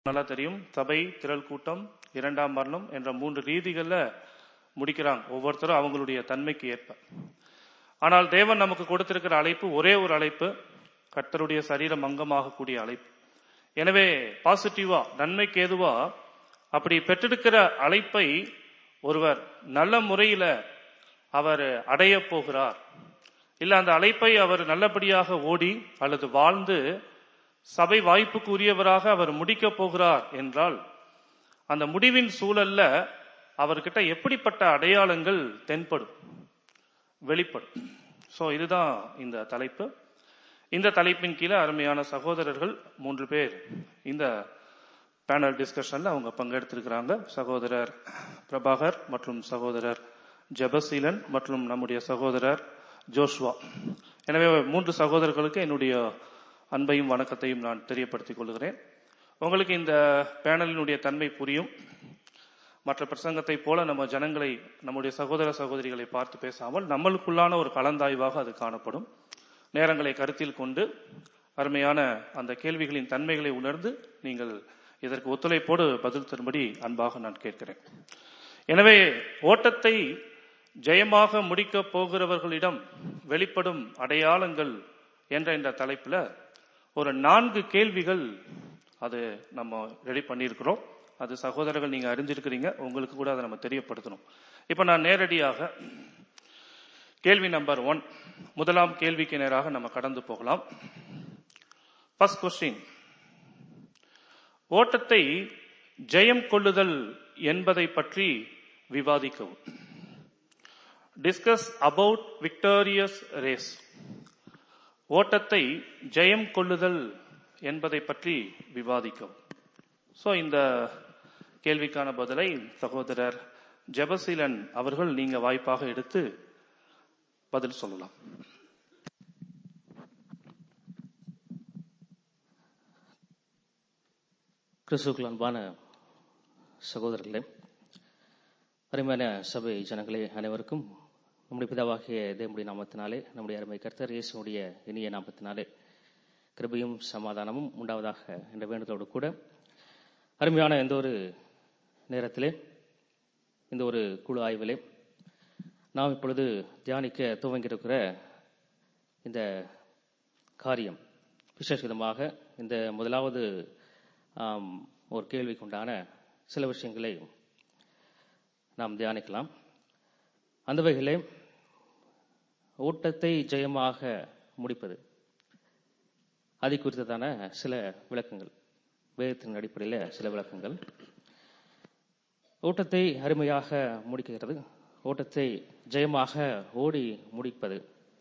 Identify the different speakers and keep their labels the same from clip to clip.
Speaker 1: நல்லா தெரியும் சபை திரள் கூட்டம் இரண்டாம் மரணம் என்ற மூன்று ரீதிகள்ல முடிக்கிறாங்க ஒவ்வொருத்தரும் அவங்களுடைய தன்மைக்கு ஏற்ப ஆனால் தேவன் நமக்கு கொடுத்திருக்கிற அழைப்பு ஒரே ஒரு அழைப்பு கர்த்தருடைய சரீரம் அங்கமாகக்கூடிய அழைப்பு எனவே பாசிட்டிவா நன்மைக்கு ஏதுவா அப்படி பெற்றெடுக்கிற அழைப்பை ஒருவர் நல்ல முறையில அவர் அடைய போகிறார் இல்ல அந்த அழைப்பை அவர் நல்லபடியாக ஓடி அல்லது வாழ்ந்து சபை வாய்ப்புக்கு உரியவராக அவர் முடிக்க போகிறார் என்றால் அந்த முடிவின் சூழல்ல அவர்கிட்ட எப்படிப்பட்ட அடையாளங்கள் தென்படும் வெளிப்படும் சோ இதுதான் இந்த தலைப்பு இந்த தலைப்பின் கீழே அருமையான சகோதரர்கள் மூன்று பேர் இந்த பேனல் டிஸ்கஷன்ல அவங்க பங்கெடுத்திருக்கிறாங்க சகோதரர் பிரபாகர் மற்றும் சகோதரர் ஜெபசீலன் மற்றும் நம்முடைய சகோதரர் ஜோஷ்வா எனவே மூன்று சகோதரர்களுக்கு என்னுடைய அன்பையும் வணக்கத்தையும் நான் தெரியப்படுத்திக் கொள்கிறேன் உங்களுக்கு இந்த பேனலினுடைய தன்மை புரியும் மற்ற பிரசங்கத்தை போல நம்ம ஜனங்களை நம்முடைய சகோதர சகோதரிகளை பார்த்து பேசாமல் நம்மளுக்குள்ளான ஒரு கலந்தாய்வாக அது காணப்படும் நேரங்களை கருத்தில் கொண்டு அருமையான அந்த கேள்விகளின் தன்மைகளை உணர்ந்து நீங்கள் இதற்கு ஒத்துழைப்போடு பதில் தரும்படி அன்பாக நான் கேட்கிறேன் எனவே ஓட்டத்தை ஜெயமாக முடிக்க போகிறவர்களிடம் வெளிப்படும் அடையாளங்கள் என்ற இந்த தலைப்புல ஒரு நான்கு கேள்விகள் அது நம்ம ரெடி பண்ணியிருக்கிறோம் அது சகோதரர்கள் நீங்க அறிஞ்சிருக்கிறீங்க உங்களுக்கு கூட அதை நம்ம தெரியப்படுத்தணும் இப்ப நான் நேரடியாக கேள்வி நம்பர் ஒன் முதலாம் கேள்விக்கு நேராக நம்ம கடந்து போகலாம் ஃபர்ஸ்ட் கொஸ்டின் ஓட்டத்தை ஜெயம் கொள்ளுதல் என்பதை பற்றி விவாதிக்கவும் டிஸ்கஸ் அபவுட் விக்டோரியஸ் ரேஸ் ஓட்டத்தை ஜெயம் கொள்ளுதல் என்பதை பற்றி விவாதிக்கவும் சோ இந்த கேள்விக்கான பதிலை சகோதரர் ஜெபசீலன் அவர்கள் நீங்க வாய்ப்பாக எடுத்து பதில் சொல்லலாம்
Speaker 2: கிறிஸ்துக்கள் அன்பான சகோதரர்களே அருமையான சபை ஜனங்களே அனைவருக்கும் நம்முடைய பிதாவாகிய தேவனுடைய நாமத்தினாலே நம்முடைய அருமை கர்த்தர் இயேசுடைய இனிய நாமத்தினாலே கிருபையும் சமாதானமும் உண்டாவதாக என்ற வேண்டுதலோடு கூட அருமையான எந்த ஒரு நேரத்திலே இந்த ஒரு குழு ஆய்விலே நாம் இப்பொழுது தியானிக்க துவங்கியிருக்கிற இந்த காரியம் விசேஷ விதமாக இந்த முதலாவது ஆம், ஒரு கேள்விக்குண்டான சில விஷயங்களை நாம் தியானிக்கலாம் அந்த வகையிலே ஓட்டத்தை ஜெயமாக முடிப்பது அதை குறித்ததான சில விளக்கங்கள் வேதத்தின் அடிப்படையில் சில விளக்கங்கள் ஓட்டத்தை அருமையாக முடிக்கிறது ஓட்டத்தை ஜெயமாக ஓடி முடிப்பது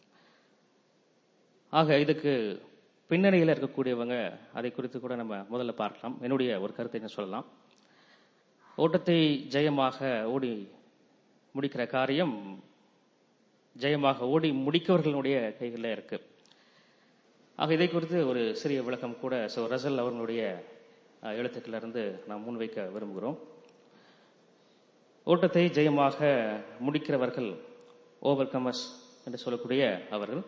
Speaker 2: ஆக இதுக்கு பின்னணியில் இருக்கக்கூடியவங்க அதை குறித்து கூட நம்ம முதல்ல பார்க்கலாம் என்னுடைய ஒரு கருத்தை என்ன சொல்லலாம் ஓட்டத்தை ஜெயமாக ஓடி முடிக்கிற காரியம் ஜெயமாக ஓடி முடிக்கவர்களுடைய கைகளில் இருக்கு ஆக இதை குறித்து ஒரு சிறிய விளக்கம் கூட சோ ரசல் அவர்களுடைய அஹ், எழுத்துக்களில் இருந்து நாம் முன்வைக்க விரும்புகிறோம் ஓட்டத்தை ஜெயமாக முடிக்கிறவர்கள் ஓவர் கமர்ஸ் என்று சொல்லக்கூடிய அவர்கள்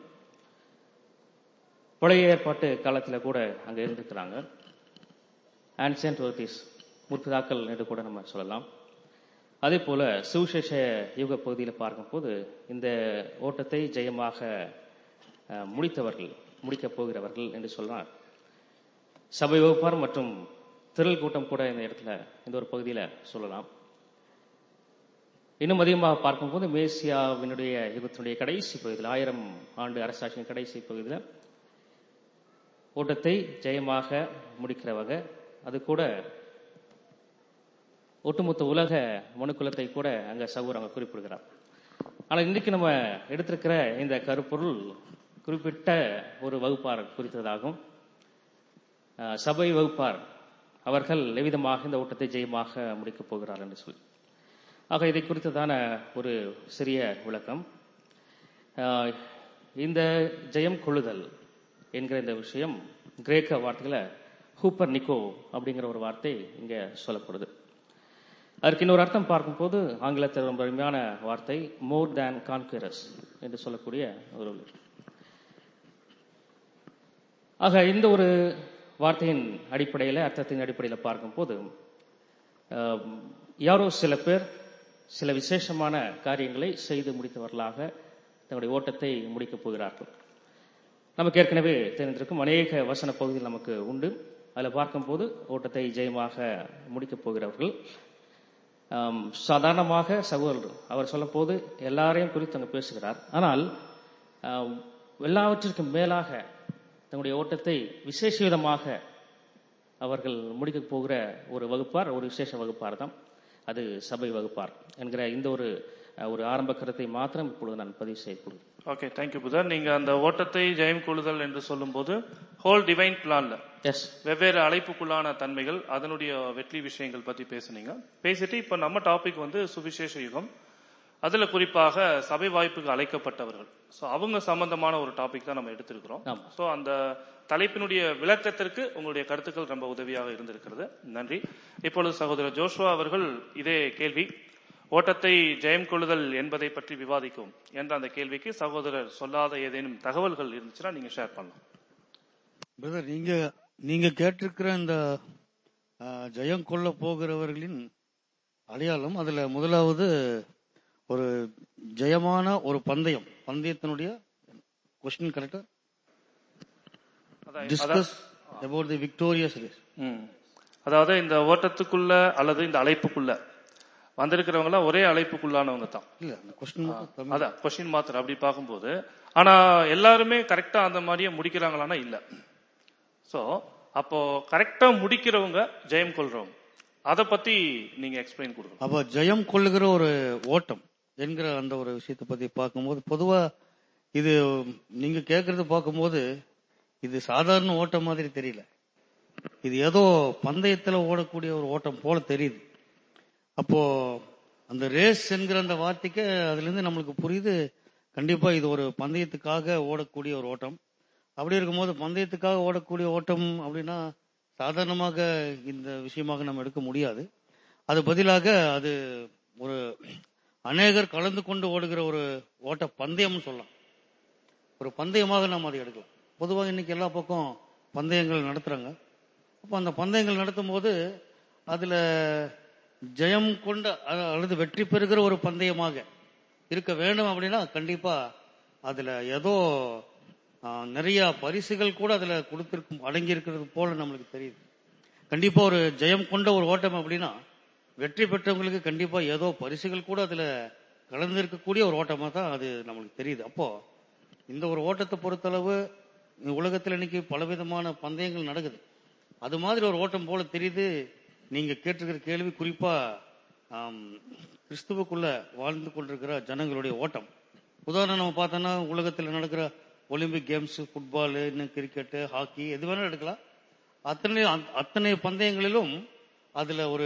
Speaker 2: பழைய ஏற்பாட்டு காலத்தில் கூட அங்க இருந்திருக்கிறாங்க ஆன்சியன்ட் ஒர்த்திஸ் முற்பிதாக்கள் என்று கூட நம்ம சொல்லலாம் அதே போல சுவிசேஷ யுக பகுதியில் பார்க்கும்போது இந்த ஓட்டத்தை ஜெயமாக அஹ், முடித்தவர்கள் முடிக்கப் போகிறவர்கள் என்று சொல்லலாம் சபை வகுப்பார் மற்றும் திரள் கூட்டம் கூட இந்த இடத்துல இந்த ஒரு பகுதியில் சொல்லலாம் இன்னும் அதிகமாக பார்க்கும்போது மேசியாவினுடைய யுகத்தினுடைய கடைசி பகுதியில் ஆயிரம் ஆண்டு அரசாட்சியின் கடைசி பகுதியில் ஓட்டத்தை ஜெயமாக முடிக்கிறவங்க அது கூட ஒட்டுமொத்த உலக மனுக்குலத்தை கூட அங்க சகோர் அங்க குறிப்பிடுகிறார் ஆனா இன்னைக்கு நம்ம எடுத்திருக்கிற இந்த கருப்பொருள் குறிப்பிட்ட ஒரு வகுப்பார் குறித்ததாகும் அஹ், சபை வகுப்பார் அவர்கள் எவ்விதமாக இந்த ஓட்டத்தை ஜெயமாக முடிக்கப் போகிறார் என்று சொல்லி ஆக இதை குறித்ததான ஒரு சிறிய விளக்கம் ஆஹ், இந்த ஜெயம் கொள்ளுதல் என்கிற இந்த விஷயம் கிரேக்க வார்த்தையில ஹூப்பர் நிக்கோ அப்படிங்கிற ஒரு வார்த்தை இங்க சொல்லப்படுது அதற்கு இன்னொரு அர்த்தம் பார்க்கும்போது ஆங்கிலத்தில் ரொம்ப அருமையான வார்த்தை மோர் தேன் கான்குரஸ் என்று சொல்லக்கூடிய ஒரு ஆக இந்த ஒரு வார்த்தையின் அடிப்படையில் அர்த்தத்தின் அடிப்படையில் பார்க்கும்போது ஆம், யாரோ சில பேர் சில விசேஷமான காரியங்களை செய்து முடித்தவர்களாக தங்களுடைய ஓட்டத்தை முடிக்கப் போகிறார்கள் நமக்கு ஏற்கனவே தெரிந்திருக்கும் அநேக வசன பகுதிகள் நமக்கு உண்டு அதில் பார்க்கும்போது ஓட்டத்தை ஜெயமாக முடிக்கப் போகிறவர்கள் ஆம், சாதாரணமாக சகோதரர் அவர் சொல்லும்போது எல்லாரையும் குறித்து அங்கே பேசுகிறார் ஆனால் ஆம், எல்லாவற்றிற்கும் மேலாக தங்களுடைய ஓட்டத்தை விசேஷ விதமாக அவர்கள் முடிக்கப் போகிற ஒரு வகுப்பார் ஒரு விசேஷ வகுப்பார் தான் அது சபை வகுப்பார் என்கிற இந்த ஒரு அஹ், ஒரு ஆரம்ப கருத்தை மாத்திரம் இப்பொழுது நான் பதிவு செய்யப்படுகிறேன்
Speaker 1: ஓகே தேங்க்யூ புதர் நீங்க அந்த ஓட்டத்தை ஜெயம் கொள்ளுதல் என்று சொல்லும்போது ஹோல் டிவைன் பிளான்ல
Speaker 2: எஸ்
Speaker 1: வெவ்வேறு அழைப்புக்குள்ளான தன்மைகள் அதனுடைய வெற்றி விஷயங்கள் பத்தி பேசுனீங்க பேசிட்டு இப்ப நம்ம டாபிக் வந்து சுவிசேஷ யுகம் அதுல குறிப்பாக சபை வாய்ப்புக்கு அழைக்கப்பட்டவர்கள் சோ அவங்க சம்பந்தமான ஒரு டாபிக் தான் நம்ம எடுத்திருக்கிறோம்
Speaker 2: ஆமா.
Speaker 1: சோ அந்த தலைப்பினுடைய விளக்கத்திற்கு உங்களுடைய கருத்துக்கள் ரொம்ப உதவியாக இருந்திருக்கிறது நன்றி இப்பொழுது சகோதரர் ஜோஷுவா அவர்கள் இதே கேள்வி ஓட்டத்தை ஜெயம் கொள்ளுதல் என்பதை பற்றி விவாதிக்கும் என்ற அந்த கேள்விக்கு சகோதரர் சொல்லாத ஏதேனும் தகவல்கள் இருந்துச்சுன்னா நீங்க ஷேர் பண்ணலாம்
Speaker 3: பிரதர் நீங்க நீங்க கேட்டிருக்கிற இந்த ஆ, ஜெயம் கொள்ள போகிறவர்களின் அடையாளம் அதுல முதலாவது ஒரு ஜெயமான ஒரு பந்தயம் பந்தயத்தினுடைய கொஸ்டின் கரெக்டா
Speaker 1: அதான் அதான்
Speaker 3: discuss about the victorious race
Speaker 1: hmm. அதாவது இந்த ஓட்டத்துக்குள்ள அல்லது இந்த அழைப்புக்குள்ள வந்திருக்கிறவங்க எல்லாம் ஒரே அழைப்புக்குள்ளானவங்க தான்
Speaker 3: இல்ல அந்த கொஸ்டின் மட்டும் தமிழ்
Speaker 1: அதான் கொஸ்டின் மாத்திரம் அப்படி பார்க்கும்போது ஆனா எல்லாருமே கரெக்டா அந்த மாதிரியே முடிக்கிறாங்களான்னா இல்ல சோ அப்போ கரெக்டா முடிக்கிறவங்க ஜெயம் கொள்றவங்க அத பத்தி நீங்க எக்ஸ்பிளைன் கொடுக்கணும்
Speaker 3: அப்ப ஜெயம் கொள்ளுகிற ஒரு ஓட்டம் என்கிற அந்த ஒரு விஷயத்தை பத்தி பார்க்கும்போது பொதுவா இது நீங்க கேக்குறது பார்க்கும்போது இது சாதாரண ஓட்டம் மாதிரி தெரியல இது ஏதோ பந்தயத்துல ஓடக்கூடிய ஒரு ஓட்டம் போல தெரியுது அப்போ அந்த ரேஸ் என்கிற அந்த வார்த்தைக்கு அதுல இருந்து நம்மளுக்கு புரியுது கண்டிப்பா இது ஒரு பந்தயத்துக்காக ஓடக்கூடிய ஒரு ஓட்டம் அப்படி இருக்கும்போது பந்தயத்துக்காக ஓடக்கூடிய ஓட்டம் அப்படின்னா சாதாரணமாக இந்த விஷயமாக நம்ம எடுக்க முடியாது அது பதிலாக அது ஒரு அநேகர் கலந்து கொண்டு ஓடுகிற ஒரு ஓட்ட பந்தயம்னு சொல்லலாம் ஒரு பந்தயமாக நாம் அதை எடுக்கலாம் பொதுவாக இன்னைக்கு எல்லா பக்கம் பந்தயங்கள் நடத்துறாங்க அப்போ அந்த பந்தயங்கள் நடத்தும் போது அதுல ஜெயம் கொண்ட அ- அல்லது வெற்றி பெறுகிற ஒரு பந்தயமாக இருக்க வேண்டும் அப்படின்னா கண்டிப்பா அதுல ஏதோ ஆ, நிறைய பரிசுகள் கூட அதுல கொடுத்திருக்கும் அடங்கி இருக்கிறது போல நம்மளுக்கு தெரியுது கண்டிப்பா ஒரு ஜெயம் கொண்ட ஒரு ஓட்டம் அப்படின்னா வெற்றி பெற்றவங்களுக்கு கண்டிப்பா ஏதோ பரிசுகள் கூட அதுல கலந்திருக்கக்கூடிய ஒரு ஓட்டமா தான் அது நம்மளுக்கு தெரியுது அப்போ இந்த ஒரு ஓட்டத்தை பொறுத்தளவு இந்த உலகத்துல இன்னைக்கு பலவிதமான பந்தயங்கள் நடக்குது அது மாதிரி ஒரு ஓட்டம் போல தெரியுது நீங்க கேட்டிருக்கிற கேள்வி குறிப்பா ஆம், கிறிஸ்துவுக்குள்ள வாழ்ந்து கொண்டிருக்கிற ஜனங்களுடைய ஓட்டம் உதாரணம் நம்ம பார்த்தோம்னா உலகத்தில் நடக்கிற ஒலிம்பிக் கேம்ஸ் ஃபுட்பால் இன்னும் கிரிக்கெட் ஹாக்கி எது வேணாலும் எடுக்கலாம் அத்தனை அந்த- அத்தனை பந்தயங்களிலும் அதுல ஒரு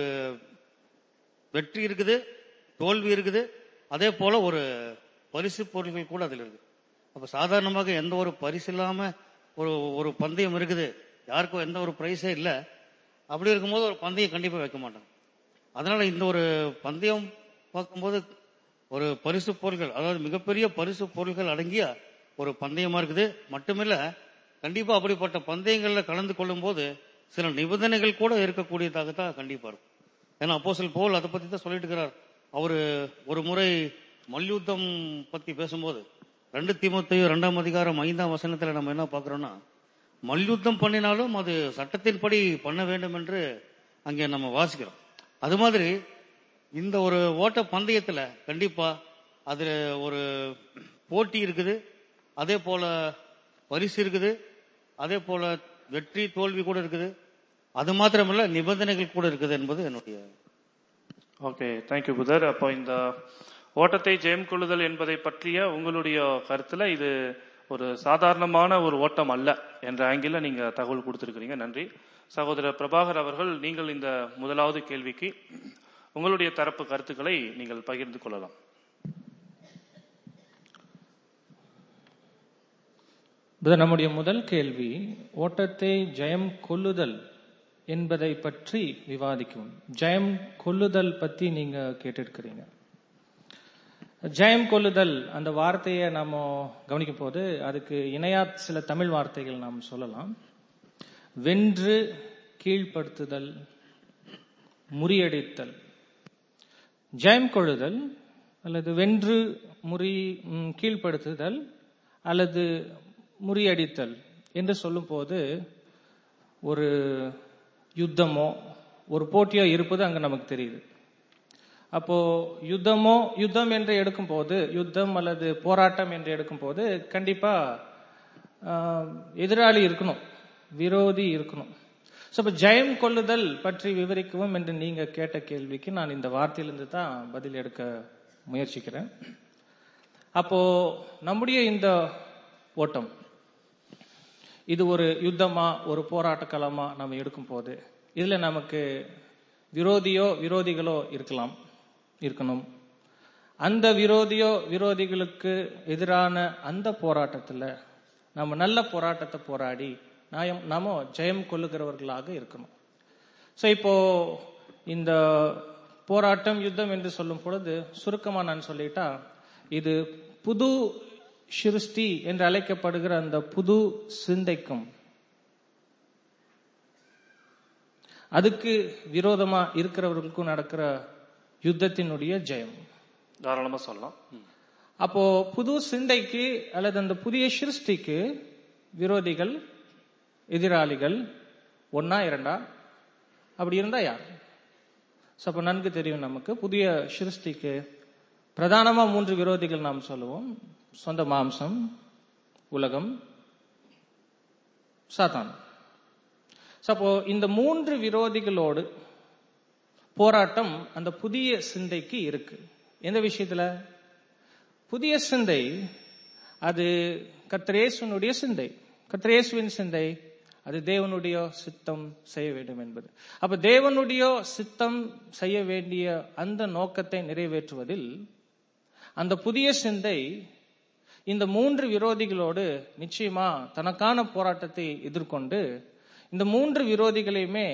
Speaker 3: வெற்றி இருக்குது தோல்வி இருக்குது அதே போல ஒரு பரிசு பொருள்கள் கூட அதுல இருக்கு அப்ப சாதாரணமாக எந்த ஒரு பரிசு இல்லாம ஒரு ஒரு பந்தயம் இருக்குது யாருக்கும் எந்த ஒரு பிரைஸே இல்ல அப்படி இருக்கும்போது ஒரு பந்தயம் கண்டிப்பா வைக்க மாட்டாங்க அதனால இந்த ஒரு பந்தயம் பார்க்கும்போது ஒரு பரிசு பொருள்கள் அதாவது மிகப்பெரிய பரிசு பொருள்கள் அடங்கிய ஒரு பந்தயமா இருக்குது மட்டுமில்ல கண்டிப்பா அப்படிப்பட்ட பந்தயங்கள்ல கலந்து கொள்ளும் போது சில நிபந்தனைகள் கூட இருக்கக்கூடியதாக தான் கண்டிப்பா இருக்கும் ஏன்னா அப்போஸ்தலன் பவுல் அதை பத்தி தான் சொல்லிட்டு இருக்கிறார் அவரு ஒரு முறை மல்யுத்தம் பத்தி பேசும்போது ரெண்டு தீமத்தையும் ரெண்டாம் அதிகாரம் ஐந்தாம் வசனத்துல நம்ம என்ன பாக்குறோம்னா மல்யுத்தம் பண்ணினாலும் அது சட்டத்தின்படி பண்ண வேண்டும் என்று அங்கே நம்ம வாசிக்கிறோம் அது மாதிரி இந்த ஒரு ஓட்ட பந்தயத்துல கண்டிப்பா அதுல ஒரு போட்டி இருக்குது அதே போல பரிசு இருக்குது அதே போல வெற்றி தோல்வி கூட இருக்குது அது மாத்திரமல்ல நிபந்தனைகள் கூட இருக்குது என்பது என்னுடைய
Speaker 1: ஓகே தேங்க்யூ புதர் அப்போ இந்த ஓட்டத்தை ஜெயம் கொள்ளுதல் என்பதை பற்றிய உங்களுடைய கருத்துல இது ஒரு சாதாரணமான ஒரு ஓட்டம் அல்ல என்ற ஆங்கிள் நீங்க தகவல் கொடுத்திருக்கிறீங்க நன்றி சகோதரர் பிரபாகர் அவர்கள் நீங்கள் இந்த முதலாவது கேள்விக்கு உங்களுடைய தரப்பு கருத்துக்களை நீங்கள் பகிர்ந்து கொள்ளலாம்
Speaker 4: பிரதர், நம்முடைய முதல் கேள்வி ஓட்டத்தை ஜெயம் கொள்ளுதல் என்பதை பற்றி விவாதிக்கும் ஜெயம் கொள்ளுதல் பத்தி நீங்க கேட்டிருக்கிறீங்க ஜெயம் கொள்ளுதல் அந்த வார்த்தையை நாம கவனிக்கும் போது அதுக்கு இணையா சில தமிழ் வார்த்தைகள் நாம் சொல்லலாம் வென்று கீழ்ப்படுத்துதல் முறியடித்தல் ஜெயம் கொள்ளுதல் அல்லது வென்று முறி ம், கீழ்ப்படுத்துதல் அல்லது முறியடித்தல் என்று சொல்லும்போது ஒரு யுத்தமோ ஒரு போட்டியோ இருப்பது அங்க நமக்கு தெரியுது அப்போ யுத்தமோ யுத்தம் என்று எடுக்கும்போது யுத்தம் அல்லது போராட்டம் என்று எடுக்கும்போது கண்டிப்பா ஆஹ், எதிராளி இருக்கணும் விரோதி இருக்கணும் ஸோ இப்போ ஜெயம் கொள்ளுதல் பற்றி விவரிக்கவும் என்று நீங்க கேட்ட கேள்விக்கு நான் இந்த வார்த்தையிலிருந்து தான் பதில் எடுக்க முயற்சிக்கிறேன் அப்போ நம்முடைய இந்த ஓட்டம் இது ஒரு யுத்தமா ஒரு போராட்ட களமா நம்ம எடுக்கும் போது இதுல நமக்கு விரோதியோ விரோதிகளோ இருக்கலாம் இருக்கணும் அந்த விரோதியோ விரோதிகளுக்கு எதிரான அந்த போராட்டத்துல நம்ம நல்ல போராட்டத்தை போராடி நாயம் நாம ஜெயம் கொள்ளுகிறவர்களாக இருக்கணும் ஸோ இப்போ இந்த போராட்டம் யுத்தம் என்று சொல்லும் பொழுது சுருக்கமா நான் சொல்லிட்டா இது புது சிருஷ்டி என்று அழைக்கப்படுகிற அந்த புது சிந்தைக்கும் அதுக்கு விரோதமா இருக்கிறவர்களுக்கும் நடக்கிற யுத்தத்தினுடைய ஜெயம்
Speaker 1: தாராளமா சொல்லலாம் ம்.
Speaker 4: அப்போ புது சிந்தைக்கு அல்லது அந்த புதிய சிருஷ்டிக்கு விரோதிகள் எதிராளிகள் ஒன்னா இரண்டா அப்படி இருந்தா யார் So, அப்ப நன்கு தெரியும் நமக்கு புதிய சிருஷ்டிக்கு பிரதானமா மூன்று விரோதிகள் நாம் சொல்லுவோம் சொந்த மாம்சம் உலகம் சாத்தான் So, அப்போ இந்த மூன்று விரோதிகளோடு போராட்டம் அந்த புதிய சிந்தைக்கு இருக்கு எந்த விஷயத்துல புதிய சிந்தை அது கத்திரேசுனுடைய சிந்தை கத்திரேசுவின் சிந்தை அது தேவனுடைய சித்தம் செய்ய வேண்டும் என்பது அப்ப தேவனுடைய சித்தம் செய்ய வேண்டிய அந்த நோக்கத்தை நிறைவேற்றுவதில் அந்த புதிய சிந்தை இந்த மூன்று விரோதிகளோடு நிச்சயமா தனக்கான போராட்டத்தை எதிர்கொண்டு இந்த மூன்று விரோதிகளையுமே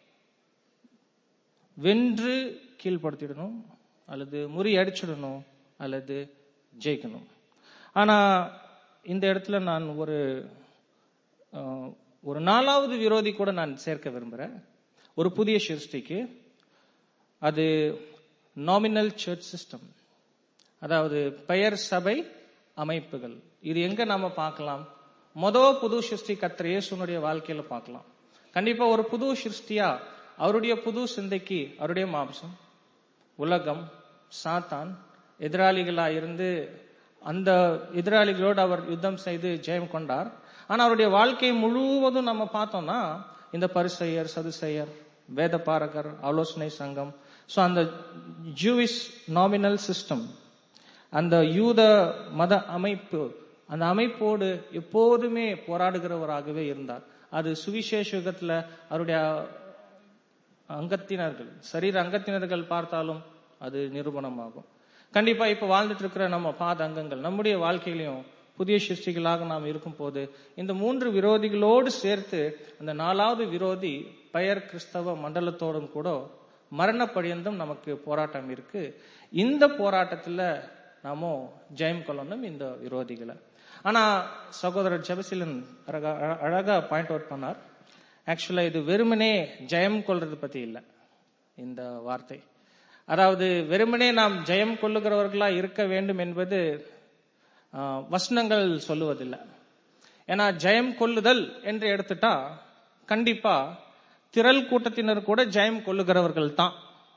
Speaker 4: வென்று கீழ்ப்படுத்திடணும் அல்லது முறியடிச்சிடணும் அல்லது ஜெயிக்கணும் ஆனா இந்த இடத்துல நான் ஒரு அஹ், ஒரு நாலாவது விரோதி கூட நான் சேர்க்க விரும்புறேன் ஒரு புதிய சிருஷ்டிக்கு அது நாமினல் சர்ச் சிஸ்டம் அதாவது பெயர் சபை அமைப்புகள் இது எங்க நாம பார்க்கலாம் மொத புது சிருஷ்டி கத்திர இயேசுனுடைய வாழ்க்கையில பார்க்கலாம் கண்டிப்பா ஒரு புது சிருஷ்டியா அவருடைய புது சிந்தைக்கு அவருடைய மாம்சம் உலகம் சாத்தான் எதிராளிகளா இருந்து அந்த எதிராளிகளோடு அவர் யுத்தம் செய்து ஜெயம் கொண்டார் ஆனா அவருடைய வாழ்க்கை முழுவதும் நம்ம பார்த்தோம்னா இந்த பரிசெயர் சதுசெயர் வேத பாரகர் ஆலோசனை சங்கம் சோ அந்த ஜூவிஷ் நாமினல் சிஸ்டம் அந்த யூத மத அமைப்பு அந்த அமைப்போடு எப்போதுமே போராடுகிறவராகவே இருந்தார் அது சுவிசேஷ யுகத்துல அவருடைய அங்கத்தினர்கள் சரீர அங்கத்தினர்கள் பார்த்தாலும் அது நிரூபணமாகும் கண்டிப்பா இப்ப வாழ்ந்துட்டு இருக்கிற நம்ம பாத அங்கங்கள் நம்முடைய வாழ்க்கையிலையும் புதிய சிருஷ்டிகளாக நாம் இருக்கும் போது இந்த மூன்று விரோதிகளோடு சேர்த்து அந்த நாலாவது விரோதி பெயர் கிறிஸ்தவ மண்டலத்தோடும் கூட மரண பரியந்தம் நமக்கு போராட்டம் இருக்கு இந்த போராட்டத்துல நாம ஜெயம் கொள்ளணும் இந்த விரோதிகளை ஆனா சகோதரர் ஜெபசிலன் அழகா அழகா பாயிண்ட் அவுட் பண்ணார் ஆக்சுவலா இது வெறுமனே ஜெயம் கொள்றது பத்தி இல்ல இந்த வார்த்தை அதாவது வெறுமனே நாம் ஜெயம் கொள்ளுகிறவர்களா இருக்க வேண்டும் என்பது ஆஹ், வசனங்கள் சொல்லுவதில்லை ஏன்னா ஜெயம் கொள்ளுதல் என்று எடுத்துட்டா கண்டிப்பா திரள் கூட்டத்தினர் கூட ஜெயம் கொள்ளுகிறவர்கள் தான்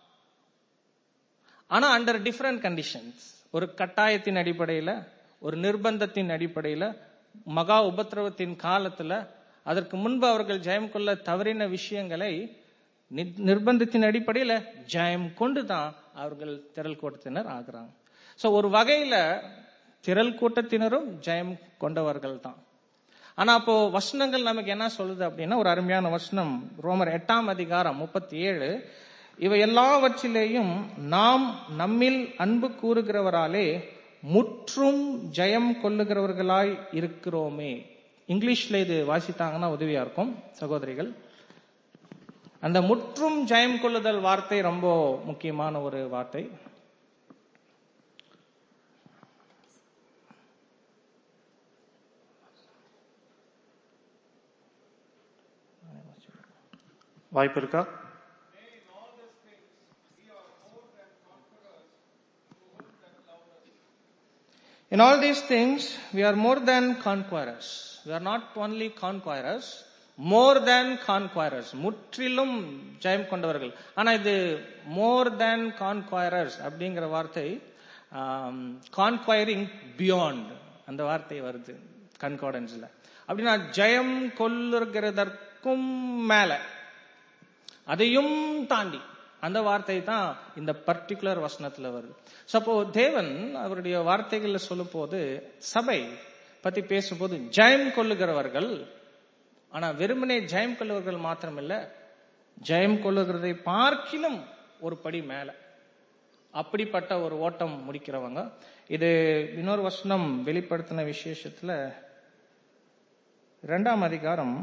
Speaker 4: ஆனா அண்டர் டிஃபரெண்ட் கண்டிஷன்ஸ் ஒரு கட்டாயத்தின் அடிப்படையில ஒரு நிர்பந்தத்தின் அடிப்படையில மகா உபத்திரவத்தின் காலத்துல அதற்கு முன்பு அவர்கள் ஜெயம் கொள்ள தவறின விஷயங்களை நி- நிர்பந்தத்தின் அடிப்படையில ஜெயம் கொண்டு தான் அவர்கள் திரள் கூட்டத்தினர் ஆகுறாங்க சோ ஒரு வகையில திரள் கூட்டத்தினரும் ஜெயம் கொண்டவர்கள் தான் ஆனா அப்போ வசனங்கள் நமக்கு என்ன சொல்லுது அப்படின்னா ஒரு அருமையான வசனம் ரோமர் எட்டாம் அதிகாரம் முப்பத்தி ஏழு இவை எல்லாவற்றிலேயும் நாம் நம்மில் அன்பு கூறுகிறவராலே முற்றும் ஜெயம் கொள்ளுகிறவர்களாய் இருக்கிறோமே இங்கிலீஷ்ல இது வாசித்தாங்கன்னா உதவியா இருக்கும் சகோதரிகள் அந்த முற்றும் ஜெயம் கொள்ளுதல் வார்த்தை ரொம்ப முக்கியமான ஒரு வார்த்தை
Speaker 1: வாய்ப்பு இருக்கா
Speaker 4: In all these things, we are more than conquerors. We are not only conquerors, more than conquerors. முற்றிலும் ஜெயம் கொண்டவர்கள் ஆனா இது more than conquerors அப்படிங்கிற வார்த்தை கான்குவயரிங் பியாண்ட் அந்த வார்த்தை வருது கன்கார்டன்ஸ்ல அப்படின்னா ஜெயம் கொள்ளுகிறதற்கும் மேல அதையும் தாண்டி அந்த வார்த்தை தான் இந்த பர்டிகுலர் வசனத்துல வருது சப்போ தேவன் அவருடைய வார்த்தைகள்ல சொல்லும் போது சபை பத்தி பேசும்போது ஜெயம் கொள்ளுகிறவர்கள் ஆனா வெறுமனே ஜெயம் கொள்ளுவர்கள் மாத்திரமில்ல ஜெயம் கொள்ளுகிறதை பார்க்கிலும் ஒரு படி மேல அப்படிப்பட்ட ஒரு ஓட்டம் முடிக்கிறவங்க இது இன்னொரு வசனம் வெளிப்படுத்தின விசேஷத்துல இரண்டாம் அதிகாரம்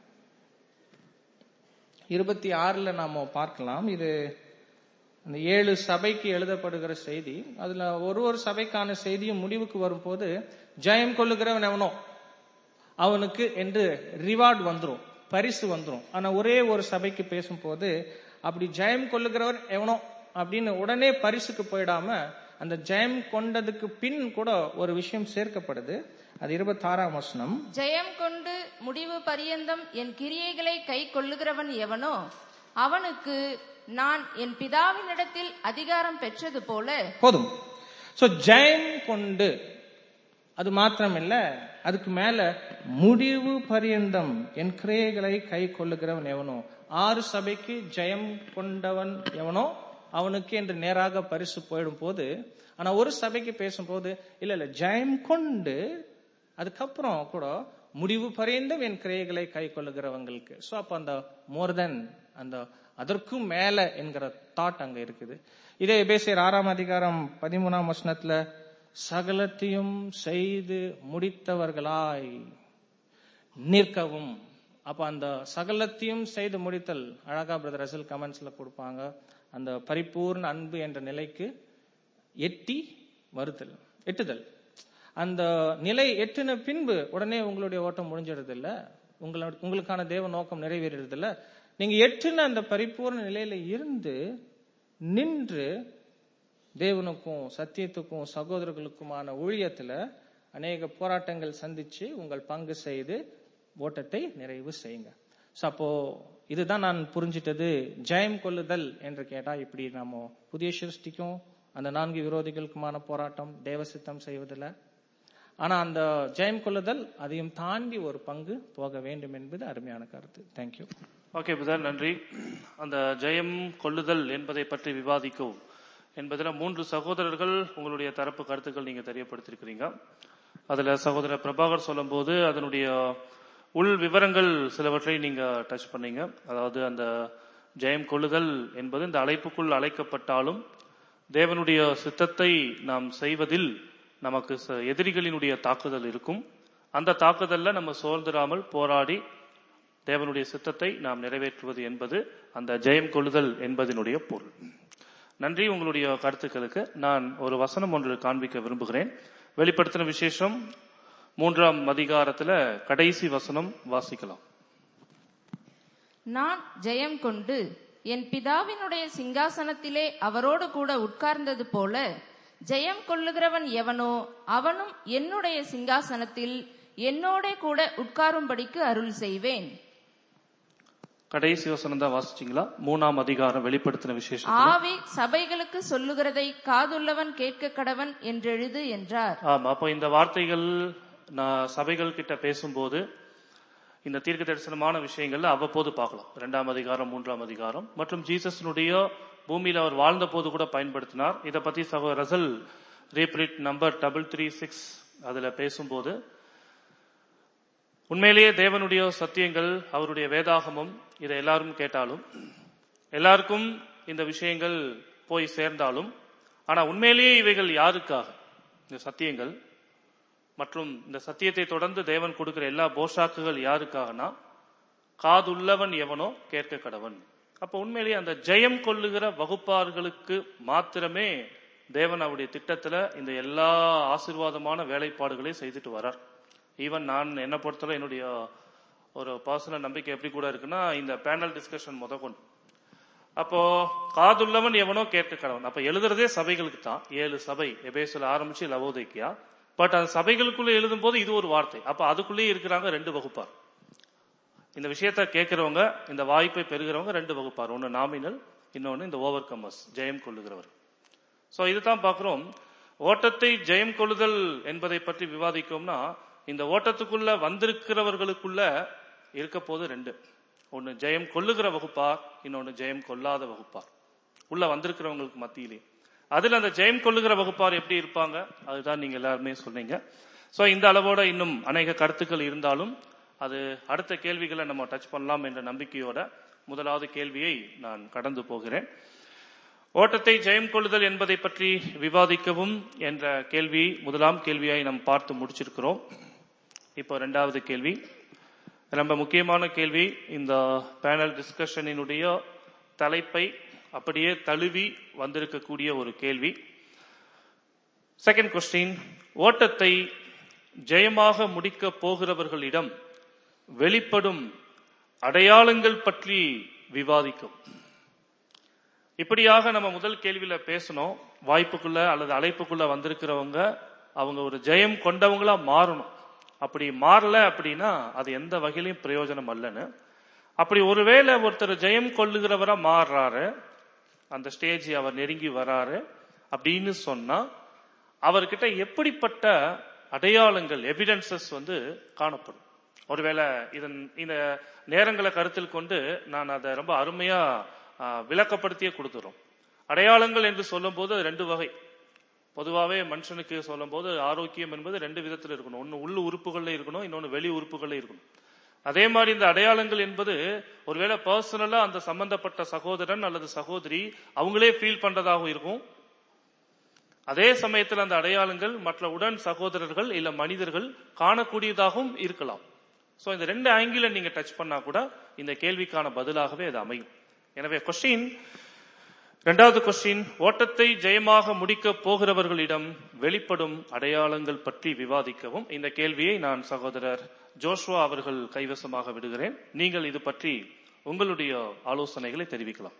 Speaker 4: இருபத்தி ஆறுல நாம பார்க்கலாம் இது அந்த ஏழு சபைக்கு எழுதப்படுகிற செய்தி அதுல ஒரு ஒரு சபைக்கான செய்தியும் முடிவுக்கு வரும்போது ஜெயம் கொள்ளுகிறவன் எவனோ அவனுக்கு என்று ரிவார்டு வந்துரும் பரிசு வந்துரும் ஆனா ஒரே ஒரு சபைக்கு பேசும்போது அப்படி ஜெயம் கொள்ளுகிறவன் எவனோ அப்படின்னு உடனே பரிசுக்கு போயிடாம அந்த ஜெயம் கொண்டதுக்கு பின் கூட ஒரு விஷயம் சேர்க்கப்படுது அது இருபத்தாறாம் வசனம்
Speaker 5: ஜெயம் கொண்டு முடிவு பரியந்தம் என் கிரியைகளை கை கொள்ளுகிறவன் எவனோ அவனுக்கு நான் என் பிதாவினிடத்தில் அதிகாரம் பெற்றது போல
Speaker 4: போதும் சோ ஜெயம் கொண்டு அது மாத்திரம் இல்ல அதுக்கு மேல முடிவு பரியந்தம் என் கிரியைகளை கை கொள்ளுகிறவன் எவனோ ஆறு சபைக்கு ஜெயம் கொண்டவன் எவனோ அவனுக்கு என்று நேராக பரிசு போயிடும் போது ஆனா ஒரு சபைக்கு பேசும்போது இல்ல இல்ல ஜெயம் கொண்டு அதுக்கப்புறம் கூட முடிவு பரியந்தம் என் கிரியைகளை கை கொள்ளுகிறவங்களுக்கு சோ அப்ப அந்த மோர் தென் அந்த அதற்கும் மேல என்கிற தாட் அங்க இருக்குது இதே எபேசியர் ஆறாம் அதிகாரம் பதிமூணாம் வசனத்துல சகலத்தையும் செய்து முடித்தவர்களாய் நிற்கவும் அப்ப அந்த சகலத்தையும் செய்து முடித்தல் அழகா பிரதர் ரசல் கமெண்ட்ஸ்ல கொடுப்பாங்க அந்த பரிபூர்ண அன்பு என்ற நிலைக்கு எட்டி வருதல் எட்டுதல் அந்த நிலை எட்டின பின்பு உடனே உங்களுடைய ஓட்டம் முடிஞ்சிடுறது இல்ல உங்களோட உங்களுக்கான தேவ நோக்கம் நிறைவேறது இல்ல நீங்க எட்டுன அந்த பரிபூர்ண நிலையில இருந்து நின்று தேவனுக்கும் சத்தியத்துக்கும் சகோதரர்களுக்குமான ஊழியத்துல அநேக போராட்டங்கள் சந்திச்சு உங்கள் பங்கு செய்து ஓட்டத்தை நிறைவு செய்யுங்க So, அப்போ இதுதான் நான் புரிஞ்சிட்டது ஜெயம் கொள்ளுதல் என்று கேட்டா இப்படி நாம புதிய சிருஷ்டிக்கும் அந்த நான்கு விரோதிகளுக்குமான போராட்டம் தேவசித்தம் செய்வதில்லை ஆனா அந்த ஜெயம் கொள்ளுதல் அதையும் தாண்டி ஒரு பங்கு போக வேண்டும் என்பது அருமையான கருத்து தேங்க்யூ
Speaker 1: ஓகே பிரதர் நன்றி அந்த ஜெயம் கொள்ளுதல் என்பதை பற்றி விவாதிக்கும் என்பதில் மூன்று சகோதரர்கள் உங்களுடைய தரப்பு கருத்துக்கள் நீங்க தெரியப்படுத்திருக்கிறீங்க அதுல சகோதரர் பிரபாகர் சொல்லும்போது அதனுடைய உள் விவரங்கள் சிலவற்றை நீங்க டச் பண்ணீங்க அதாவது அந்த ஜெயம் கொள்ளுதல் என்பது இந்த அழைப்புக்குள் அழைக்கப்பட்டாலும் தேவனுடைய சித்தத்தை நாம் செய்வதில் நமக்கு ச- எதிரிகளினுடைய தாக்குதல் இருக்கும் அந்த தாக்குதல்ல நம்ம சோர்ந்திராமல் போராடி தேவனுடைய சித்தத்தை நாம் நிறைவேற்றுவது என்பது அந்த ஜெயம் கொள்ளுதல் என்பதனுடைய பொருள் நன்றி உங்களுடைய கருத்துக்களுக்கு நான் ஒரு வசனம் ஒன்று காண்பிக்க விரும்புகிறேன் வெளிப்படுத்தின விசேஷம் மூன்றாம் அதிகாரத்துல கடைசி வசனம் வாசிக்கலாம்
Speaker 5: நான் ஜெயம் கொண்டு என் பிதாவினுடைய சிங்காசனத்திலே அவரோடு கூட உட்கார்ந்தது போல ஜெயம் கொள்ளுகிறவன் எவனோ அவனும் என்னுடைய சிங்காசனத்தில் என்னோட கூட உட்காரும்படிக்கு அருள் செய்வேன்
Speaker 1: கடைசி வசனம் தான் வாசிச்சீங்களா மூணாம் அதிகாரம் வெளிப்படுத்தின விசேஷம்
Speaker 5: ஆவி சபைகளுக்கு சொல்லுகிறதை காதுள்ளவன் கேட்க கடவன் என்றெழுது என்றார்
Speaker 1: ஆமா அப்போ இந்த வார்த்தைகள் நான் சபைகள் கிட்ட பேசும்போது இந்த தீர்க்க தரிசனமான விஷயங்கள்ல அவ்வப்போது பார்க்கலாம் இரண்டாம் அதிகாரம் மூன்றாம் அதிகாரம் மற்றும் ஜீசஸினுடைய பூமியில அவர் வாழ்ந்த போது கூட பயன்படுத்தினார் இதை பத்தி சகோ Russell reprint number double three six அதுல பேசும்போது உண்மையிலேயே தேவனுடைய சத்தியங்கள் அவருடைய வேதாகமம் இதை எல்லாரும் கேட்டாலும் எல்லாருக்கும் இந்த விஷயங்கள் போய் சேர்ந்தாலும் ஆனா உண்மையிலேயே இவைகள் யாருக்காக இந்த சத்தியங்கள் மற்றும் இந்த சத்தியத்தை தொடர்ந்து தேவன் கொடுக்கிற எல்லா போஷாக்குகள் யாருக்காகனா காதுள்ளவன் எவனோ கேட்க கடவன் அப்ப உண்மையிலேயே அந்த ஜெயம் கொள்ளுகிற வகுப்பார்களுக்கு மாத்திரமே தேவன் அவருடைய திட்டத்துல இந்த எல்லா ஆசீர்வாதமான வேலைப்பாடுகளையும் செய்துட்டு வரார் ஈவன் நான் என்ன பொறுத்தவரை என்னுடைய ஒரு பர்சனல் நம்பிக்கை எப்படி கூட இருக்குன்னா இந்த பேனல் டிஸ்கஷன் முத கொண்டு அப்போ காதுள்ளவன் எவனோ கேட்க கடவன் அப்ப எழுதுறதே சபைகளுக்கு தான் ஏழு சபை எபேசுல ஆரம்பிச்சு லவோதைக்கியா பட் அந்த சபைகளுக்குள்ள எழுதும் போது இது ஒரு வார்த்தை அப்ப அதுக்குள்ளேயே இருக்கிறாங்க ரெண்டு வகுப்பார் இந்த விஷயத்த கேட்கிறவங்க இந்த வாய்ப்பை பெறுகிறவங்க ரெண்டு வகுப்பார் ஒன்னு நாமினல் இன்னொன்னு இந்த ஓவர் கம்மர்ஸ் ஜெயம் கொள்ளுகிறவர் சோ இதுதான் பார்க்கிறோம் ஓட்டத்தை ஜெயம் கொள்ளுதல் என்பதை பற்றி விவாதிக்கோம்னா இந்த ஓட்டத்துக்குள்ள வந்திருக்கிறவர்களுக்குள்ள இருக்க போது ரெண்டு ஒன்னு ஜெயம் கொள்ளுகிற வகுப்பார் இன்னொன்னு ஜெயம் கொள்ளாத வகுப்பார் உள்ள வந்திருக்கிறவங்களுக்கு மத்தியிலே அதுல அந்த ஜெயம் கொள்ளுகிற வகுப்பார் எப்படி இருப்பாங்க அதுதான் நீங்க எல்லாருமே சொன்னீங்க சோ இந்த அளவோட இன்னும் அநேக கருத்துக்கள் இருந்தாலும் அது அடுத்த கேள்விகளை நம்ம டச் பண்ணலாம் என்ற நம்பிக்கையோட முதலாவது கேள்வியை நான் கடந்து போகிறேன் ஓட்டத்தை ஜெயம் கொள்ளுதல் என்பதை பற்றி விவாதிக்கவும் என்ற கேள்வி முதலாம் கேள்வியாய் நாம் பார்த்து முடிச்சிருக்கிறோம் இப்போ ரெண்டாவது கேள்வி ரொம்ப முக்கியமான கேள்வி இந்த பேனல் டிஸ்கஷனினுடைய தலைப்பை அப்படியே தழுவி வந்திருக்கக்கூடிய ஒரு கேள்வி செகண்ட் கொஸ்டின் ஓட்டத்தை ஜெயமாக முடிக்க போகிறவர்களிடம் வெளிப்படும் அடையாளங்கள் பற்றி விவாதிக்கும் இப்படியாக நம்ம முதல் கேள்வியில பேசணும் வாய்ப்புக்குள்ள அல்லது அழைப்புக்குள்ள வந்திருக்கிறவங்க அவங்க ஒரு ஜெயம் கொண்டவங்களா மாறணும் அப்படி மாறல அப்படின்னா அது எந்த வகையிலையும் பிரயோஜனம் அல்லன்னு அப்படி ஒருவேளை ஒருத்தர் ஜெயம் கொள்ளுகிறவரா மாறுறாரு அந்த ஸ்டேஜ் அவர் நெருங்கி வராரு அப்படின்னு சொன்னா அவர்கிட்ட எப்படிப்பட்ட அடையாளங்கள் எவிடன்சஸ் வந்து காணப்படும் ஒருவேளை இதன் இந்த நேரங்களை கருத்தில் கொண்டு நான் அதை ரொம்ப அருமையா ஆ, விளக்கப்படுத்தியே கொடுத்துறோம் அடையாளங்கள் என்று சொல்லும்போது அது ரெண்டு வகை பொதுவாகவே மனுஷனுக்கு சொல்லும்போது ஆரோக்கியம் என்பது ரெண்டு விதத்தில் இருக்கணும் ஒன்னு உள்ள உறுப்புகள்ல இருக்கணும் இன்னொன்னு வெளி உறுப்புகள்ல இருக்கணும் அதே மாதிரி இந்த அடையாளங்கள் என்பது ஒருவேளை பர்சனலா அந்த சம்பந்தப்பட்ட சகோதரன் அல்லது சகோதரி அவங்களே ஃபீல் பண்றதாகவும் இருக்கும் அதே சமயத்தில் அந்த அடையாளங்கள் மற்ற உடன் சகோதரர்கள் இல்ல மனிதர்கள் காணக்கூடியதாகவும் இருக்கலாம் சோ இந்த ரெண்டு ஆங்கில நீங்க டச் பண்ணா கூட இந்த கேள்விக்கான பதிலாகவே அது அமையும் எனவே கொஸ்டின் இரண்டாவது கொஸ்டின் ஓட்டத்தை ஜெயமாக முடிக்க போகிறவர்களிடம் வெளிப்படும் அடையாளங்கள் பற்றி விவாதிக்கவும் இந்த கேள்வியை நான் சகோதரர் ஜோஷ்வா அவர்கள் கைவசமாக விடுகிறேன் நீங்கள் இது பற்றி உங்களுடைய ஆலோசனைகளை தெரிவிக்கலாம்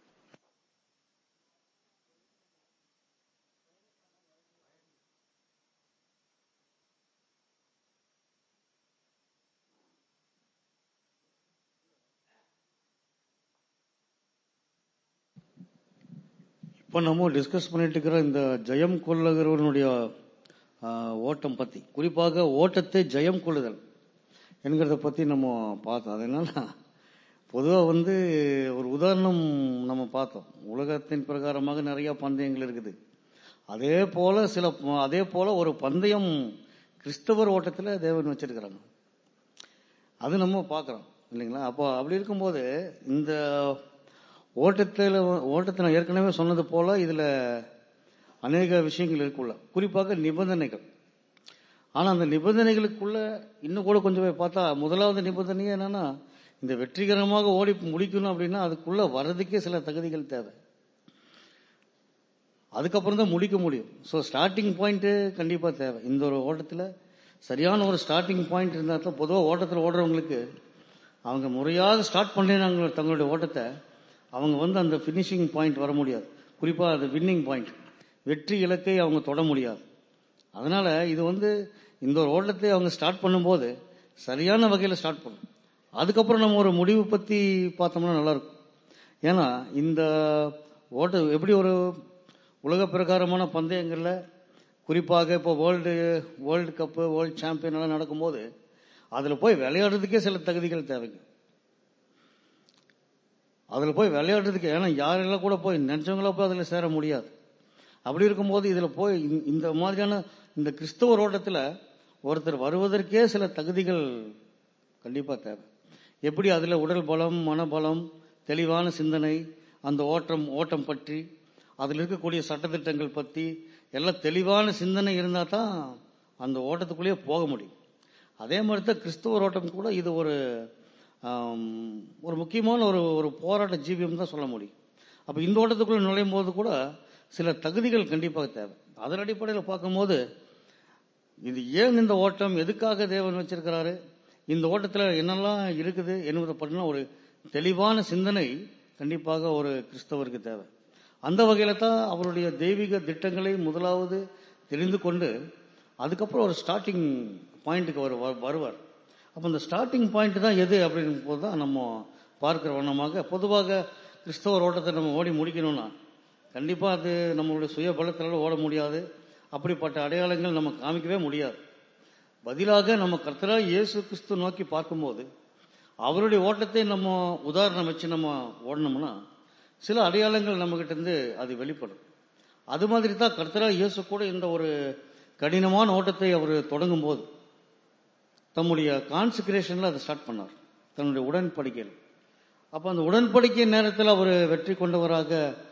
Speaker 3: இப்போ நம்ம டிஸ்கஸ் பண்ணிட்டு இருக்கிற இந்த ஜெயம் கொள்ளுகிறவனுடைய ஆ, ஓட்டம் பத்தி குறிப்பாக ஓட்டத்தை ஜெயம் கொள்ளுதல் என்கிறத பத்தி நம்ம பார்த்தோம் அது என்னன்னா பொதுவா வந்து ஒரு உதாரணம் நம்ம பார்த்தோம் உலகத்தின் பிரகாரமாக நிறைய பந்தயங்கள் இருக்குது அதே போல சில அதே போல ஒரு பந்தயம் கிறிஸ்தவர் ஓட்டத்துல தேவன் வச்சிருக்கிறாங்க அது நம்ம பார்க்கிறோம் இல்லைங்களா அப்போ அப்படி இருக்கும்போது இந்த ஓட்டத்தில் ஓட்டத்தை நான் ஏற்கனவே சொன்னது போல இதுல அநேக விஷயங்கள் இருக்குள்ள குறிப்பாக நிபந்தனைகள் ஆனா அந்த நிபந்தனைகளுக்குள்ள இன்னும் கூட கொஞ்சம் போய் பார்த்தா முதலாவது நிபந்தனையே என்னன்னா இந்த வெற்றிகரமாக ஓடி முடிக்கணும் அப்படின்னா அதுக்குள்ள வர்றதுக்கே சில தகுதிகள் தேவை அதுக்கப்புறம் தான் முடிக்க முடியும் ஸோ ஸ்டார்டிங் பாயிண்ட் கண்டிப்பா தேவை இந்த ஒரு ஓட்டத்துல சரியான ஒரு ஸ்டார்டிங் பாயிண்ட் இருந்தா தான் பொதுவாக ஓட்டத்தில் ஓடுறவங்களுக்கு அவங்க முறையாக ஸ்டார்ட் பண்ணினாங்க தங்களுடைய ஓட்டத்தை அவங்க வந்து அந்த ஃபினிஷிங் பாயிண்ட் வர முடியாது குறிப்பா அது வின்னிங் பாயிண்ட் வெற்றி இலக்கை அவங்க தொட முடியாது அதனால இது வந்து இந்த ஒரு ஓட்டத்தை அவங்க ஸ்டார்ட் பண்ணும்போது சரியான வகையில் ஸ்டார்ட் பண்ணும் அதுக்கப்புறம் நம்ம ஒரு முடிவு பத்தி பார்த்தோம்னா நல்லா இருக்கும் ஏன்னா இந்த ஓட்ட எப்படி ஒரு உலக பிரகாரமான பந்தயங்கள்ல குறிப்பாக இப்போ world world cup world champion எல்லாம் நடக்கும்போது அதுல போய் விளையாடுறதுக்கே சில தகுதிகள் தேவைங்க அதுல போய் விளையாடுறதுக்கு ஏன்னா யாரெல்லாம் கூட போய் நினைச்சவங்களா போய் அதுல சேர முடியாது அப்படி இருக்கும்போது இதுல போய் இந்த- இந்த மாதிரியான இந்த கிறிஸ்தவ ஓட்டத்துல ஒருத்தர் வருவதற்கே சில தகுதிகள் கண்டிப்பா தேவை எப்படி அதுல உடல் பலம் மனபலம் தெளிவான சிந்தனை அந்த ஓட்டம் ஓட்டம் பற்றி அதுல இருக்கக்கூடிய சட்டத்திட்டங்கள் பத்தி எல்லாம் தெளிவான சிந்தனை இருந்தா தான் அந்த ஓட்டத்துக்குள்ளேயே போக முடியும் அதே மாதிரி தான் கிறிஸ்துவர் ஓட்டம் கூட இது ஒரு ஆம், ஒரு முக்கியமான ஒரு ஒரு போராட்ட ஜீவியம் தான் சொல்ல முடியும் அப்ப இந்த ஓட்டத்துக்குள்ள நுழையும் போது கூட சில தகுதிகள் கண்டிப்பாக தேவை அதன் அடிப்படையில் பார்க்கும்போது இது ஏன் இந்த ஓட்டம் எதுக்காக தேவன் வச்சிருக்கிறாரு இந்த ஓட்டத்துல என்னெல்லாம் இருக்குது என்பதை பற்றின ஒரு தெளிவான சிந்தனை கண்டிப்பாக ஒரு கிறிஸ்தவருக்கு தேவை அந்த வகையில தான் அவருடைய தெய்வீக திட்டங்களை முதலாவது தெரிந்து கொண்டு அதுக்கப்புறம் ஒரு ஸ்டார்டிங் பாயிண்ட்டுக்கு அவர் வருவார் அப்போ இந்த ஸ்டார்டிங் பாயிண்ட் தான் எது அப்படின் போது தான் நம்ம பார்க்கிற வண்ணமாக பொதுவாக கிறிஸ்தவர் ஓட்டத்தை நம்ம ஓடி முடிக்கணும்னா கண்டிப்பா அது நம்மளுடைய சுய பலத்தினால ஓட முடியாது அப்படிப்பட்ட அடையாளங்கள் நம்ம காமிக்கவே முடியாது பதிலாக நம்ம கர்த்தரா இயேசு கிறிஸ்து நோக்கி பார்க்கும்போது அவருடைய ஓட்டத்தை நம்ம உதாரணம் வச்சு நம்ம ஓடணும்னா சில அடையாளங்கள் நம்ம கிட்ட இருந்து அது வெளிப்படும் அது மாதிரி தான் கர்த்தரா இயேசு கூட இந்த ஒரு கடினமான ஓட்டத்தை அவர் தொடங்கும் போது தம்முடைய கான்சிக்ரேஷன்ல அதை ஸ்டார்ட் பண்ணார் தன்னுடைய உடன்படிக்கையில் அப்ப அந்த உடன்படிக்கை நேரத்தில் அவர் வெற்றி கொண்டவராக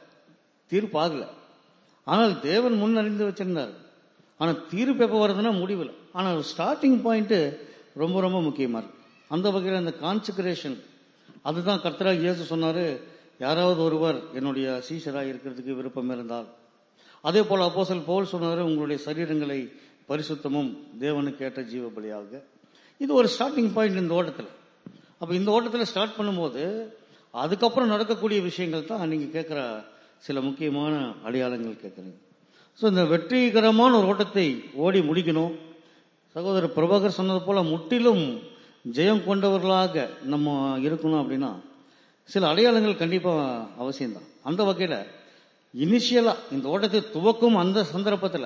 Speaker 3: தீர்ப்பாகல ஆனால் தேவன் முன் அறிந்து வச்சிருந்தார் ஆனா தீர்ப்பு எப்போ வருதுன்னா முடிவில் ஆனால் ஸ்டார்டிங் பாயிண்ட் ரொம்ப ரொம்ப முக்கியமா இருக்கு அந்த வகையில் அந்த கான்சிக்ரேஷன் அதுதான் கர்த்தராக இயேசு சொன்னாரு யாராவது ஒருவர் என்னுடைய சீஷராக இருக்கிறதுக்கு விருப்பம் இருந்தால் அதே போல அப்போஸ்தலன் பவுல் சொன்னாரு உங்களுடைய சரீரங்களை பரிசுத்தமும் தேவனுக்கு ஏற்ற ஜீவ பலியாக இது ஒரு ஸ்டார்டிங் பாயிண்ட் இந்த ஓட்டத்தில் அப்ப இந்த ஓட்டத்தில் ஸ்டார்ட் பண்ணும்போது அதுக்கப்புறம் நடக்கக்கூடிய விஷயங்கள் தான் நீங்க கேட்கிற சில முக்கியமான அடையாளங்கள் கேட்குறீங்க ஸோ இந்த வெற்றிகரமான ஒரு ஓட்டத்தை ஓடி முடிக்கணும் சகோதரர் பிரபாகர் சொன்னது போல முற்றிலும் ஜெயம் கொண்டவர்களாக நம்ம இருக்கணும் அப்படின்னா சில அடையாளங்கள் கண்டிப்பா அவசியம்தான் அந்த வகையில இனிஷியலா இந்த ஓட்டத்தை துவக்கும் அந்த சந்தர்ப்பத்தில்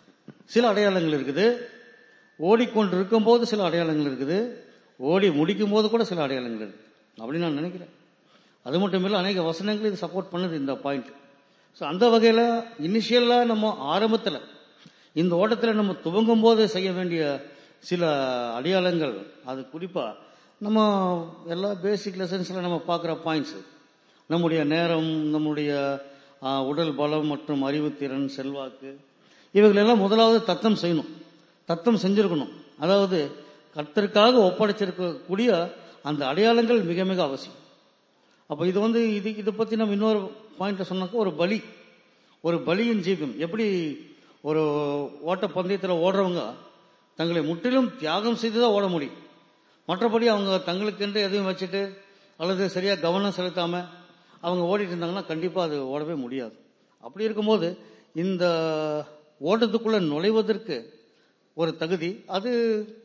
Speaker 3: சில அடையாளங்கள் இருக்குது ஓடிக்கொண்டு இருக்கும் போது சில அடையாளங்கள் இருக்குது ஓடி முடிக்கும் போது கூட சில அடையாளங்கள் இருக்கு அப்படின்னு நான் நினைக்கிறேன் அது மட்டும் இல்லை அநேக வசனங்கள் இது சப்போர்ட் பண்ணுது இந்த பாயிண்ட் ஸோ அந்த வகையில் இனிஷியலாக நம்ம ஆரம்பத்தில் இந்த ஓட்டத்தில் நம்ம துவங்கும் போது செய்ய வேண்டிய சில அடையாளங்கள் அது குறிப்பாக நம்ம எல்லா பேசிக் லெசன்ஸில் நம்ம பார்க்குற பாயிண்ட்ஸ் நம்முடைய நேரம் நம்முடைய ஆ, உடல் பலம் மற்றும் அறிவுத்திறன் செல்வாக்கு இவைகளெல்லாம் முதலாவது தத்தம் செய்யணும் தத்தம் செஞ்சிருக்கணும் அதாவது கர்த்தருக்காக ஒப்படைச்சிருக்கக்கூடிய அந்த அடையாளங்கள் மிக மிக அவசியம் அப்ப இது வந்து இது இதை பத்தி நம்ம இன்னொரு பாயிண்ட்ல சொன்னாக்க ஒரு பலி ஒரு பலியின் ஜீவியம் எப்படி ஒரு ஓட்ட பந்தயத்துல ஓடுறவங்க தங்களை முற்றிலும் தியாகம் செய்து தான் ஓட முடியும் மற்றபடி அவங்க தங்களுக்கென்று எதையும் வச்சுட்டு அல்லது சரியா கவனம் செலுத்தாம அவங்க ஓடிட்டு இருந்தாங்கன்னா கண்டிப்பா அது ஓடவே முடியாது அப்படி இருக்கும்போது இந்த ஓட்டத்துக்குள்ள நுழைவதற்கு ஒரு தகுதி அது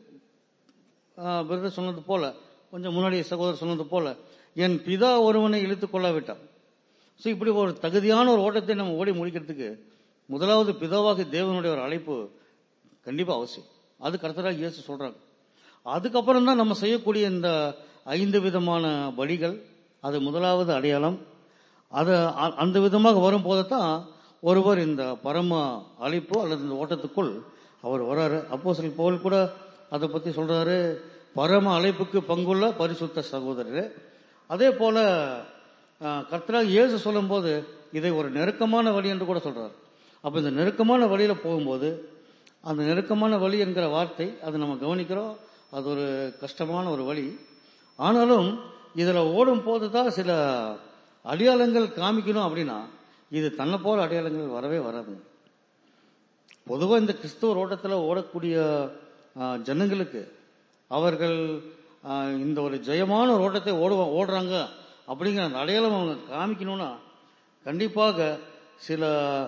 Speaker 3: பிரதர் சொன்னது போல கொஞ்சம் முன்னாடி சகோதரர் சொன்னது போல என் பிதா ஒருவனை இழுத்துக் கொள்ளாவிட்டார் ஸோ இப்படி ஒரு தகுதியான ஒரு ஓட்டத்தை நம்ம ஓடி முடிக்கிறதுக்கு முதலாவது பிதாவாகி தேவனுடைய ஒரு அழைப்பு கண்டிப்பா அவசியம் அது கர்த்தராக இயேசு சொல்றாங்க அதுக்கப்புறம் தான் நம்ம செய்யக்கூடிய இந்த ஐந்து விதமான வழிகள் அது முதலாவது அடையாளம் அது அ- அந்த விதமாக வரும்போது தான் ஒருவர் இந்த பரம அழைப்பு அல்லது இந்த ஓட்டத்துக்குள் அவர் வராரு அப்போ சில போல் கூட அதை பத்தி சொல்றாரு பரம அழைப்புக்கு பங்குள்ள பரிசுத்த சகோதரர் அதே போல அஹ், கர்த்தராக இயேசு சொல்லும்போது இதை ஒரு நெருக்கமான வழி என்று கூட சொல்றாரு அப்ப இந்த நெருக்கமான வழியில போகும்போது அந்த நெருக்கமான வழி என்கிற வார்த்தை அது நம்ம கவனிக்கிறோம் அது ஒரு கஷ்டமான ஒரு வழி ஆனாலும் இதுல ஓடும் போது தான் சில அடையாளங்கள் காமிக்கணும் அப்படின்னா இது தன்னை போல அடையாளங்கள் வரவே வராது பொதுவா இந்த கிறிஸ்துவ ஓட்டத்துல ஓடக்கூடிய ஆ, ஜனங்களுக்கு அவர்கள் ஆ, இந்த ஒரு ஜெயமான ஒரு ஓட்டத்தை ஓடுவ ஓடுறாங்க அப்படிங்கிற அந்த அடையாளம் அவங்க காமிக்கணும்னா கண்டிப்பாக சில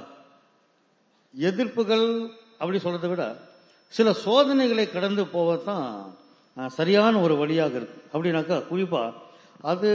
Speaker 3: எதிர்ப்புகள் அப்படி சொல்றதை விட சில சோதனைகளை கடந்து போவதுதான் அஹ், சரியான ஒரு வழியாக இருக்கு அப்படின்னாக்கா குறிப்பா அது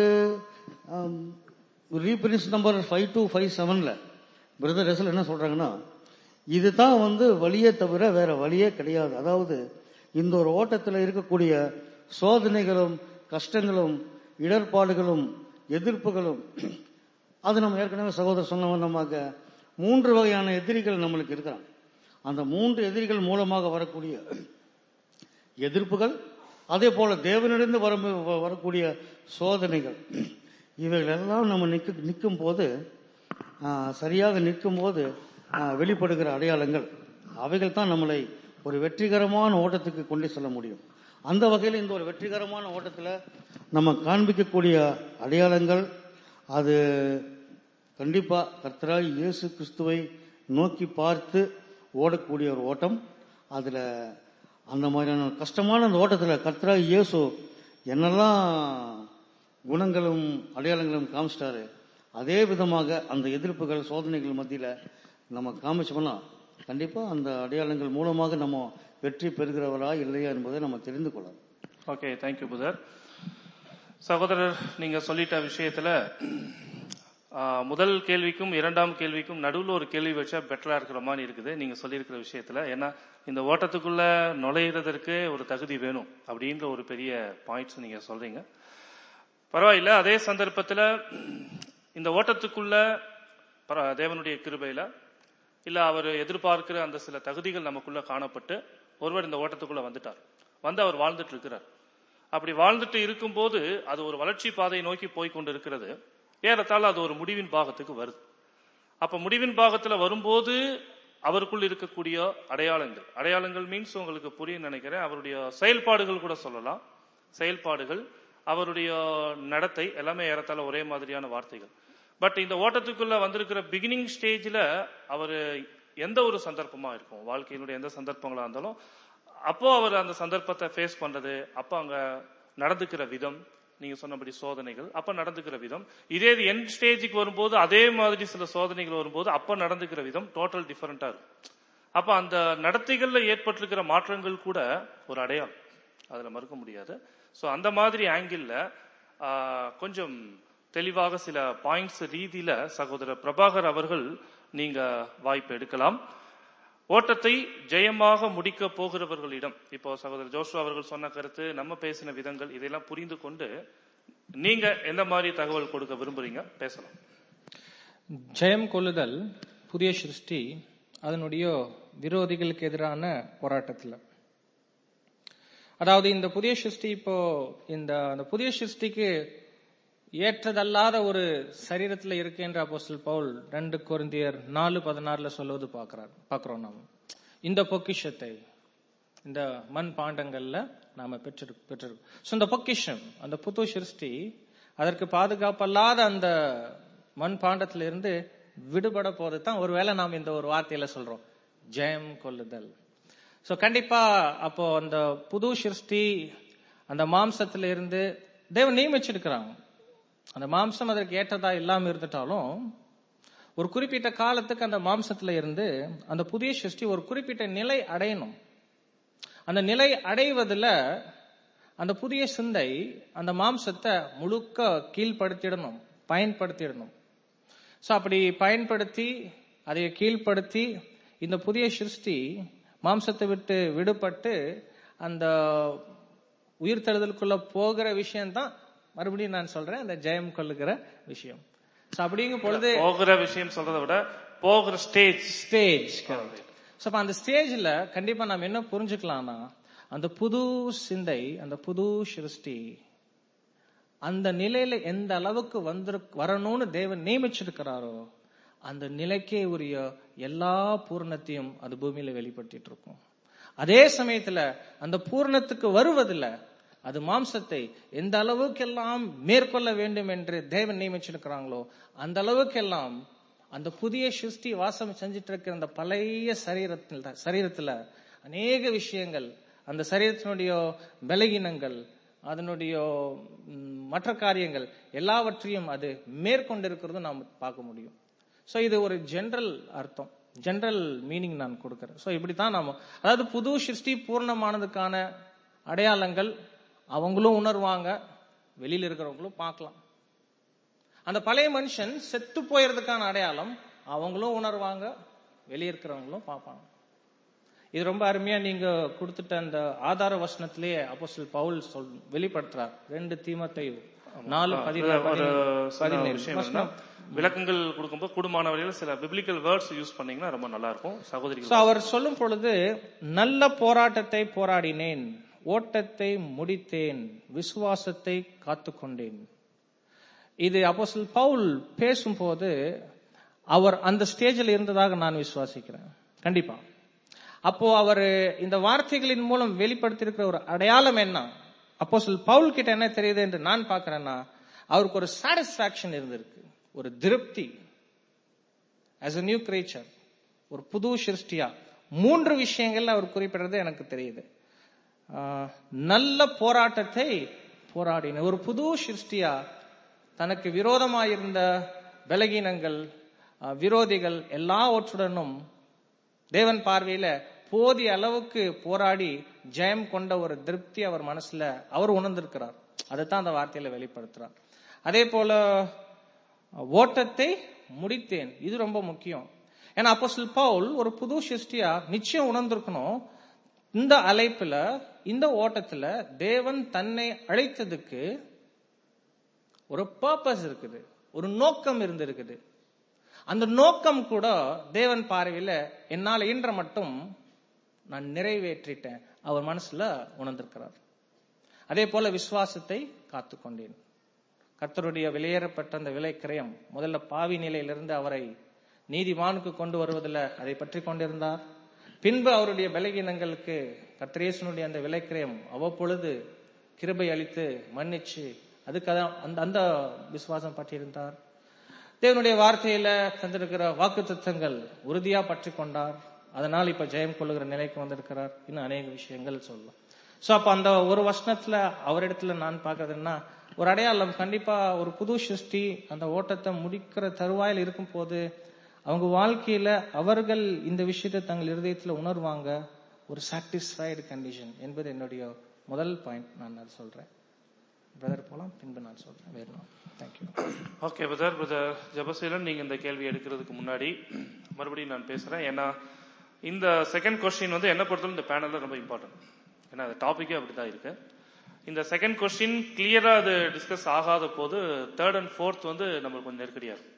Speaker 3: reprint number five two five செவன்ல பிரதர் ரெசல் என்ன சொல்றாங்கன்னா இதுதான் வந்து வழியே தவிர வேற வழியே கிடையாது அதாவது இந்த ஒரு ஓட்டத்தில் இருக்கக்கூடிய சோதனைகளும் கஷ்டங்களும் இடர்பாடுகளும் எதிர்ப்புகளும் அது நம்ம ஏற்கனவே சகோதரர் சொன்ன வண்ணமாக மூன்று வகையான எதிரிகள் நம்மளுக்கு இருக்கிறாங்க அந்த மூன்று எதிரிகள் மூலமாக வரக்கூடிய எதிர்ப்புகள் அதே போல தேவனிடந்து வர வரக்கூடிய சோதனைகள் இவைகள் எல்லாம் நம்ம நிக்க நிற்கும் போது ஆ, சரியாக நிற்கும் போது ஆ, வெளிப்படுகிற அடையாளங்கள் அவைகள் தான் நம்மளை ஒரு வெற்றிகரமான ஓட்டத்துக்கு கொண்டு செல்ல முடியும் அந்த வகையில் இந்த ஒரு வெற்றிகரமான ஓட்டத்தில் நம்ம காண்பிக்கக்கூடிய அடையாளங்கள் அது கண்டிப்பா கர்த்தராய் இயேசு கிறிஸ்துவை நோக்கி பார்த்து ஓடக்கூடிய ஒரு ஓட்டம் அதுல அந்த மாதிரியான கஷ்டமான அந்த ஓட்டத்துல கர்த்தரா இயேசு என்னெல்லாம் குணங்களும் அடையாளங்களும் காமிச்சிட்டாரு அதே விதமாக அந்த எதிர்ப்புகள் சோதனைகள் மத்தியில நம்ம காமிச்சோம்னா கண்டிப்பா அந்த அடையாளங்கள் மூலமாக நம்ம வெற்றி பெறுகிறவரா இல்லையா என்பதை நம்ம தெரிந்து கொள்ளலாம்
Speaker 1: ஓகே தேங்க்யூ புதர் சகோதரர் நீங்க சொல்லிட்ட விஷயத்துல ஆ, முதல் கேள்விக்கும் இரண்டாம் கேள்விக்கும் நடுவுல ஒரு கேள்வி வச்சா பெட்டரா இருக்கிற மாதிரி இருக்குது நீங்க சொல்லியிருக்கிற விஷயத்துல ஏன்னா இந்த ஓட்டத்துக்குள்ள நுழையிறதற்கு ஒரு தகுதி வேணும் அப்படின்ற ஒரு பெரிய பாயிண்ட்ஸ் நீங்க சொல்றீங்க பரவாயில்ல அதே சந்தர்ப்பத்துல இந்த ஓட்டத்துக்குள்ள பர- தேவனுடைய கிருபையில இல்ல அவர் எதிர்பார்க்கிற அந்த சில தகுதிகள் நமக்குள்ள காணப்பட்டு ஒருவர் இந்த ஓட்டத்துக்குள்ள வந்துட்டார் வந்து அவர் வாழ்ந்துட்டு இருக்கிறார் அப்படி வாழ்ந்துட்டு இருக்கும்போது அது ஒரு வளர்ச்சி பாதையை நோக்கி போய் கொண்டு இருக்கிறது ஏறத்தாழ அது ஒரு முடிவின் பாகத்துக்கு வருது அப்ப முடிவின் பாகத்துல வரும்போது அவருக்குள் இருக்கக்கூடிய அடையாளங்கள் அடையாளங்கள் மீன்ஸ் உங்களுக்கு புரியும் நினைக்கிறேன் அவருடைய செயல்பாடுகள் கூட சொல்லலாம் செயல்பாடுகள் அவருடைய நடத்தை எல்லாமே ஏறத்தாழ ஒரே மாதிரியான வார்த்தைகள் பட் இந்த ஓட்டத்துக்குள்ள வந்திருக்கிற பிகினிங் ஸ்டேஜ்ல அவர் எந்த ஒரு சந்தர்ப்பமா இருக்கும் வாழ்க்கையினுடைய எந்த சந்தர்ப்பங்களா இருந்தாலும் அப்போ அவர் அந்த சந்தர்ப்பத்தை ஃபேஸ் பண்றது அப்போ அங்க நடந்துக்கிற விதம் நீங்க சொன்னபடி சோதனைகள் அப்ப நடந்துக்கிற விதம் இதே இது என் ஸ்டேஜுக்கு வரும்போது அதே மாதிரி சில சோதனைகள் வரும்போது அப்ப நடந்துக்கிற விதம் டோட்டல் டிஃபரெண்டா இருக்கும் அப்ப அந்த நடத்தைகள்ல ஏற்பட்டிருக்கிற மாற்றங்கள் கூட ஒரு அடையாளம் அதுல மறுக்க முடியாது சோ அந்த மாதிரி ஆங்கிள் கொஞ்சம் தெளிவாக சில பாயிண்ட்ஸ் ரீதியில சகோதரர் பிரபாகர் அவர்கள் நீங்க வாய்ப்பு எடுக்கலாம் ஓட்டத்தை ஜெயமாக முடிக்க போகிறவர்களிடம் இப்போ சகோதரர் ஜோஷுவா அவர்கள் சொன்ன கருத்து நம்ம பேசின விதங்கள் இதெல்லாம் புரிந்து கொண்டு நீங்க எந்த மாதிரி தகவல் கொடுக்க விரும்புறீங்க பேசலாம்
Speaker 4: ஜெயம் கொள்ளுதல் புதிய சிருஷ்டி அதனுடைய விரோதிகளுக்கு எதிரான போராட்டத்துல அதாவது இந்த புதிய சிருஷ்டி இப்போ இந்த அந்த புதிய சிருஷ்டிக்கு ஏற்றதல்லாத ஒரு சரீரத்துல இருக்கின்ற அப்போஸ்தலர் பவுல் ரெண்டு கொரிந்தியர் நாலு பதினாறுல சொல்லுவது பார்க்கிறார் பார்க்கிறோம் நாம் இந்த பொக்கிஷத்தை இந்த மண் பாண்டங்கள்ல நாம பெற்று பெற்றிருக்கோம் So, இந்த பொக்கிஷம் அந்த புது சிருஷ்டி அதற்கு பாதுகாப்பல்லாத அந்த மண் பாண்டத்துல இருந்து விடுபட போறது தான் ஒருவேளை நாம் இந்த ஒரு வார்த்தையில சொல்றோம் ஜெயம் கொள்ளுதல் சோ கண்டிப்பா அப்போ அந்த புது சிருஷ்டி அந்த மாம்சத்துல இருந்து தேவன் நியமிச்சிருக்கிறாங்க அந்த மாம்சம் அதற்கு ஏற்றதா இல்லாம இருந்துட்டாலும் ஒரு குறிப்பிட்ட காலத்துக்கு அந்த மாம்சத்துல இருந்து அந்த புதிய சிருஷ்டி ஒரு குறிப்பிட்ட நிலை அடையணும் அந்த நிலை அடைவதுல அந்த புதிய சிந்தை அந்த மாம்சத்தை முழுக்க கீழ்ப்படுத்திடணும் பயன்படுத்திடணும் சோ அப்படி பயன்படுத்தி அதை கீழ்ப்படுத்தி இந்த புதிய சிருஷ்டி மாம்சத்தை விட்டு விடுபட்டு அந்த உயிர்த்தெழுதலுக்குள்ள போகிற விஷயம்தான் மறுபடியும் நான் சொல்றேன் அந்த ஜெயம் கொள்ளுகிற விஷயம் சோ அப்படிங்கும் பொழுது
Speaker 1: போகிற விஷயம் சொல்றதை விட போகிற ஸ்டேஜ்
Speaker 4: ஸ்டேஜ் சோ அப்ப அந்த ஸ்டேஜ்ல கண்டிப்பா நாம் என்ன புரிஞ்சுக்கலாம்னா அந்த புது சிந்தை அந்த புது சிருஷ்டி அந்த நிலையில எந்த அளவுக்கு வந்து வரணும்னு தேவன் நியமிச்சிருக்கிறாரோ அந்த நிலைக்கே உரிய எல்லா பூரணத்தையும் அது பூமியில வெளிப்படுத்திட்டு இருக்கும் அதே சமயத்துல அந்த பூரணத்துக்கு வருவதில்ல அது மாம்சத்தை எந்த அளவுக்கெல்லாம் மேற்கொள்ள வேண்டும் என்று தேவன் நியமிச்சிருக்கிறாங்களோ அந்த அளவுக்கெல்லாம் அந்த புதிய சிருஷ்டி வாசம் செஞ்சிட்டு இருக்கிற அந்த பழைய சரீரத்தில் சரீரத்துல அநேக விஷயங்கள் அந்த சரீரத்தினுடைய பலகீனங்கள் அதனுடைய ம், மற்ற காரியங்கள் எல்லாவற்றையும் அது மேற்கொண்டிருக்கிறதும் நாம் பார்க்க முடியும் சோ இது ஒரு ஜெனரல் அர்த்தம் ஜெனரல் மீனிங் நான் கொடுக்கிறேன் சோ இப்படித்தான் நாம அதாவது புது சிருஷ்டி பூர்ணமானதுக்கான அடையாளங்கள் அவங்களும் உணர்வாங்க வெளியில இருக்கிறவங்களும் பார்க்கலாம் அந்த பழைய மனுஷன் செத்து போயறதுக்கான அடையாளம் அவங்களும் உணர்வாங்க வெளியே இருக்கிறவங்களும் பார்ப்பாங்க இது ரொம்ப அருமையா நீங்க கொடுத்துட்ட அந்த ஆதார வசனத்திலேயே அப்போஸ்தலர் பவுல் சொல் வெளிப்படுத்துறார் ரெண்டு தீமத்தை நாலு
Speaker 1: இதுல
Speaker 4: பதினேழு
Speaker 1: ஒரு சின்ன
Speaker 4: பதினேழு
Speaker 1: விஷயம் என்னன்னா, விளக்கங்கள் கொடுக்கும்போது கூடுமான வரையில் சில பிப்ளிக்கல் வேர்ட்ஸ் யூஸ் பண்ணீங்கன்னா ரொம்ப நல்லா இருக்கும்
Speaker 4: So,
Speaker 1: சகோதரிகள்
Speaker 4: அவர் சொல்லும் பொழுது நல்ல போராட்டத்தை போராடினேன் ஓட்டத்தை முடித்தேன் விசுவாசத்தை காத்துக்கொண்டேன் இது அப்போஸ்தலர் பவுல் பேசும்போது அவர் அந்த ஸ்டேஜில் இருந்ததாக நான் விசுவாசிக்கிறேன் கண்டிப்பா அப்போ அவர் இந்த வார்த்தைகளின் மூலம் வெளிப்படுத்தியிருக்கிற ஒரு அடையாளம் என்ன அப்போஸ்தலர் பவுல் கிட்ட என்ன தெரியுது என்று நான் பார்க்கிறேன்னா அவருக்கு ஒரு சாட்டிஸ்பாக்சன் இருந்திருக்கு ஒரு திருப்தி ஆஸ் a நியூ கிரேச்சர் ஒரு புது சிருஷ்டியா மூன்று விஷயங்கள் அவர் குறிப்பிடுறது எனக்கு தெரியுது ஆஹ், நல்ல போராட்டத்தை போராடின ஒரு புது சிருஷ்டியா தனக்கு விரோதமாயிருந்த பலகீனங்கள் ஆஹ், விரோதிகள் எல்லாவற்றுடனும் தேவன் பார்வையில போதிய அளவுக்கு போராடி ஜெயம் கொண்ட ஒரு திருப்தி அவர் மனசுல அவர் உணர்ந்திருக்கிறார் அதைத்தான் அந்த வார்த்தையில வெளிப்படுத்துறார் அதே போல ஓட்டத்தை முடித்தேன் இது ரொம்ப முக்கியம் ஏன்னா அப்போஸ்தலர் பவுல் ஒரு புது சிருஷ்டியா நிச்சயம் உணர்ந்திருக்கணும் இந்த அழைப்புல இந்த ஓட்டத்துல தேவன் தன்னை அழைத்ததுக்கு ஒரு பர்பஸ் இருக்குது ஒரு நோக்கம் இருந்திருக்குது அந்த நோக்கம் கூட தேவன் பார்வையில என்னால் இயன்ற மட்டும் நான் நிறைவேற்றிட்டேன் அவர் மனசுல உணர்ந்திருக்கிறார் அதே போல விசுவாசத்தை காத்துக்கொண்டேன் கர்த்தருடைய வெளியேறப்பட்ட அந்த விலைக்கிரயம் முதல்ல பாவி நிலையிலிருந்து அவரை நீதிமானுக்கு கொண்டு வருவதில் அதை பற்றி கொண்டிருந்தார் பின்பு அவருடைய பலகீனங்களுக்கு கர்த்தரேசனுடைய அந்த விலைக்கிரயம் அவ்வப்பொழுது கிருபை அளித்து மன்னிச்சு அதுக்கு அதான் அந்த அந்த விசுவாசம் பற்றியிருந்தார் தேவனுடைய வார்த்தையில தந்திருக்கிற வாக்கு தத்துவங்கள் உறுதியா பற்றி கொண்டார் அதனால் இப்ப ஜெயம் கொள்ளுகிற நிலைக்கு வந்திருக்கிறார் இன்னும் அநேக விஷயங்கள் சொல்லலாம் சோ அப்ப அந்த ஒரு வருஷத்துல அவரிடத்துல நான் பார்க்கறதுன்னா ஒரு அடையாளம் கண்டிப்பா ஒரு புது சிருஷ்டி அந்த ஓட்டத்தை முடிக்கிற தருவாயில் இருக்கும் போது அவங்க வாழ்க்கையில அவர்கள் இந்த விஷயத்தை தங்கள் இருதயத்துல உணர்வாங்க ஒரு சாட்டிஸ்ஃபைடு கண்டிஷன் என்பது என்னுடைய முதல் பாயிண்ட் நான் அது சொல்றேன் பிரதர் போலாம் பின்பு நான் சொல்றேன் வேறு thank you
Speaker 1: okay brother brother Jabaseelan நீங்க இந்த கேள்வி எடுக்கிறதுக்கு முன்னாடி மறுபடியும் நான் பேசுறேன் ஏன்னா இந்த செகண்ட் கொஸ்டின் வந்து என்ன பொறுத்தவரை இந்த பேனல்ல ரொம்ப இம்பார்ட்டன்ட் ஏன்னா அந்த டாபிக்கே அப்படிதான் இருக்கு இந்த செகண்ட் கொஸ்டின் கிளியரா அது டிஸ்கஸ் ஆகாத போது தேர்ட் அண்ட் ஃபோர்த் வந்து நம்மளுக்கு கொஞ்சம் நெருக்கடியா இருக்கும்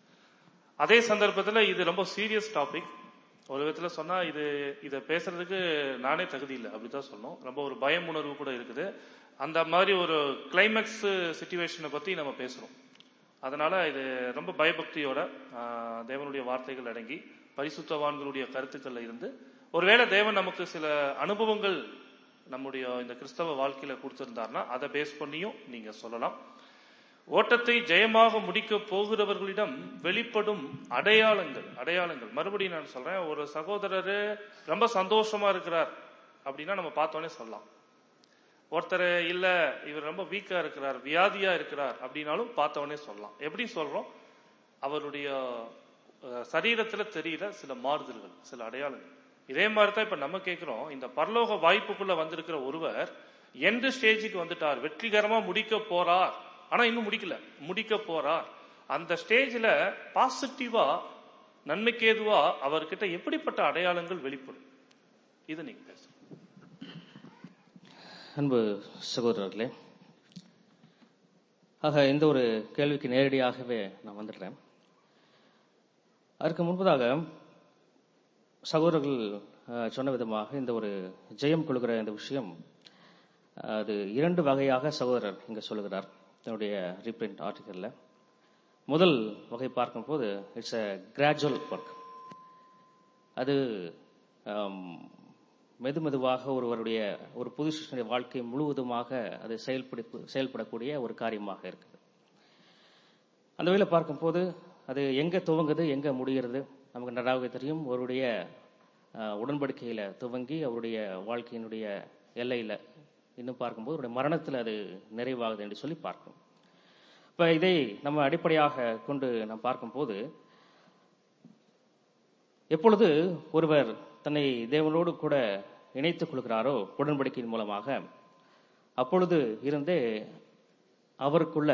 Speaker 1: அதே சந்தர்ப்பத்தில் இது ரொம்ப சீரியஸ் டாபிக் ஒரு விதத்துல சொன்னா இது இதை பேசுறதுக்கு நானே தகுதி இல்லை அப்படிதான் சொல்லணும் ரொம்ப ஒரு பயம் உணர்வு கூட இருக்குது அந்த மாதிரி ஒரு கிளைமேக்ஸ் சுச்சுவேஷனை பத்தி நம்ம பேசுறோம் அதனால இது ரொம்ப பயபக்தியோட ஆஹ், தேவனுடைய வார்த்தைகள் அடங்கி பரிசுத்தவான்களுடைய கருத்துக்கள்ல இருந்து ஒருவேளை தேவன் நமக்கு சில அனுபவங்கள் நம்முடைய இந்த கிறிஸ்தவ வாழ்க்கையில கொடுத்திருந்தார்னா அதை பேஸ் பண்ணியும் நீங்க சொல்லலாம் ஓட்டத்தை ஜெயமாக முடிக்க போகிறவர்களிடம் வெளிப்படும் அடையாளங்கள் அடையாளங்கள் மறுபடியும் நான் சொல்றேன் ஒரு சகோதரர் ரொம்ப சந்தோஷமா இருக்கிறார் அப்படின்னா நம்ம பார்த்தோன்னே சொல்லலாம் ஒருத்தர் இல்ல இவர் ரொம்ப வீக்கா இருக்கிறார் வியாதியா இருக்கிறார் அப்படின்னாலும் பார்த்தவொடனே சொல்லலாம் எப்படி சொல்றோம் அவருடைய அஹ், சரீரத்துல தெரியிற சில மாறுதல்கள் சில அடையாளங்கள் இதே மாதிரி தான் இப்ப நம்ம கேட்கிறோம் இந்த பரலோக வாய்ப்புக்குள்ள வந்திருக்கிற ஒருவர் எந்த ஸ்டேஜுக்கு வந்துட்டார் வெற்றிகரமா முடிக்க போறார் ஆனா இன்னும் முடிக்கல முடிக்க போறார் அந்த ஸ்டேஜ்ல பாசிட்டிவா நன்மைக்கு ஏதுவா அவர்கிட்ட எப்படிப்பட்ட அடையாளங்கள் வெளிப்படும் இது நீங்க பேசுங்க
Speaker 2: அன்பு சகோதரர்களே ஆக இந்த ஒரு கேள்விக்கு நேரடியாகவே நான் வந்துடுறேன் அதற்கு முன்பதாக சகோதரர்கள் அஹ், சொன்ன விதமாக இந்த ஒரு ஜெயம் கொள்கிற இந்த விஷயம் அது இரண்டு வகையாக சகோதரர் இங்க சொல்லுகிறார் தன்னுடைய ரீப்ரிண்ட் ஆர்டிக்கல்ல முதல் வகை பார்க்கும்போது இட்ஸ் அ கிராஜுவல் ஒர்க் அது ஆம், மெதுமெதுவாக ஒருவருடைய ஒரு புது சிருஷ்டியுடைய வாழ்க்கை முழுவதுமாக அது செயல்படி செயல்படக்கூடிய ஒரு காரியமாக இருக்குது அந்த வகையில் பார்க்கும்போது அது எங்க துவங்குது எங்க முடிகிறது நமக்கு நன்றாகவே தெரியும் அவருடைய அஹ், உடன்படிக்கையில துவங்கி அவருடைய வாழ்க்கையினுடைய எல்லையில இன்னும் பார்க்கும்போது அவருடைய மரணத்தில் அது நிறைவாகுது என்று சொல்லி பார்க்கணும் இப்ப இதை நம்ம அடிப்படையாக கொண்டு நாம் பார்க்கும்போது எப்பொழுது ஒருவர் தன்னை தேவனோடு கூட இணைத்துக் கொள்கிறாரோ உடன்படிக்கையின் மூலமாக அப்பொழுது இருந்தே அவருக்குள்ள